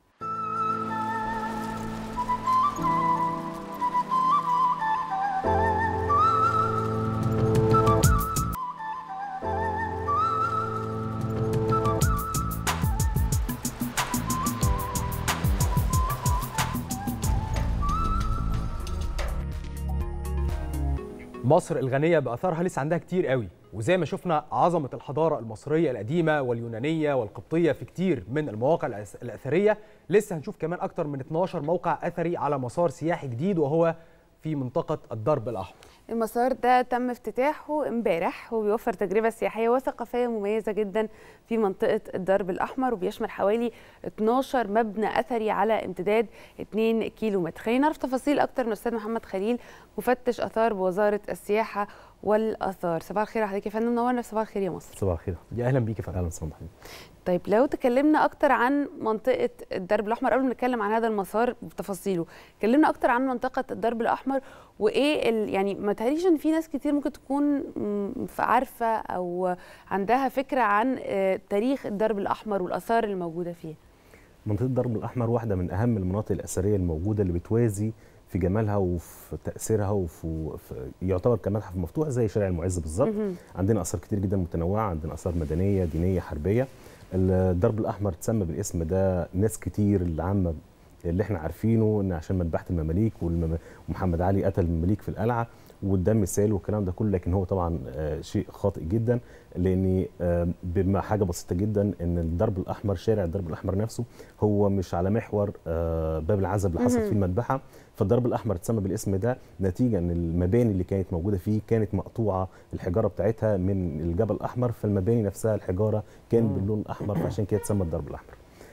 مصر الغنية بأثارها لسه عندها كتير قوي وزي ما شفنا عظمة الحضارة المصرية القديمة واليونانية والقبطية في كتير من المواقع الأث- الأثرية لسه هنشوف كمان أكتر من 12 موقع أثري على مسار سياحي جديد وهو في منطقة الدرب الأحمر المسار ده تم افتتاحه امبارح وبيوفر تجربة سياحية وثقافية مميزة جدا في منطقة الدرب الأحمر وبيشمل حوالي 12 مبنى أثري على امتداد 2 كيلو متر خلينا نعرف تفاصيل أكتر من الأستاذ محمد خليل مفتش آثار بوزارة السياحة والآثار صباح الخير على حضرتك يا فندم نورنا في صباح الخير يا مصر صباح الخير يا أهلا بيك يا فندم اهلا وسهلا بحضرتك. طيب لو تكلمنا اكتر عن منطقه الدرب الاحمر قبل ما نتكلم عن هذا المسار بتفاصيله كلمنا اكتر عن منطقه الدرب الاحمر وايه ال... يعني ما تهيأليش ان في ناس كتير ممكن تكون م، ف- عارفه او عندها فكره عن آه، تاريخ الدرب الاحمر والاثار اللي موجوده فيه منطقه الدرب الاحمر واحده من اهم المناطق الاثريه الموجوده اللي بتوازي في جمالها وفي تاثيرها وفي في- يعتبر كمتحف مفتوح زي شارع المعز بالظبط مهم. عندنا اثار كتير جدا متنوعه عندنا اثار مدنيه دينيه حربيه الدرب الاحمر اتسمى بالاسم ده ناس كتير العامه اللي احنا عارفينه ان عشان مذبحه المماليك والمم- ومحمد علي قتل المماليك في القلعه والدم سال والكلام ده كله لكن هو طبعا آه، شيء خاطئ جدا لان آه، بما حاجه بسيطه جدا ان الدرب الاحمر شارع الدرب الاحمر نفسه هو مش على محور آه، باب العزب اللي حصل مهم. فيه المذبحه فالدرب الاحمر اتسمى بالاسم ده نتيجه ان المباني اللي كانت موجوده فيه كانت مقطوعه الحجاره بتاعتها من الجبل الاحمر فالمباني نفسها الحجاره كانت باللون الاحمر فعشان كده اتسمى الدرب الاحمر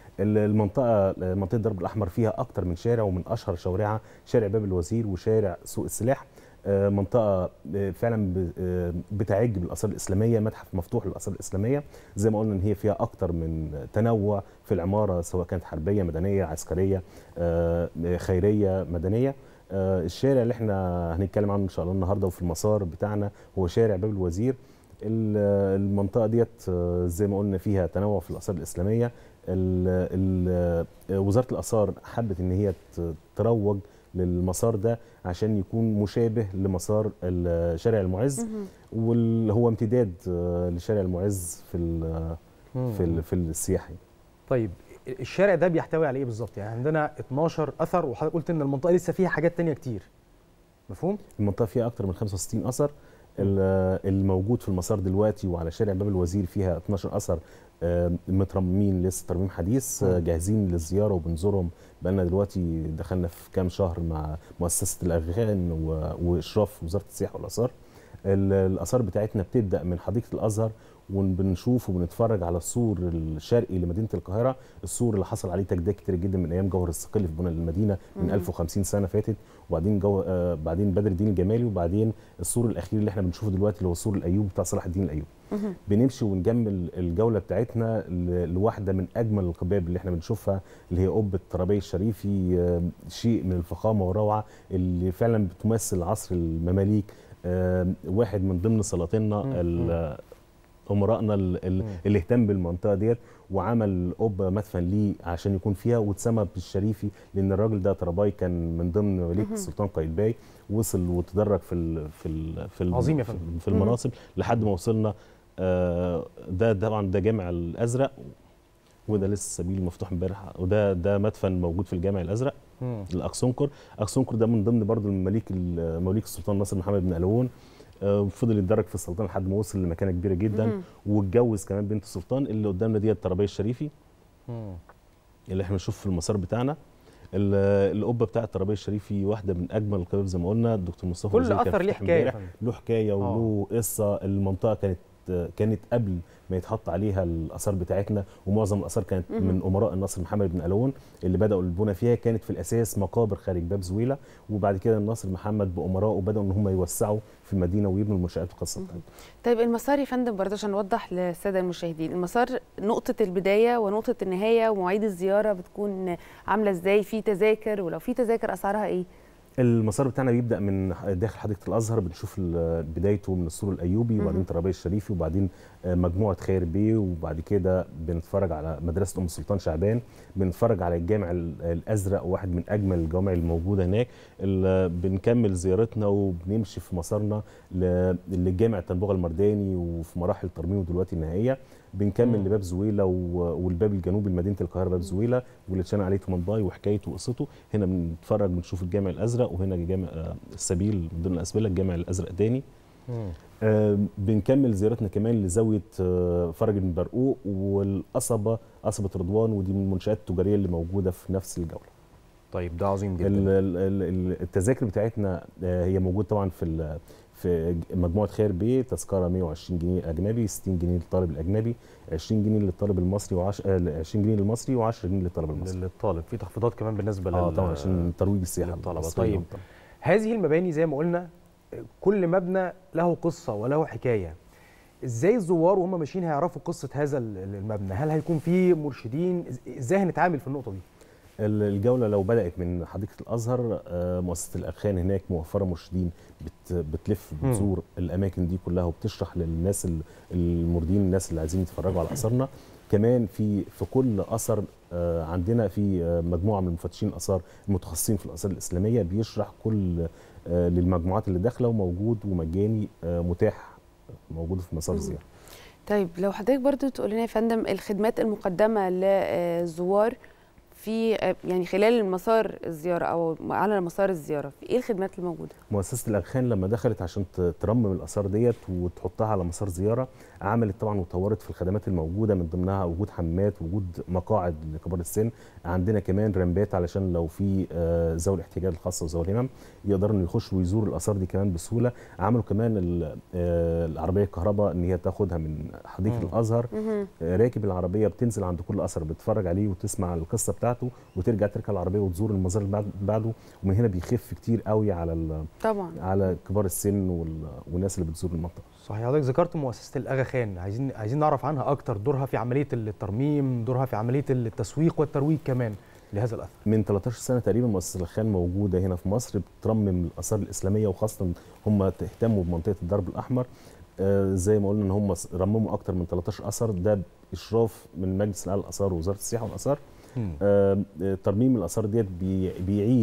المنطقه منطقه الدرب الاحمر فيها اكتر من شارع ومن اشهر شوارعها شارع باب الوزير وشارع سوق السلاح آه، منطقه آه، فعلا ب- آه، بتعج بالاثار الاسلاميه متحف مفتوح للاثار الاسلاميه زي ما قلنا ان هي فيها اكتر من تنوع في العماره سواء كانت حربيه مدنيه عسكريه آه، خيريه مدنيه آه، الشارع اللي احنا هنتكلم عنه ان شاء الله النهارده وفي المسار بتاعنا هو شارع باب الوزير ال- المنطقه ديت آه، زي ما قلنا فيها تنوع في الاثار الاسلاميه ال- ال- وزاره الاثار حبت ان هي ت- تروج للمسار ده عشان يكون مشابه لمسار ال- شارع المعز مهم. واللي هو امتداد آه، لشارع المعز في ال- في ال- في السياحي طيب الشارع ده بيحتوي على ايه بالظبط يعني عندنا 12 اثر وحضرتك قلت ان المنطقه لسه فيها حاجات تانية كتير مفهوم المنطقه فيها اكتر من 65 اثر ال- الموجود في المسار دلوقتي وعلى شارع باب الوزير فيها 12 اثر آه، مترممين لسه ترميم حديث آه، جاهزين للزياره وبنزورهم بقالنا دلوقتي دخلنا في كام شهر مع مؤسسه الاغاني و- واشراف وزاره السياحه والاثار ال- الاثار بتاعتنا بتبدا من حديقه الازهر وبنشوف وبنتفرج على السور الشرقي لمدينه القاهره السور اللي حصل عليه تجديد كتير جدا من ايام جوهر الصقلي في بناء المدينه من مم. 1050 سنه فاتت وبعدين جو آه بعدين بدر الدين الجمالي وبعدين السور الاخير اللي احنا بنشوفه دلوقتي اللي هو سور الايوب بتاع صلاح الدين الايوبي مهم. بنمشي ونجمل الجوله بتاعتنا ل- لواحده من اجمل القباب اللي احنا بنشوفها اللي هي قبه ترابيه الشريفي آه، شيء من الفخامه والروعه اللي فعلا بتمثل عصر المماليك آه، واحد من ضمن سلاطيننا ال- امرائنا ال- ال- اللي اهتم بالمنطقه ديت وعمل قبه مدفن ليه عشان يكون فيها واتسمى بالشريفي لان الراجل ده طراباي كان من ضمن مماليك مهم. السلطان قايتباي وصل وتدرج في ال في ال في ال عظيم يا في- فندم. في المناصب لحد ما وصلنا آه، ده طبعا ده جامع الازرق وده لسه سبيل مفتوح امبارح وده ده مدفن موجود في الجامع الازرق مم. الاقصنكر اقصنكر ده من ضمن برضو المماليك ال- مماليك السلطان ناصر محمد بن قلاوون آه، فضل يتدرج في السلطنه لحد ما وصل لمكانه كبيره جدا مم. واتجوز كمان بنت السلطان اللي قدامنا دي الطرابيه الشريفي اللي احنا بنشوف في المسار بتاعنا ال- القبه بتاعه الطرابيه الشريفي واحده من اجمل القباب زي ما قلنا الدكتور مصطفى كل وزير كان أثر ليه فتح حكاية يا امبارح. فندم. له حكايه وله قصه المنطقه كانت كانت قبل ما يتحط عليها الاثار بتاعتنا ومعظم الاثار كانت مهم. من امراء الناصر محمد بن قلاوون اللي بداوا البنى فيها كانت في الاساس مقابر خارج باب زويله وبعد كده الناصر محمد بامرائه بداوا ان هم يوسعوا في المدينه ويبنوا المنشات الخاصه بتاعتهم طيب المسار يا فندم برضه عشان نوضح للساده المشاهدين المسار نقطه البدايه ونقطه النهايه ومواعيد الزياره بتكون عامله ازاي في تذاكر ولو في تذاكر اسعارها ايه المسار بتاعنا بيبدا من داخل حديقه الازهر بنشوف ال- بدايته من السور الايوبي مهم. وبعدين ترابيه الشريفي وبعدين آه، مجموعه خير بيه وبعد كده بنتفرج على مدرسه ام السلطان شعبان بنتفرج على الجامع ال- الازرق واحد من اجمل الجوامع الموجوده هناك ال- بنكمل زيارتنا وبنمشي في مسارنا ل- للجامع التنبوغه المرداني وفي مراحل ترميمه دلوقتي النهائيه بنكمل مم. لباب زويله و- والباب الجنوبي لمدينه القاهره باب زويله واللي اتشان عليه تومنباي وحكايته وقصته هنا بنتفرج بنشوف الجامع الازرق وهنا جامع آه، السبيل من ضمن الاسبله الجامع الازرق تاني آه، بنكمل زيارتنا كمان لزاويه آه، فرج بن برقوق والقصبه قصبه رضوان ودي من المنشات التجاريه اللي موجوده في نفس الجوله طيب ده عظيم جدا ال- ال- ال- التذاكر بتاعتنا آه، هي موجود طبعا في ال- في مجموعه خير بيه تذكره 120 جنيه اجنبي 60 جنيه للطالب الاجنبي 20 جنيه للطالب المصري و 20 جنيه للمصري و10 جنيه للطالب المصري للطالب في تخفيضات كمان بالنسبه اه لل- طبعا عشان ترويج السياحه للطلبه المصرية طيب هذه المباني زي ما قلنا كل مبنى له قصه وله حكايه ازاي الزوار وهم ماشيين هيعرفوا قصه هذا ال- المبنى هل هيكون في مرشدين إز- ازاي هنتعامل في النقطه دي ال- الجوله لو بدات من حديقه الازهر آه، مؤسسه الاغخان هناك موفره مرشدين بت بتلف مم. بتزور الاماكن دي كلها وبتشرح للناس ال- الموردين الناس اللي عايزين يتفرجوا على اثارنا كمان في في كل اثر آه، عندنا في آه، مجموعه من مفتشين الاثار المتخصصين في الاثار الاسلاميه بيشرح كل آه، للمجموعات اللي داخله وموجود ومجاني آه، متاح موجود في مسار مم. الزياره طيب لو حضرتك برضو تقول لنا يا فندم الخدمات المقدمه للزوار في آه، يعني خلال المسار الزياره او على مسار الزياره في ايه الخدمات الموجوده مؤسسه الاغخان لما دخلت عشان ت- ترمم الاثار ديت وتحطها على مسار زياره عملت طبعا وطورت في الخدمات الموجوده من ضمنها وجود حمامات وجود مقاعد لكبار السن عندنا كمان رمبات علشان لو في آه، ذوي الاحتياجات الخاصه وذوي الهمم يقدروا انه يخشوا ويزوروا الاثار دي كمان بسهوله عملوا كمان ال- آه، العربيه الكهرباء ان هي تاخدها من حديقه مم. الازهر مهم. آه، راكب العربيه بتنزل عند كل اثر بتتفرج عليه وتسمع القصه بتاعته وترجع تركب العربيه وتزور المزار اللي بعد- بعده ومن هنا بيخف كتير قوي على ال- طبعا على كبار السن وال- والناس اللي بتزور المنطقه صحيح حضرتك ذكرت مؤسسه الاغا خان عايزين عايزين نعرف عنها اكتر دورها في عمليه الترميم دورها في عمليه التسويق والترويج كمان لهذا الاثر من 13 سنه تقريبا مؤسسه الخان موجوده هنا في مصر بترمم الاثار الاسلاميه وخاصه هم اهتموا بمنطقه الدرب الاحمر آه زي ما قلنا ان هم رمموا اكتر من 13 اثر ده باشراف من مجلس الاعلى للاثار ووزاره السياحه والاثار مم. آه، ترميم الاثار ديت بي- بيعيد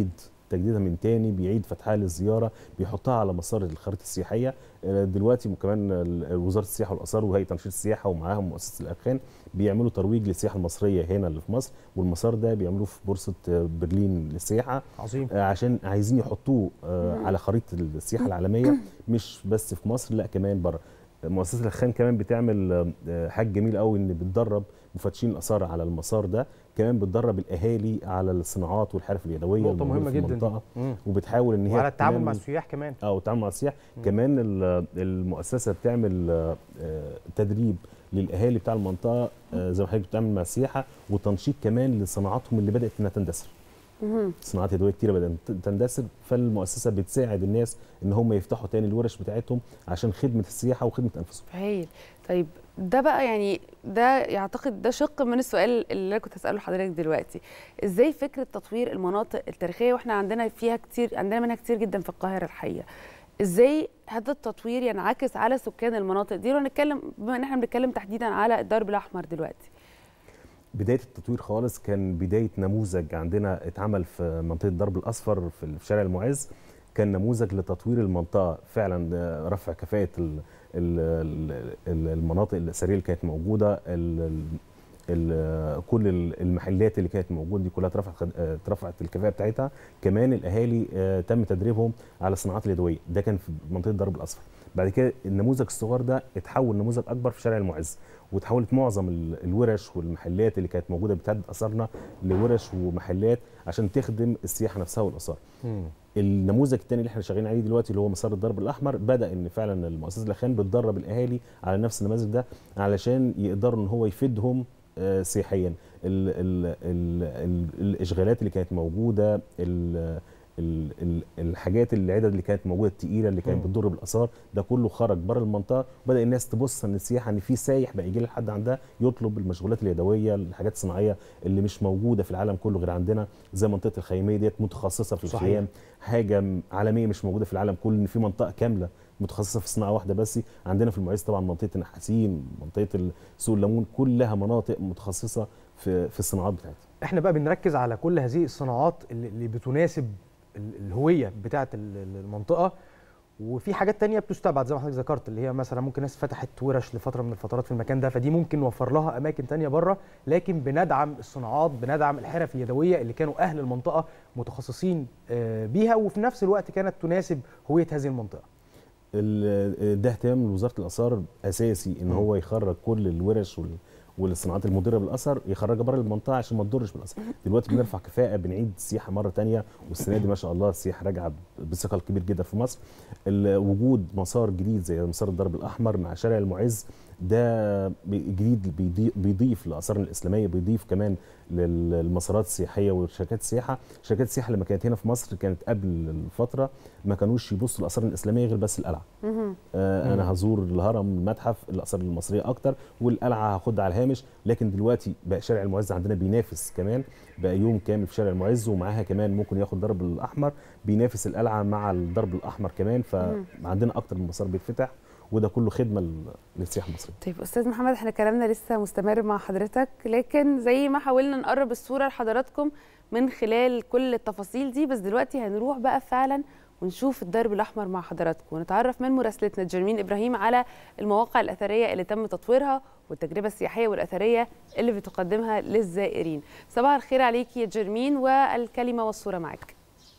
تجديدها من تاني بيعيد فتحها للزياره بيحطها على مسار الخريطه السياحيه آه، دلوقتي كمان ال- وزاره السياحه والاثار وهيئه تنشيط السياحه ومعاهم مؤسسه الاخان بيعملوا ترويج للسياحه المصريه هنا اللي في مصر والمسار ده بيعملوه في بورصه آه، برلين للسياحه عظيم عشان عايزين يحطوه آه، مم. على خريطه السياحه العالميه مش بس في مصر لا كمان بره مؤسسه الاخان كمان بتعمل آه، حاجه جميل قوي ان بتدرب مفتشين الاثار على المسار ده كمان بتدرب الاهالي على الصناعات والحرف اليدويه نقطة الموجودة مهمة في جدا دي. المنطقه مم. وبتحاول ان هي وعلى التعامل مع تنمي- السياح كمان اه والتعامل مع السياح كمان ال- المؤسسه بتعمل آه، آه، تدريب للاهالي بتاع المنطقه آه، زي ما حضرتك بتعمل مع السياحه وتنشيط كمان لصناعاتهم اللي بدات انها تندثر مهم. صناعات يدويه كتيره بدات تندثر فالمؤسسه بتساعد الناس ان هم يفتحوا تاني الورش بتاعتهم عشان خدمه السياحه وخدمه انفسهم هايل طيب ده بقى يعني ده يعتقد ده شق من السؤال اللي انا كنت هساله لحضرتك دلوقتي ازاي فكره تطوير المناطق التاريخيه واحنا عندنا فيها كتير عندنا منها كتير جدا في القاهره الحقيقه ازاي هذا التطوير ينعكس على سكان المناطق دي ونتكلم بما ان احنا بنتكلم تحديدا على الدرب الاحمر دلوقتي بدايه التطوير خالص كان بدايه نموذج عندنا اتعمل في منطقه درب الاصفر في في شارع المعز كان نموذج لتطوير المنطقه فعلا آه، رفع كفاءه ال- ال- ال- المناطق الاثريه اللي كانت موجوده ال- ال- كل ال- المحلات اللي كانت موجوده دي كلها اترفعت خد- آه، اترفعت الكفاءه بتاعتها كمان الاهالي آه، تم تدريبهم على الصناعات اليدويه ده كان في منطقه درب الاصفر بعد كده النموذج الصغير ده اتحول نموذج اكبر في شارع المعز وتحولت معظم ال- الورش والمحلات اللي كانت موجوده بتعدد اثارنا لورش ومحلات عشان تخدم السياحه نفسها والاثار النموذج الثاني اللي احنا شغالين عليه دلوقتي اللي هو مسار الضرب الاحمر بدا ان فعلا المؤسسه الاخان بتدرب الاهالي على نفس النماذج ده علشان يقدروا ان هو يفيدهم آه، سياحيا ال ال ال ال الاشغالات اللي كانت موجوده ال ال ال الحاجات العدد اللي كانت موجوده التقيله اللي كانت مم. بتضر بالاثار ده كله خرج بره المنطقه وبدا الناس تبص ان السياحه ان في سايح بقى يجي لحد عندها يطلب المشغولات اليدويه الحاجات الصناعيه اللي مش موجوده في العالم كله غير عندنا زي منطقه الخيميه ديت متخصصه في صحيح. الخيام حاجه م- عالميه مش موجوده في العالم كله ان في منطقه كامله متخصصه في صناعه واحده بس عندنا في المعز طبعا منطقه النحاسين منطقه سوق الليمون كلها مناطق متخصصه في في الصناعات بتاعتها احنا بقى بنركز على كل هذه الصناعات اللي اللي بتناسب ال- الهويه بتاعه ال- ال- المنطقه وفي حاجات تانية بتستبعد زي ما حضرتك ذكرت اللي هي مثلا ممكن ناس فتحت ورش لفتره من الفترات في المكان ده فدي ممكن نوفر لها اماكن تانية بره لكن بندعم الصناعات بندعم الحرف اليدويه اللي كانوا اهل المنطقه متخصصين آه، بيها وفي نفس الوقت كانت تناسب هويه هذه المنطقه ال- ده اهتمام لوزاره الاثار اساسي ان هو يخرج كل الورش وال والصناعات المضره بالاثر يخرجها بره المنطقه عشان ما تضرش بالاثر دلوقتي بنرفع كفاءه بنعيد السياحه مره تانية والسنه دي ما شاء الله السياحه راجعه بثقل كبير جدا في مصر ال- وجود مسار جديد زي مسار الدرب الاحمر مع شارع المعز ده بي- جديد بيضي- بيضيف لاثارنا الاسلاميه بيضيف كمان للمسارات السياحيه وشركات السياحه شركات السياحه لما كانت هنا في مصر كانت قبل الفتره ما كانوش يبصوا للاثار الاسلاميه غير بس القلعه مهم. آه مم. انا هزور الهرم المتحف الاثار المصريه اكتر والقلعه هاخدها على الهامش لكن دلوقتي بقى شارع المعز عندنا بينافس كمان بقى يوم كامل في شارع المعز ومعاها كمان ممكن ياخد درب الاحمر بينافس القلعه مع الدرب الاحمر كمان مم. فعندنا اكتر من مسار بيتفتح وده كله خدمه لل- للسياحه المصريه طيب استاذ محمد احنا كلامنا لسه مستمر مع حضرتك لكن زي ما حاولنا نقرب الصوره لحضراتكم من خلال كل التفاصيل دي بس دلوقتي هنروح بقى فعلا ونشوف الدرب الاحمر مع حضراتكم ونتعرف من مراسلتنا جرمين ابراهيم على المواقع الاثريه اللي تم تطويرها والتجربه السياحيه والاثريه اللي بتقدمها للزائرين صباح الخير عليك يا جرمين والكلمه والصوره معك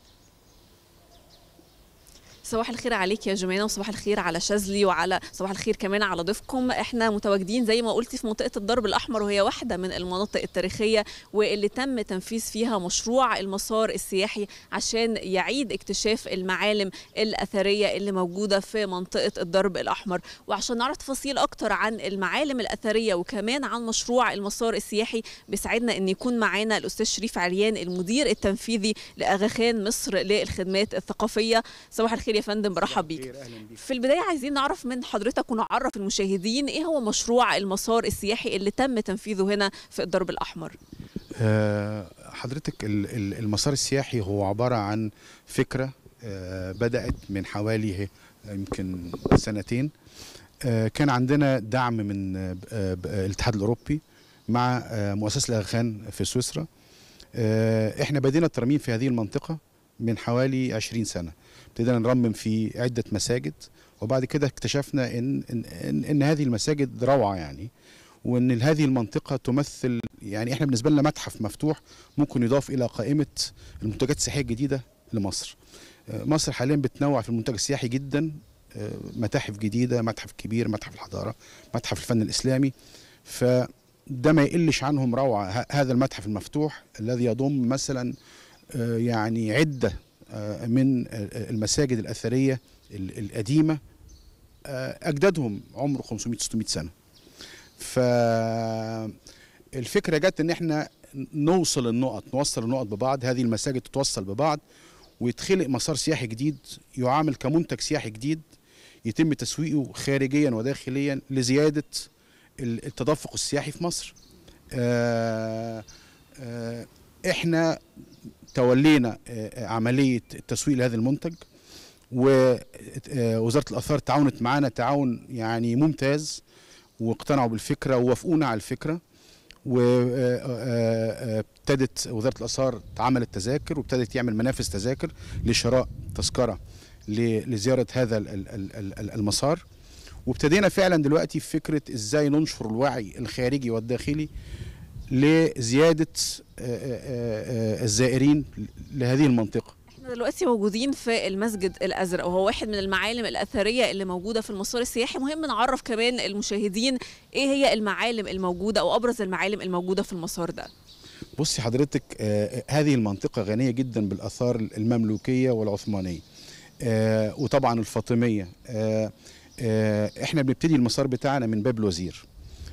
صباح الخير عليك يا جمانة وصباح الخير على شاذلي وعلى صباح الخير كمان على ضيفكم احنا متواجدين زي ما قلتي في منطقة الدرب الأحمر وهي واحدة من المناطق التاريخية واللي تم تنفيذ فيها مشروع المسار السياحي عشان يعيد اكتشاف المعالم الأثرية اللي موجودة في منطقة الدرب الأحمر وعشان نعرف تفاصيل أكتر عن المعالم الأثرية وكمان عن مشروع المسار السياحي بيسعدنا أن يكون معانا الأستاذ شريف عريان المدير التنفيذي لأغاخان مصر للخدمات الثقافية صباح الخير يا فندم برحب بيك في البداية عايزين نعرف من حضرتك ونعرف المشاهدين ايه هو مشروع المسار السياحي اللي تم تنفيذه هنا في الدرب الأحمر آه، حضرتك ال- ال- المسار السياحي هو عبارة عن فكرة آه، بدأت من حوالي هي- يمكن سنتين آه، كان عندنا دعم من آه، ب- ب- الاتحاد الأوروبي مع آه، مؤسسة الأغخان في سويسرا آه، احنا بدينا الترميم في هذه المنطقة من حوالي 20 سنه ابتدينا نرمم في عده مساجد وبعد كده اكتشفنا ان ان, إن, إن هذه المساجد روعه يعني وان هذه المنطقه تمثل يعني احنا بالنسبه لنا متحف مفتوح ممكن يضاف الى قائمه المنتجات السياحيه الجديده لمصر آه، مصر حاليا بتنوع في المنتج السياحي جدا آه، متاحف جديده متحف كبير متحف الحضاره متحف الفن الاسلامي فده ما يقلش عنهم روعه ه- هذا المتحف المفتوح الذي يضم مثلا آه، يعني عده آه، من آه، المساجد الاثريه ال- القديمه آه، اجدادهم عمره 500 600 سنه فالفكره جت ان احنا نوصل النقط نوصل النقط ببعض هذه المساجد تتوصل ببعض ويتخلق مسار سياحي جديد يعامل كمنتج سياحي جديد يتم تسويقه خارجيا وداخليا لزياده ال- التدفق السياحي في مصر آه، آه، احنا تولينا آه، عمليه التسويق لهذا المنتج ووزاره الاثار تعاونت معنا تعاون يعني ممتاز واقتنعوا بالفكره ووافقونا على الفكره وابتدت وزاره الاثار عملت تذاكر وابتدت يعمل منافذ تذاكر لشراء تذكره ل- لزياره هذا ال- ال- ال- ال- المسار وابتدينا فعلا دلوقتي في فكره ازاي ننشر الوعي الخارجي والداخلي لزياده آه، آه، آه، الزائرين لهذه المنطقه احنا دلوقتي موجودين في المسجد الازرق وهو واحد من المعالم الاثريه اللي موجوده في المسار السياحي مهم نعرف كمان المشاهدين ايه هي المعالم الموجوده او ابرز المعالم الموجوده في المسار ده بصي حضرتك آه، هذه المنطقة غنية جدا بالآثار المملوكية والعثمانية آه، وطبعا الفاطمية آه، آه، احنا بنبتدي المسار بتاعنا من باب الوزير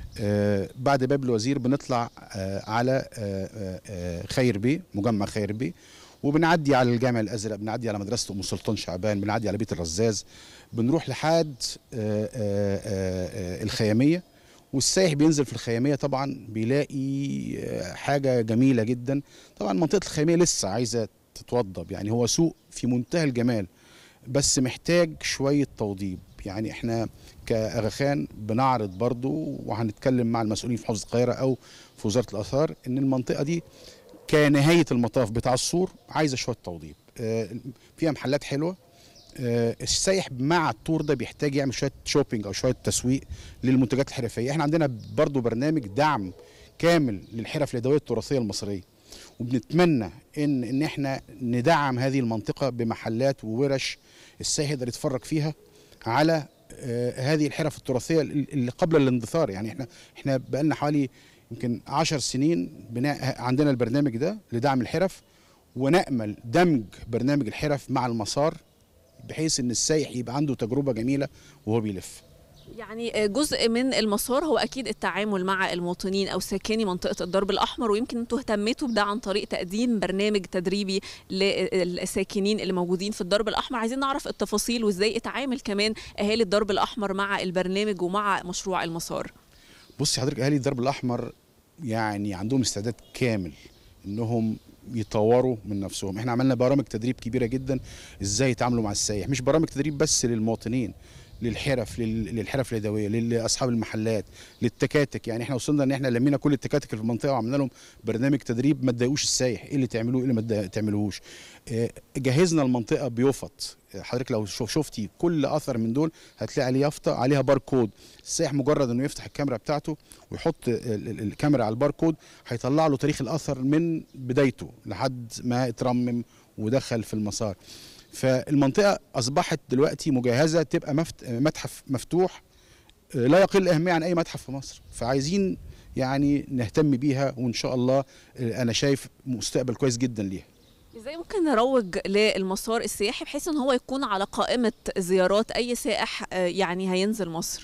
آه، بعد باب الوزير بنطلع آه، على آه، آه، آه، خير بيه مجمع خير بيه وبنعدي على الجامع الازرق بنعدي على مدرسه ام سلطان شعبان بنعدي على بيت الرزاز بنروح لحد آه، آه، آه، آه، الخياميه والسائح بينزل في الخياميه طبعا بيلاقي آه، حاجه جميله جدا طبعا منطقه الخياميه لسه عايزه تتوضب يعني هو سوق في منتهى الجمال بس محتاج شويه توضيب يعني احنا كاغاخان بنعرض برضو وهنتكلم مع المسؤولين في محافظه القاهره او في وزاره الاثار ان المنطقه دي كنهايه المطاف بتاع السور عايزه شويه توضيب آه، فيها محلات حلوه آه، السايح مع التور ده بيحتاج يعمل شويه شوبينج او شويه تسويق للمنتجات الحرفيه احنا عندنا برضو برنامج دعم كامل للحرف اليدويه التراثيه المصريه وبنتمنى ان ان احنا ندعم هذه المنطقه بمحلات وورش السائح يقدر يتفرج فيها على آه، هذه الحرف التراثيه اللي قبل الاندثار يعني احنا احنا بقالنا حوالي يمكن عشر سنين بنا عندنا البرنامج ده لدعم الحرف ونأمل دمج برنامج الحرف مع المسار بحيث ان السائح يبقى عنده تجربه جميله وهو بيلف يعني جزء من المسار هو اكيد التعامل مع المواطنين او ساكني منطقه الدرب الاحمر ويمكن انتوا اهتميتوا بده عن طريق تقديم برنامج تدريبي للساكنين اللي موجودين في الدرب الاحمر عايزين نعرف التفاصيل وازاي اتعامل كمان اهالي الدرب الاحمر مع البرنامج ومع مشروع المسار بصي حضرتك اهالي الدرب الاحمر يعني عندهم استعداد كامل انهم يطوروا من نفسهم احنا عملنا برامج تدريب كبيره جدا ازاي يتعاملوا مع السائح مش برامج تدريب بس للمواطنين للحرف لل- للحرف اليدويه لاصحاب المحلات للتكاتك يعني احنا وصلنا ان احنا لمينا كل التكاتك اللي في المنطقه وعملنا لهم برنامج تدريب ما تضايقوش السايح ايه اللي تعملوه ايه اللي ما تضايق- تعملوهوش آه، جهزنا المنطقه بيفط حضرتك لو شوف شفتي كل اثر من دول هتلاقي عليه يافطه عليها باركود السائح مجرد انه يفتح الكاميرا بتاعته ويحط ال- ال- الكاميرا على الباركود هيطلع له تاريخ الاثر من بدايته لحد ما اترمم ودخل في المسار فالمنطقه اصبحت دلوقتي مجهزه تبقى مفت... متحف مفتوح آه، لا يقل اهميه عن اي متحف في مصر فعايزين يعني نهتم بيها وان شاء الله آه، انا شايف مستقبل كويس جدا ليها ازاي ممكن نروج للمسار السياحي بحيث ان هو يكون على قائمه زيارات اي سائح آه، يعني هينزل مصر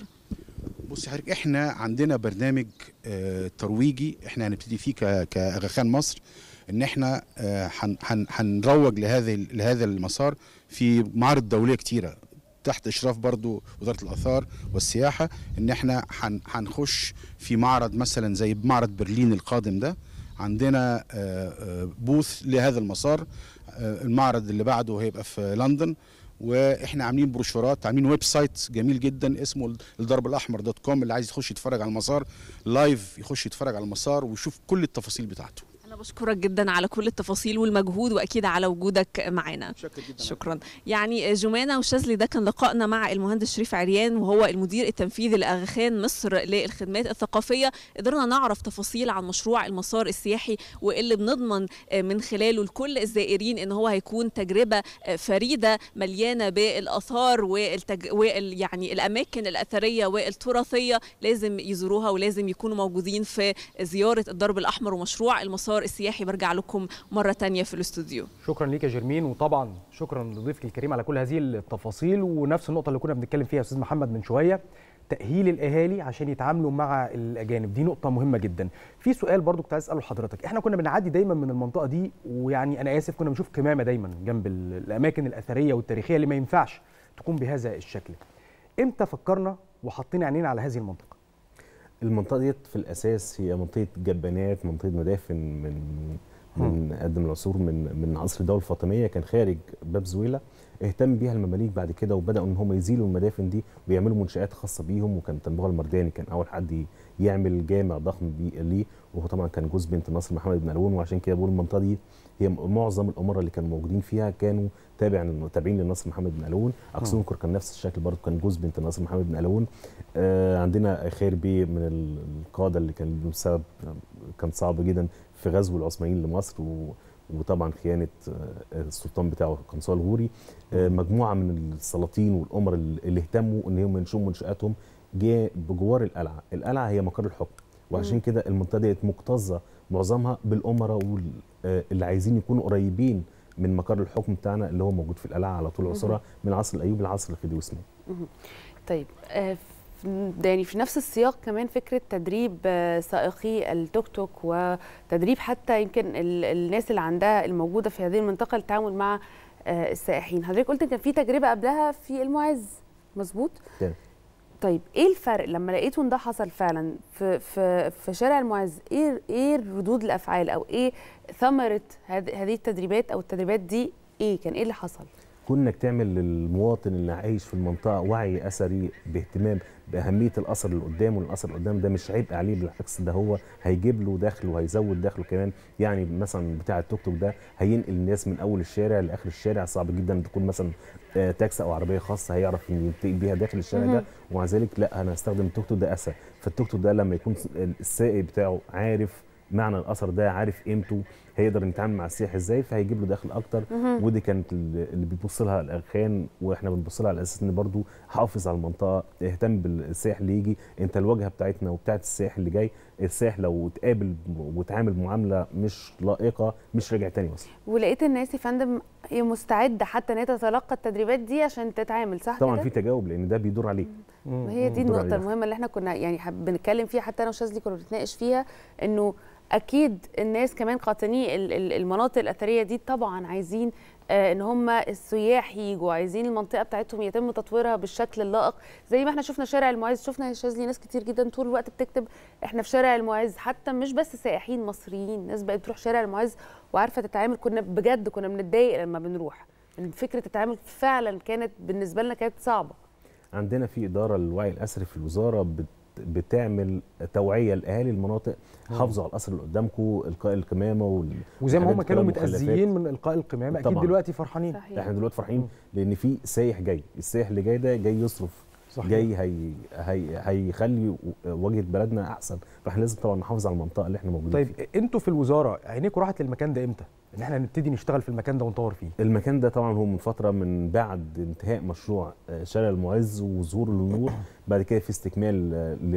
بصي حضرتك احنا عندنا برنامج آه، ترويجي احنا هنبتدي فيه ك- كاغاخان مصر ان احنا آه، هن- هن- هنروج لهذا لهذا المسار في معارض دوليه كتيره تحت اشراف برضو وزاره الاثار والسياحه ان احنا هن- هنخش في معرض مثلا زي معرض برلين القادم ده عندنا آه، آه، بوث لهذا المسار آه، المعرض اللي بعده هيبقى في لندن واحنا عاملين بروشورات عاملين ويب سايت جميل جدا اسمه الضرب الاحمر دوت كوم اللي عايز يخش يتفرج على المسار لايف يخش يتفرج على المسار ويشوف كل التفاصيل بتاعته انا بشكرك جدا على كل التفاصيل والمجهود واكيد على وجودك معانا شكرا جدا شكرا يعني جمانه وشاذلي ده كان لقائنا مع المهندس شريف عريان وهو المدير التنفيذي لاغاخان مصر للخدمات الثقافيه قدرنا نعرف تفاصيل عن مشروع المسار السياحي واللي بنضمن من خلاله لكل الزائرين ان هو هيكون تجربه فريده مليانه بالاثار والتج... وال... يعني الاماكن الاثريه والتراثيه لازم يزوروها ولازم يكونوا موجودين في زياره الدرب الاحمر ومشروع المسار السياحي برجع لكم مره تانية في الاستوديو شكرا ليك يا جرمين وطبعا شكرا لضيفك الكريم على كل هذه التفاصيل ونفس النقطه اللي كنا بنتكلم فيها يا استاذ محمد من شويه تاهيل الاهالي عشان يتعاملوا مع الاجانب دي نقطه مهمه جدا في سؤال برضو كنت عايز اساله لحضرتك احنا كنا بنعدي دايما من المنطقه دي ويعني انا اسف كنا بنشوف قمامه دايما جنب الاماكن الاثريه والتاريخيه اللي ما ينفعش تكون بهذا الشكل امتى فكرنا وحطينا عينينا على هذه المنطقه المنطقه ديت في الاساس هي منطقه جبانات منطقه مدافن من من قدم العصور من من عصر الدوله الفاطميه كان خارج باب زويله اهتم بيها المماليك بعد كده وبداوا ان هم يزيلوا المدافن دي ويعملوا منشات خاصه بيهم وكان تنبوغ المرداني كان اول حد يعمل جامع ضخم بيه ليه وهو طبعا كان جوز بنت الناصر محمد بن علوان وعشان كده بقول المنطقه دي هي معظم الامراء اللي كانوا موجودين فيها كانوا تابع تابعين للناصر محمد بن علوان اكسونكر كان نفس الشكل برضه كان جوز بنت الناصر محمد بن علوان آه عندنا خير بيه من القاده اللي كان له سبب كان صعب جدا في غزو العثمانيين لمصر و وطبعا خيانه السلطان بتاعه قنصوة الغوري مجموعه من السلاطين والامراء اللي اهتموا ان هم ينشئوا منشاتهم جاء بجوار القلعه، القلعه هي مقر الحكم وعشان كده المنطقه ديت مكتظه معظمها بالامراء اللي عايزين يكونوا قريبين من مقر الحكم بتاعنا اللي هو موجود في القلعه على طول عصرها من عصر الايوبي لعصر الخديوي اسماعيل. طيب آه يعني في نفس السياق كمان فكره تدريب سائقي التوك توك وتدريب حتى يمكن الناس اللي عندها الموجوده في هذه المنطقه للتعامل مع السائحين حضرتك قلت كان في تجربه قبلها في المعز مظبوط طيب ايه الفرق لما لقيتوا ان ده حصل فعلا في في في شارع المعز ايه ايه ردود الافعال او ايه ثمره هذه التدريبات او التدريبات دي ايه كان ايه اللي حصل كونك تعمل للمواطن اللي عايش في المنطقه وعي اثري باهتمام باهميه الاثر اللي قدامه الاثر اللي قدامه ده مش عبء عليه بالعكس ده هو هيجيب له دخل وهيزود دخله كمان يعني مثلا بتاع التوك توك ده هينقل الناس من اول الشارع لاخر الشارع صعب جدا تكون مثلا تاكسي او عربيه خاصه هيعرف ينتقل بيها داخل الشارع ده ومع ذلك لا انا هستخدم التوك توك ده اسهل فالتوك توك ده لما يكون السائق بتاعه عارف معنى الاثر ده عارف قيمته هيقدر يتعامل مع السياح ازاي فهيجيب له دخل اكتر ودي كانت اللي بيبص لها الاغخان واحنا بنبص لها على اساس ان برضو حافظ على المنطقه اهتم بالسائح اللي يجي انت الواجهه بتاعتنا وبتاعت السائح اللي جاي السائح لو اتقابل وتعامل معامله مش لائقه مش راجع تاني اصلا ولقيت الناس يا فندم هي مستعده حتى ان هي تتلقى التدريبات دي عشان تتعامل صح طبعا كده؟ في تجاوب لان ده بيدور عليه هي دي النقطه المهمه اللي احنا كنا يعني بنتكلم فيها حتى انا وشاذلي كنا بنتناقش فيها انه اكيد الناس كمان قاطني المناطق الاثريه دي طبعا عايزين آه ان هم السياح يجوا عايزين المنطقه بتاعتهم يتم تطويرها بالشكل اللائق زي ما احنا شفنا شارع المعز شفنا يا شاذلي ناس كتير جدا طول الوقت بتكتب احنا في شارع المعز حتى مش بس سائحين مصريين ناس بقت بتروح شارع المعز وعارفه تتعامل كنا بجد كنا بنتضايق لما بنروح فكره التعامل فعلا كانت بالنسبه لنا كانت صعبه عندنا في اداره للوعي الاثري في الوزاره بت بتعمل توعيه لاهالي المناطق حافظوا على الاثر اللي قدامكم القاء القمامه وال... وزي ما هم كانوا متاذيين من القاء القمامه اكيد دلوقتي فرحانين صحيح. احنا دلوقتي فرحانين لان في سايح جاي السايح اللي جاي ده جاي يصرف صحيح. جاي هي هي هيخلي واجهه بلدنا احسن فاحنا لازم طبعا نحافظ على المنطقه اللي احنا موجودين طيب فيها انتوا في الوزاره عينيكم راحت للمكان ده امتى ان احنا نبتدي نشتغل في المكان ده ونطور فيه المكان ده طبعا هو من فتره من بعد انتهاء مشروع شارع المعز وظهور النور بعد كده في استكمال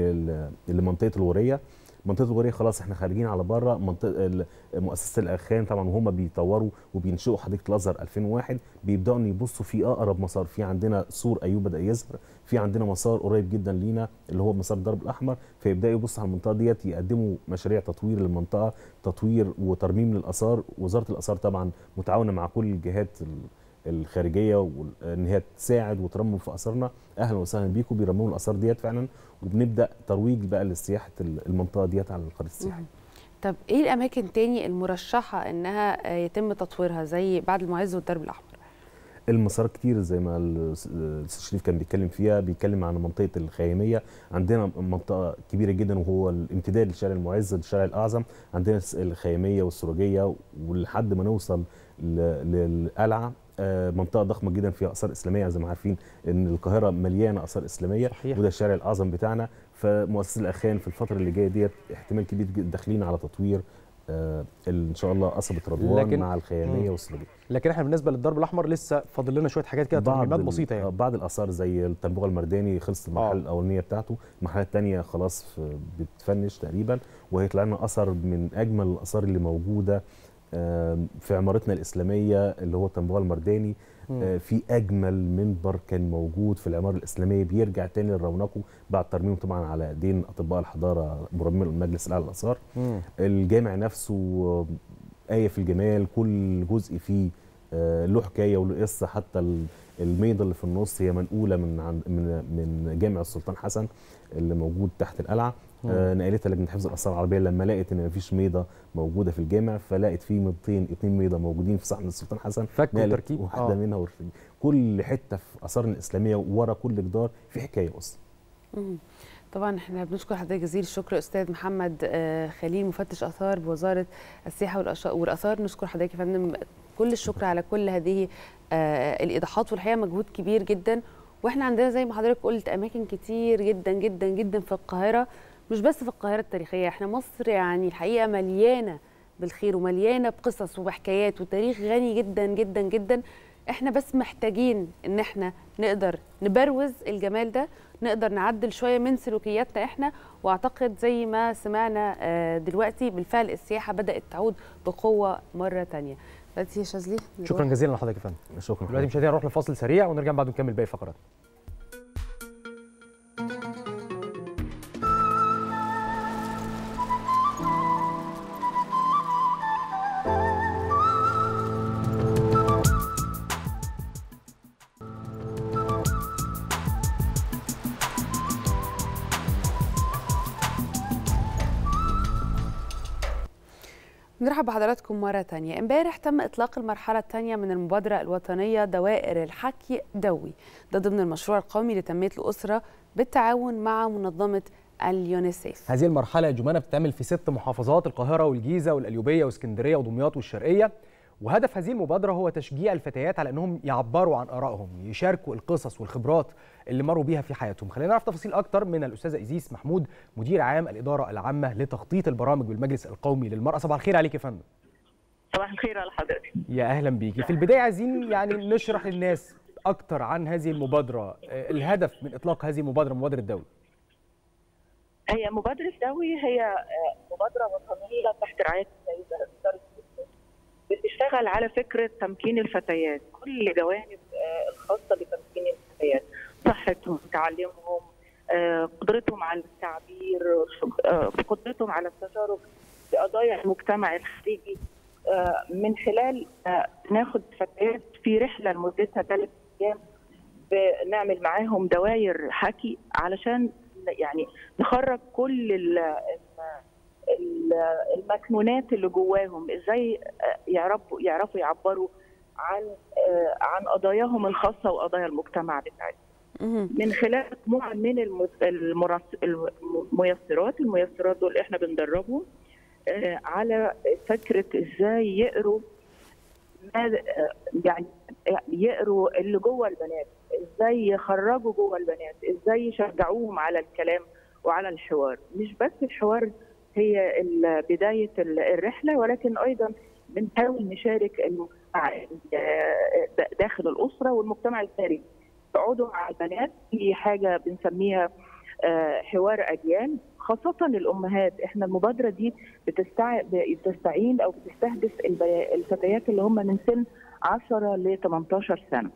لمنطقه الوريه منطقه الغوريه خلاص احنا خارجين على بره منطقه مؤسسه الاغخان طبعا وهم بيطوروا وبينشئوا حديقه الازهر 2001 بيبداوا ان يبصوا في اقرب مسار في عندنا سور ايوب بدا يظهر في عندنا مسار قريب جدا لينا اللي هو مسار الدرب الاحمر فيبداوا يبصوا على المنطقه ديت يقدموا مشاريع تطوير للمنطقه تطوير وترميم للاثار وزاره الاثار طبعا متعاونه مع كل الجهات الخارجيه وان هي تساعد وترمم في اثارنا اهلا وسهلا بيكم بيرمموا الاثار ديت فعلا وبنبدا ترويج بقى لسياحه المنطقه ديت على الخريطه السياحيه طب ايه الاماكن تاني المرشحه انها يتم تطويرها زي بعد المعز والدرب الاحمر المسارات كتير زي ما الاستاذ شريف كان بيتكلم فيها بيتكلم عن منطقه الخياميه عندنا منطقه كبيره جدا وهو الامتداد لشارع المعز للشارع الاعظم عندنا الخياميه والسروجيه ولحد ما نوصل ل- للقلعه آه، منطقه ضخمه جدا فيها اثار اسلاميه زي ما عارفين ان القاهره مليانه اثار اسلاميه صحيح. وده الشارع الاعظم بتاعنا فمؤسسه الاخان في الفتره اللي جايه ديت احتمال كبير جدا داخلين على تطوير آه، ان شاء الله قصبه رضوان لكن- مع الخياميه مم. والسروجيه لكن احنا بالنسبه للضرب الاحمر لسه فاضل لنا شويه حاجات كده ترميمات ال- بسيطه يعني آه، بعض الاثار زي التنبوغ المرداني خلصت المرحله الاولانيه بتاعته المرحله الثانيه خلاص في- بتفنش تقريبا وهيطلع لنا اثر من اجمل الاثار اللي موجوده آم، في عمارتنا الاسلاميه اللي هو التنبوغ المرداني مم. آه، في اجمل منبر كان موجود في العماره الاسلاميه بيرجع تاني لرونقه بعد ترميمه طبعا على ايدين اطباء الحضاره مرمم المجلس الاعلى للاثار مم. الجامع نفسه آه، آية في الجمال كل جزء فيه آه، له حكاية وله قصة حتى ال- الميضة اللي في النص هي منقولة من عن من من جامع السلطان حسن اللي موجود تحت القلعة مم. آه، نقلتها لجنة حفظ الآثار العربية لما لقت إن مفيش ميضة موجودة في الجامع فلقت فيه ميضتين اتنين ميضة موجودين في صحن السلطان حسن فك نقلت وتركيب. واحدة آه. منها ورشيد. كل حتة في آثارنا الإسلامية ورا كل جدار في حكاية أصلا مم. طبعا احنا بنشكر حضرتك جزيل الشكر استاذ محمد آه، خليل مفتش اثار بوزاره السياحه والأش- والاثار نشكر حضرتك يا فندم كل الشكر على كل هذه آه، الايضاحات والحقيقه مجهود كبير جدا واحنا عندنا زي ما حضرتك قلت اماكن كتير جدا جدا جدا في القاهره مش بس في القاهره التاريخيه احنا مصر يعني الحقيقه مليانه بالخير ومليانه بقصص وبحكايات وتاريخ غني جدا جدا جدا احنا بس محتاجين ان احنا نقدر نبروز الجمال ده نقدر نعدل شويه من سلوكياتنا احنا واعتقد زي ما سمعنا آه، دلوقتي بالفعل السياحه بدات تعود بقوه مره تانية دلوقتي يا شاذلي شكرا نروح. جزيلا لحضرتك يا فندم شكرا دلوقتي مشاهدينا نروح لفاصل سريع ونرجع بعد نكمل باقي فقرات نرحب بحضراتكم مرة تانية امبارح تم إطلاق المرحلة الثانية من المبادرة الوطنية دوائر الحكي دوي ده ضمن المشروع القومي لتنمية الأسرة بالتعاون مع منظمة اليونيسيف هذه المرحله يا جمانه بتتعمل في ست محافظات القاهره والجيزه والقليوبيه واسكندريه ودمياط والشرقيه وهدف هذه المبادره هو تشجيع الفتيات على انهم يعبروا عن ارائهم يشاركوا القصص والخبرات اللي مروا بيها في حياتهم خلينا نعرف تفاصيل اكتر من الاستاذه ايزيس محمود مدير عام الاداره العامه لتخطيط البرامج بالمجلس القومي للمراه صباح الخير عليك يا فندم صباح الخير على حضرتك يا اهلا بيكي في البدايه عايزين يعني نشرح للناس اكتر عن هذه المبادره آه، الهدف من اطلاق هذه المبادره مبادره الدوله هي مبادرة دوي هي آه، مبادرة وطنية تحت رعاية السيدة وزارة الشباب. بتشتغل على فكرة تمكين الفتيات كل جوانب آه، الخاصة بتمكين الفتيات صحتهم تعليمهم آه، قدرتهم على التعبير آه، قدرتهم على التشارك في قضايا المجتمع الخارجي آه، من خلال آه، ناخد فتيات في رحلة لمدتها ثلاث أيام بنعمل معاهم دوائر حكي علشان يعني نخرج كل ال- ال- المكنونات اللي جواهم ازاي يعرفوا يعرفوا يعبروا عن عن قضاياهم الخاصه وقضايا المجتمع بتاعتهم من خلال مجموعه من المس- المرس- الميسرات الميسرات دول احنا بندربهم آه، على فكره ازاي يقروا ماذا- آه، يعني يقروا اللي جوه البنات ازاي يخرجوا جوه البنات ازاي يشجعوهم على الكلام وعلى الحوار مش بس الحوار هي ال- بدايه ال- الرحله ولكن ايضا بنحاول نشارك المجتمع آه، داخل الاسره والمجتمع الخارجي يقعدوا مع البنات في حاجه بنسميها آه، حوار اجيال خاصه الامهات احنا المبادره دي بتستع... بتستعين او بتستهدف الب- الفتيات اللي هم من سن 10 ل 18 سنه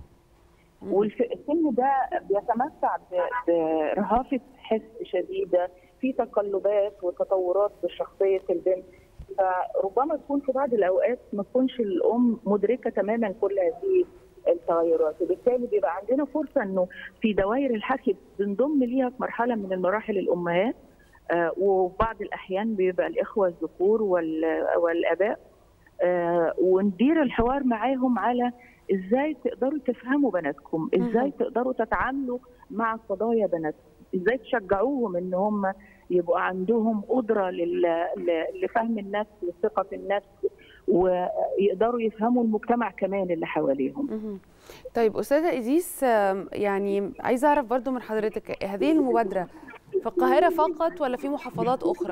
والسن ده بيتمتع ب- برهافه حس شديده في تقلبات وتطورات بشخصيه البنت فربما تكون في بعض الاوقات ما تكونش الام مدركه تماما كل هذه التغيرات وبالتالي بيبقى عندنا فرصه انه في دوائر الحكي بنضم ليها في مرحله من المراحل الامهات آه، وبعض الاحيان بيبقى الاخوه الذكور وال- والاباء آه، وندير الحوار معاهم على ازاي تقدروا تفهموا بناتكم ازاي تقدروا تتعاملوا مع قضايا بناتكم ازاي تشجعوهم ان هم يبقوا عندهم قدره لل- ل- لفهم النفس والثقه في النفس ويقدروا يفهموا المجتمع كمان اللي حواليهم مهم. طيب استاذه ايزيس آم، يعني عايزه اعرف برضو من حضرتك هذه المبادره في القاهره فقط ولا في محافظات اخرى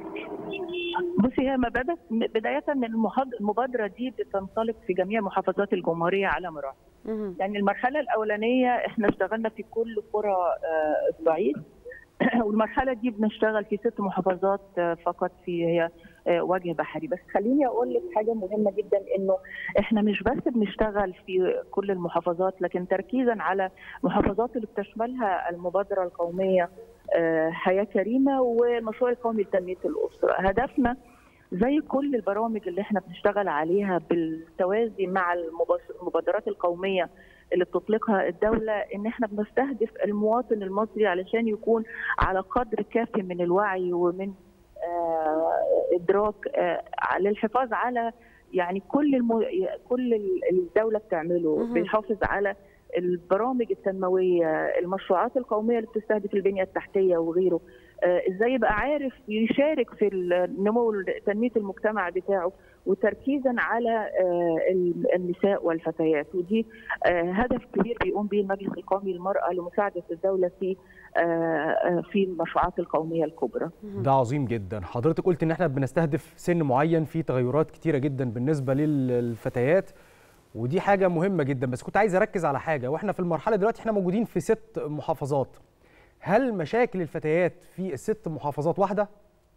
بصي هي ما بدأت بداية من المحاض- المبادرة دي بتنطلق في جميع محافظات الجمهورية على مراحل يعني المرحلة الأولانية احنا اشتغلنا في كل قرى آه، الصعيد والمرحلة دي بنشتغل في ست محافظات آه، فقط في هي آه، وجه بحري بس خليني أقول لك حاجة مهمة جدا إنه احنا مش بس بنشتغل في كل المحافظات لكن تركيزا على محافظات اللي بتشملها المبادرة القومية آه، حياة كريمة والمشروع القومي لتنمية الأسرة هدفنا زي كل البرامج اللي احنا بنشتغل عليها بالتوازي مع المباش- المبادرات القوميه اللي بتطلقها الدوله ان احنا بنستهدف المواطن المصري علشان يكون على قدر كافي من الوعي ومن آه، ادراك آه، للحفاظ على يعني كل المو... كل ال- الدوله بتعمله مهم. بيحافظ على البرامج التنمويه المشروعات القوميه اللي بتستهدف البنيه التحتيه وغيره آه، ازاي يبقى عارف يشارك في النمو تنميه المجتمع بتاعه وتركيزا على آه، ال- النساء والفتيات ودي آه، هدف كبير بيقوم به المجلس القومي للمراه لمساعده الدوله في آه، آه، في المشروعات القوميه الكبرى. ده عظيم جدا حضرتك قلت ان احنا بنستهدف سن معين في تغيرات كتيره جدا بالنسبه للفتيات ودي حاجه مهمه جدا بس كنت عايز اركز على حاجه واحنا في المرحله دلوقتي احنا موجودين في ست محافظات هل مشاكل الفتيات في الست محافظات واحده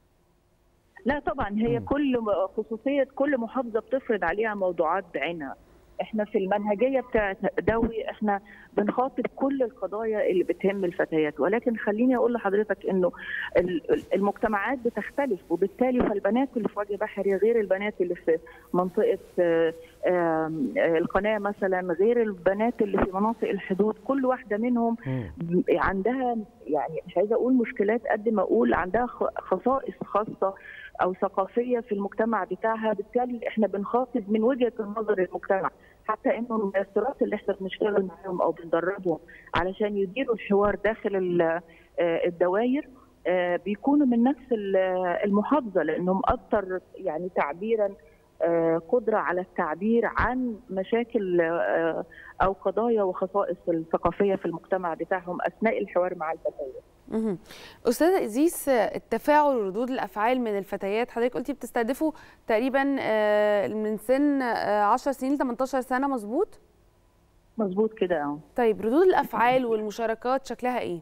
لا طبعا هي كل م- خصوصيه كل محافظه بتفرض عليها موضوعات بعينها احنا في المنهجيه بتاعت دوي احنا بنخاطب كل القضايا اللي بتهم الفتيات ولكن خليني اقول لحضرتك انه ال- ال- المجتمعات بتختلف وبالتالي فالبنات اللي في وجه بحري غير البنات اللي في منطقه آه، آم، آه، القناه مثلا غير البنات اللي في مناطق الحدود كل واحده منهم عندها يعني مش عايزه اقول مشكلات قد ما اقول عندها خ- خصائص خاصه او ثقافيه في المجتمع بتاعها بالتالي احنا بنخاطب من وجهه النظر المجتمع حتى انه المؤثرات اللي احنا بنشتغل معاهم او بندربهم علشان يديروا الحوار داخل ال- آه، الدوائر آه، بيكونوا من نفس ال- المحافظه لانهم اكثر يعني تعبيرا آه، قدره على التعبير عن مشاكل آه، او قضايا وخصائص الثقافيه في المجتمع بتاعهم اثناء الحوار مع الفتيات. مهم. استاذه ازيس التفاعل وردود الافعال من الفتيات حضرتك قلتي بتستهدفوا تقريبا آه، من سن آه، 10 سنين ل 18 سنه مظبوط مظبوط كده اه طيب ردود الافعال والمشاركات شكلها ايه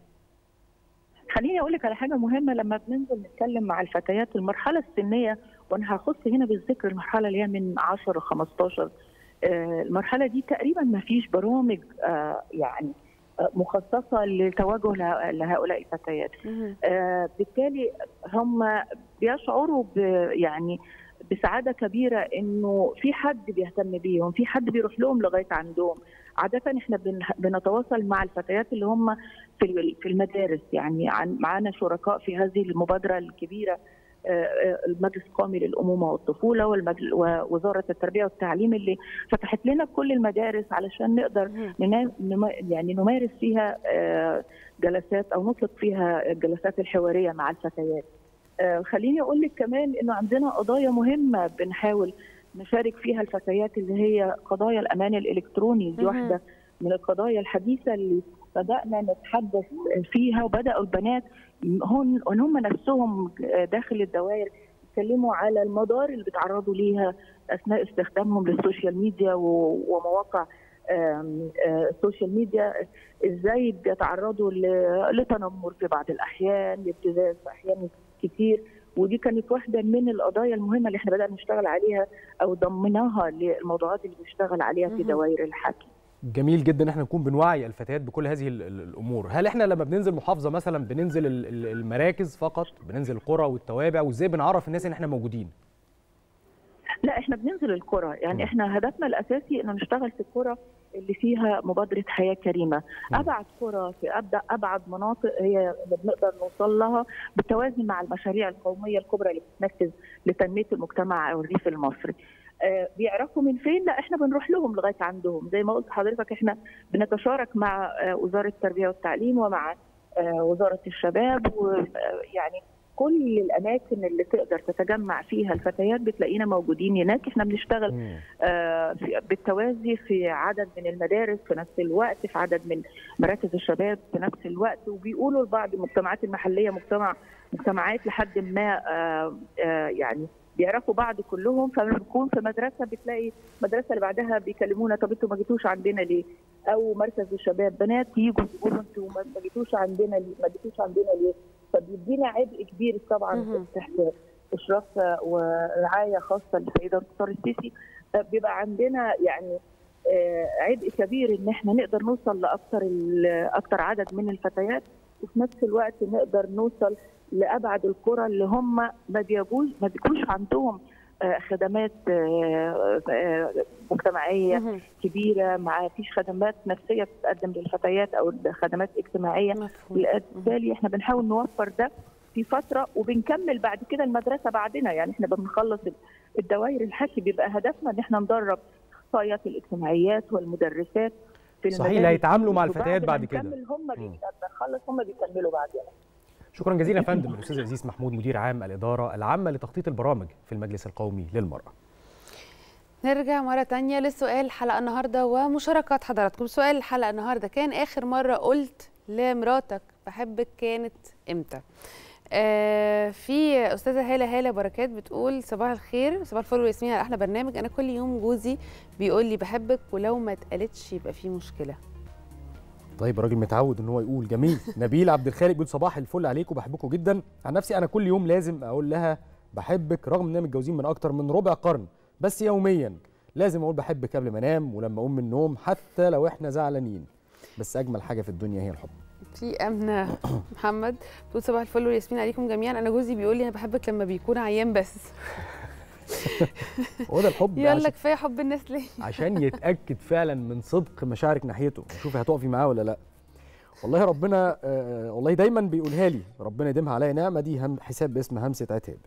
خليني اقول لك على حاجه مهمه لما بننزل نتكلم مع الفتيات المرحله السنيه وانا هخص هنا بالذكر المرحله اللي هي من 10 ل 15 آه، المرحله دي تقريبا ما فيش برامج آه، يعني آه، مخصصه للتوجه له- لهؤلاء الفتيات آه، بالتالي هم بيشعروا ب يعني بسعاده كبيره انه في حد بيهتم بيهم في حد بيروح لهم لغايه عندهم عاده احنا بن- بنتواصل مع الفتيات اللي هم في ال- في المدارس يعني عن معانا شركاء في هذه المبادره الكبيره آه، آه، المجلس القومي للامومه والطفوله والمجل- ووزاره التربيه والتعليم اللي فتحت لنا كل المدارس علشان نقدر ننا- نما- يعني نمارس فيها آه، جلسات او نطلق فيها الجلسات الحواريه مع الفتيات. آه، خليني اقول لك كمان انه عندنا قضايا مهمه بنحاول نشارك فيها الفتيات اللي هي قضايا الامان الالكتروني دي مهم. واحده من القضايا الحديثه اللي بدانا نتحدث فيها وبداوا البنات هن ان هم نفسهم داخل الدوائر يتكلموا على المضار اللي بيتعرضوا ليها اثناء استخدامهم للسوشيال ميديا و- ومواقع آم، آه، السوشيال ميديا ازاي بيتعرضوا ل- لتنمر في بعض الاحيان لابتزاز في احيان كتير ودي كانت واحده من القضايا المهمه اللي احنا بدانا نشتغل عليها او ضمناها للموضوعات اللي بنشتغل عليها في مهم. دوائر الحكي جميل جدا ان احنا نكون بنوعي الفتيات بكل هذه ال- ال- الامور هل احنا لما بننزل محافظه مثلا بننزل ال- ال- المراكز فقط بننزل القرى والتوابع وازاي بنعرف الناس ان احنا موجودين لا احنا بننزل القرى يعني احنا هدفنا الاساسي انه نشتغل في القرى اللي فيها مبادره حياه كريمه ابعد قرى في ابدا ابعد مناطق هي اللي بنقدر نوصل لها بالتوازي مع المشاريع القوميه الكبرى اللي بتتنفذ لتنميه المجتمع الريف المصري آه، بيعرفوا من فين لا احنا بنروح لهم لغايه عندهم زي ما قلت حضرتك احنا بنتشارك مع آه، وزاره التربيه والتعليم ومع آه، وزاره الشباب ويعني كل الاماكن اللي تقدر تتجمع فيها الفتيات بتلاقينا موجودين هناك احنا بنشتغل آه، في- بالتوازي في عدد من المدارس في نفس الوقت في عدد من مراكز الشباب في نفس الوقت وبيقولوا لبعض المجتمعات المحليه مجتمع مجتمعات لحد ما آه، آه، يعني بيعرفوا بعض كلهم فلما بنكون في مدرسه بتلاقي المدرسه اللي بعدها بيكلمونا طب انتوا ما جيتوش عندنا ليه؟ او مركز الشباب بنات يجوا يقولوا انتوا ما ما جيتوش عندنا ليه؟ ما جيتوش عندنا ليه؟ فبيدينا عبء كبير طبعا تحت اشراف ورعايه خاصه للسيده انتصار السيسي آه، بيبقى عندنا يعني آه، عبء كبير ان احنا نقدر نوصل لاكثر ال- اكثر عدد من الفتيات وفي نفس الوقت نقدر نوصل لابعد القرى اللي هم ما بيجوش ما بيكونش عندهم آه، خدمات آه، آه، مجتمعيه كبيره ما فيش خدمات نفسيه بتتقدم للفتيات او خدمات اجتماعيه بالتالي احنا بنحاول نوفر ده في فتره وبنكمل بعد كده المدرسه بعدنا يعني احنا بنخلص الدوائر الحكي بيبقى هدفنا ان احنا ندرب اخصائيات الاجتماعيات والمدرسات في صحيح، المدارس هيتعاملوا مع وبعد الفتيات ما بعد كده. نكمل هم بنخلص هم بيكملوا بعدنا شكرا جزيلا يا فندم الاستاذ عزيز محمود مدير عام الاداره العامه لتخطيط البرامج في المجلس القومي للمراه نرجع مرة تانية لسؤال الحلقة النهاردة ومشاركات حضراتكم سؤال الحلقة النهاردة كان آخر مرة قلت لمراتك بحبك كانت إمتى آه في أستاذة هالة هالة بركات بتقول صباح الخير صباح الفل وياسمين على أحلى برنامج أنا كل يوم جوزي بيقول لي بحبك ولو ما اتقالتش يبقى في مشكلة طيب الراجل متعود ان هو يقول جميل نبيل عبد الخالق بيقول صباح الفل عليكم بحبكم جدا عن نفسي انا كل يوم لازم اقول لها بحبك رغم اننا متجوزين من اكتر من ربع قرن بس يوميا لازم اقول بحبك قبل ما انام ولما اقوم من النوم حتى لو احنا زعلانين بس اجمل حاجه في الدنيا هي الحب في أمنة محمد بتقول صباح الفل وياسمين عليكم جميعا أنا جوزي بيقول لي أنا بحبك لما بيكون عيان بس هو ده الحب يلا عشان, كفاية حب الناس ليه عشان يتاكد فعلا من صدق مشاعرك ناحيته شوفي هتقفي معاه ولا لا والله ربنا آه والله دايما بيقولها لي ربنا يديمها عليا نعمه دي هم حساب باسم همسه عتاب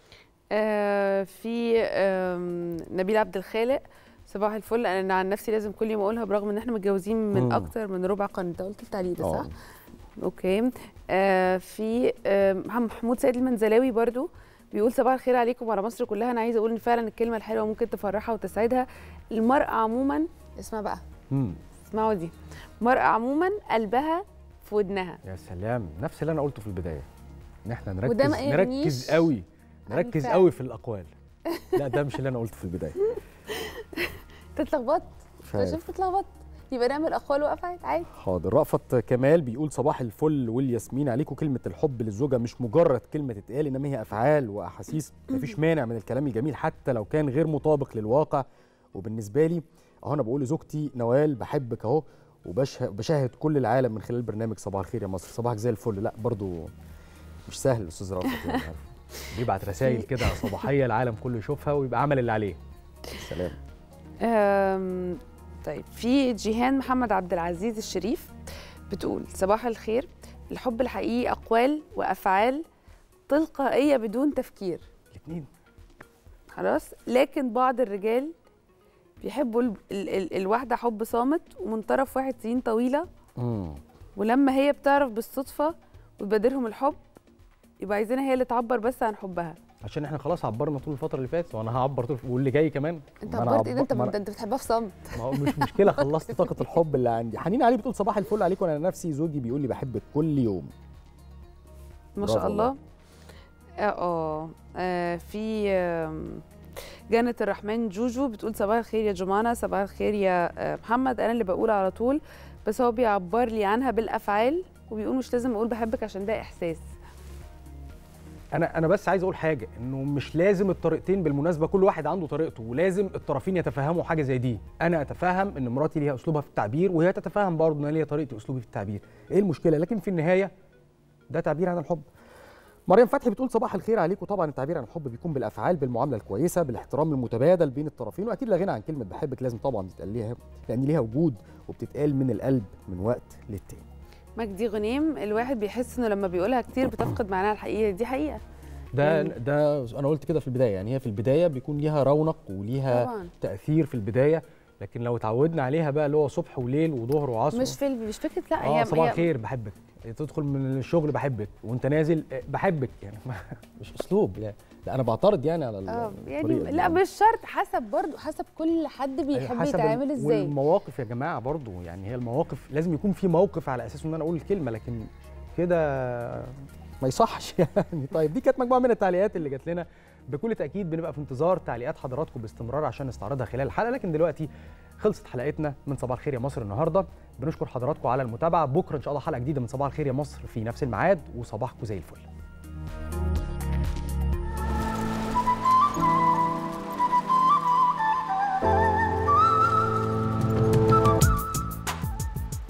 آه في آم، نبيل عبد الخالق صباح الفل انا عن نفسي لازم كل يوم اقولها برغم ان احنا متجوزين من مم. اكتر من ربع قرن انت قلت التعليق ده صح؟ آه. اوكي آه في آه محمود سيد المنزلاوي برضو بيقول صباح الخير عليكم وعلى مصر كلها انا عايزه اقول ان فعلا الكلمه الحلوه ممكن تفرحها وتسعدها المراه عموما اسمع بقى مم. اسمعوا دي المراه عموما قلبها في ودنها يا سلام نفس اللي انا قلته في البدايه ان احنا نركز وده ما يغنيش نركز قوي نركز الفعل. قوي في الاقوال لا ده مش اللي انا قلته في البدايه تتلخبط مش عارف. شفت اتلخبط يبقى نعمل اقوال وافعال عادي حاضر رأفت كمال بيقول صباح الفل والياسمين عليكم كلمة الحب للزوجة مش مجرد كلمة تتقال إنما هي أفعال وأحاسيس مفيش مانع من الكلام الجميل حتى لو كان غير مطابق للواقع وبالنسبة لي أهو أنا بقول لزوجتي نوال بحبك أهو وبشاهد كل العالم من خلال برنامج صباح الخير يا مصر صباحك زي الفل لا برضو مش سهل الأستاذ رأفت يعني بيبعت رسائل كده صباحية العالم كله يشوفها ويبقى عمل اللي عليه سلام أم، طيب في جيهان محمد عبد العزيز الشريف بتقول صباح الخير الحب الحقيقي أقوال وأفعال تلقائية بدون تفكير الاثنين خلاص لكن بعض الرجال بيحبوا ال ال ال الواحدة حب صامت ومن طرف واحد سنين طويلة ولما هي بتعرف بالصدفة وتبادرهم الحب يبقى عايزينها هي اللي تعبر بس عن حبها عشان احنا خلاص عبرنا طول الفترة اللي فاتت وانا هعبر طول واللي جاي كمان انت ما أنا عبرت ايه ده عب- انت ما أنا- ده انت بتحبها في صمت ما هو مش مشكله خلصت طاقه الحب اللي عندي حنين علي بتقول صباح الفل عليكم انا نفسي زوجي بيقول لي بحبك كل يوم ما برافو شاء الله اه آه، في آم، جنة الرحمن جوجو بتقول صباح الخير يا جمانة صباح الخير يا آه، محمد انا اللي بقول على طول بس هو بيعبر لي عنها بالافعال وبيقول مش لازم اقول بحبك عشان ده احساس انا انا بس عايز اقول حاجه انه مش لازم الطريقتين بالمناسبه كل واحد عنده طريقته ولازم الطرفين يتفهموا حاجه زي دي انا اتفهم ان مراتي ليها اسلوبها في التعبير وهي تتفهم برضه ان أنا ليا طريقتي اسلوبي في التعبير ايه المشكله لكن في النهايه ده تعبير عن الحب مريم فتحي بتقول صباح الخير عليكم طبعا التعبير عن الحب بيكون بالافعال بالمعامله الكويسه بالاحترام المتبادل بين الطرفين واكيد لا غنى عن كلمه بحبك لازم طبعا تتقال ليها لان ليها وجود وبتتقال من القلب من وقت للتاني مجدي غنيم الواحد بيحس انه لما بيقولها كتير بتفقد معناها الحقيقي دي حقيقه ده يعني- ده انا قلت كده في البدايه يعني هي في البدايه بيكون ليها رونق وليها طبعاً. تاثير في البدايه لكن لو اتعودنا عليها بقى اللي هو صبح وليل وظهر وعصر مش في مش فكره لا اه هي صباح هي- الخير بحبك تدخل من الشغل بحبك وانت نازل آه، بحبك يعني مش اسلوب لا, لا انا بعترض يعني على ال- اه يعني الطريقة دي. لا مش شرط حسب برضو حسب كل حد بيحب حسب يتعامل ال- ازاي والمواقف يا جماعه برضو يعني هي المواقف لازم يكون في موقف على اساس ان انا اقول الكلمه لكن كده ما يصحش يعني طيب دي كانت مجموعه من التعليقات اللي جات لنا بكل تاكيد بنبقى في انتظار تعليقات حضراتكم باستمرار عشان نستعرضها خلال الحلقه لكن دلوقتي خلصت حلقتنا من صباح الخير يا مصر النهارده بنشكر حضراتكم على المتابعه بكره ان شاء الله حلقه جديده من صباح الخير يا مصر في نفس الميعاد وصباحكم زي الفل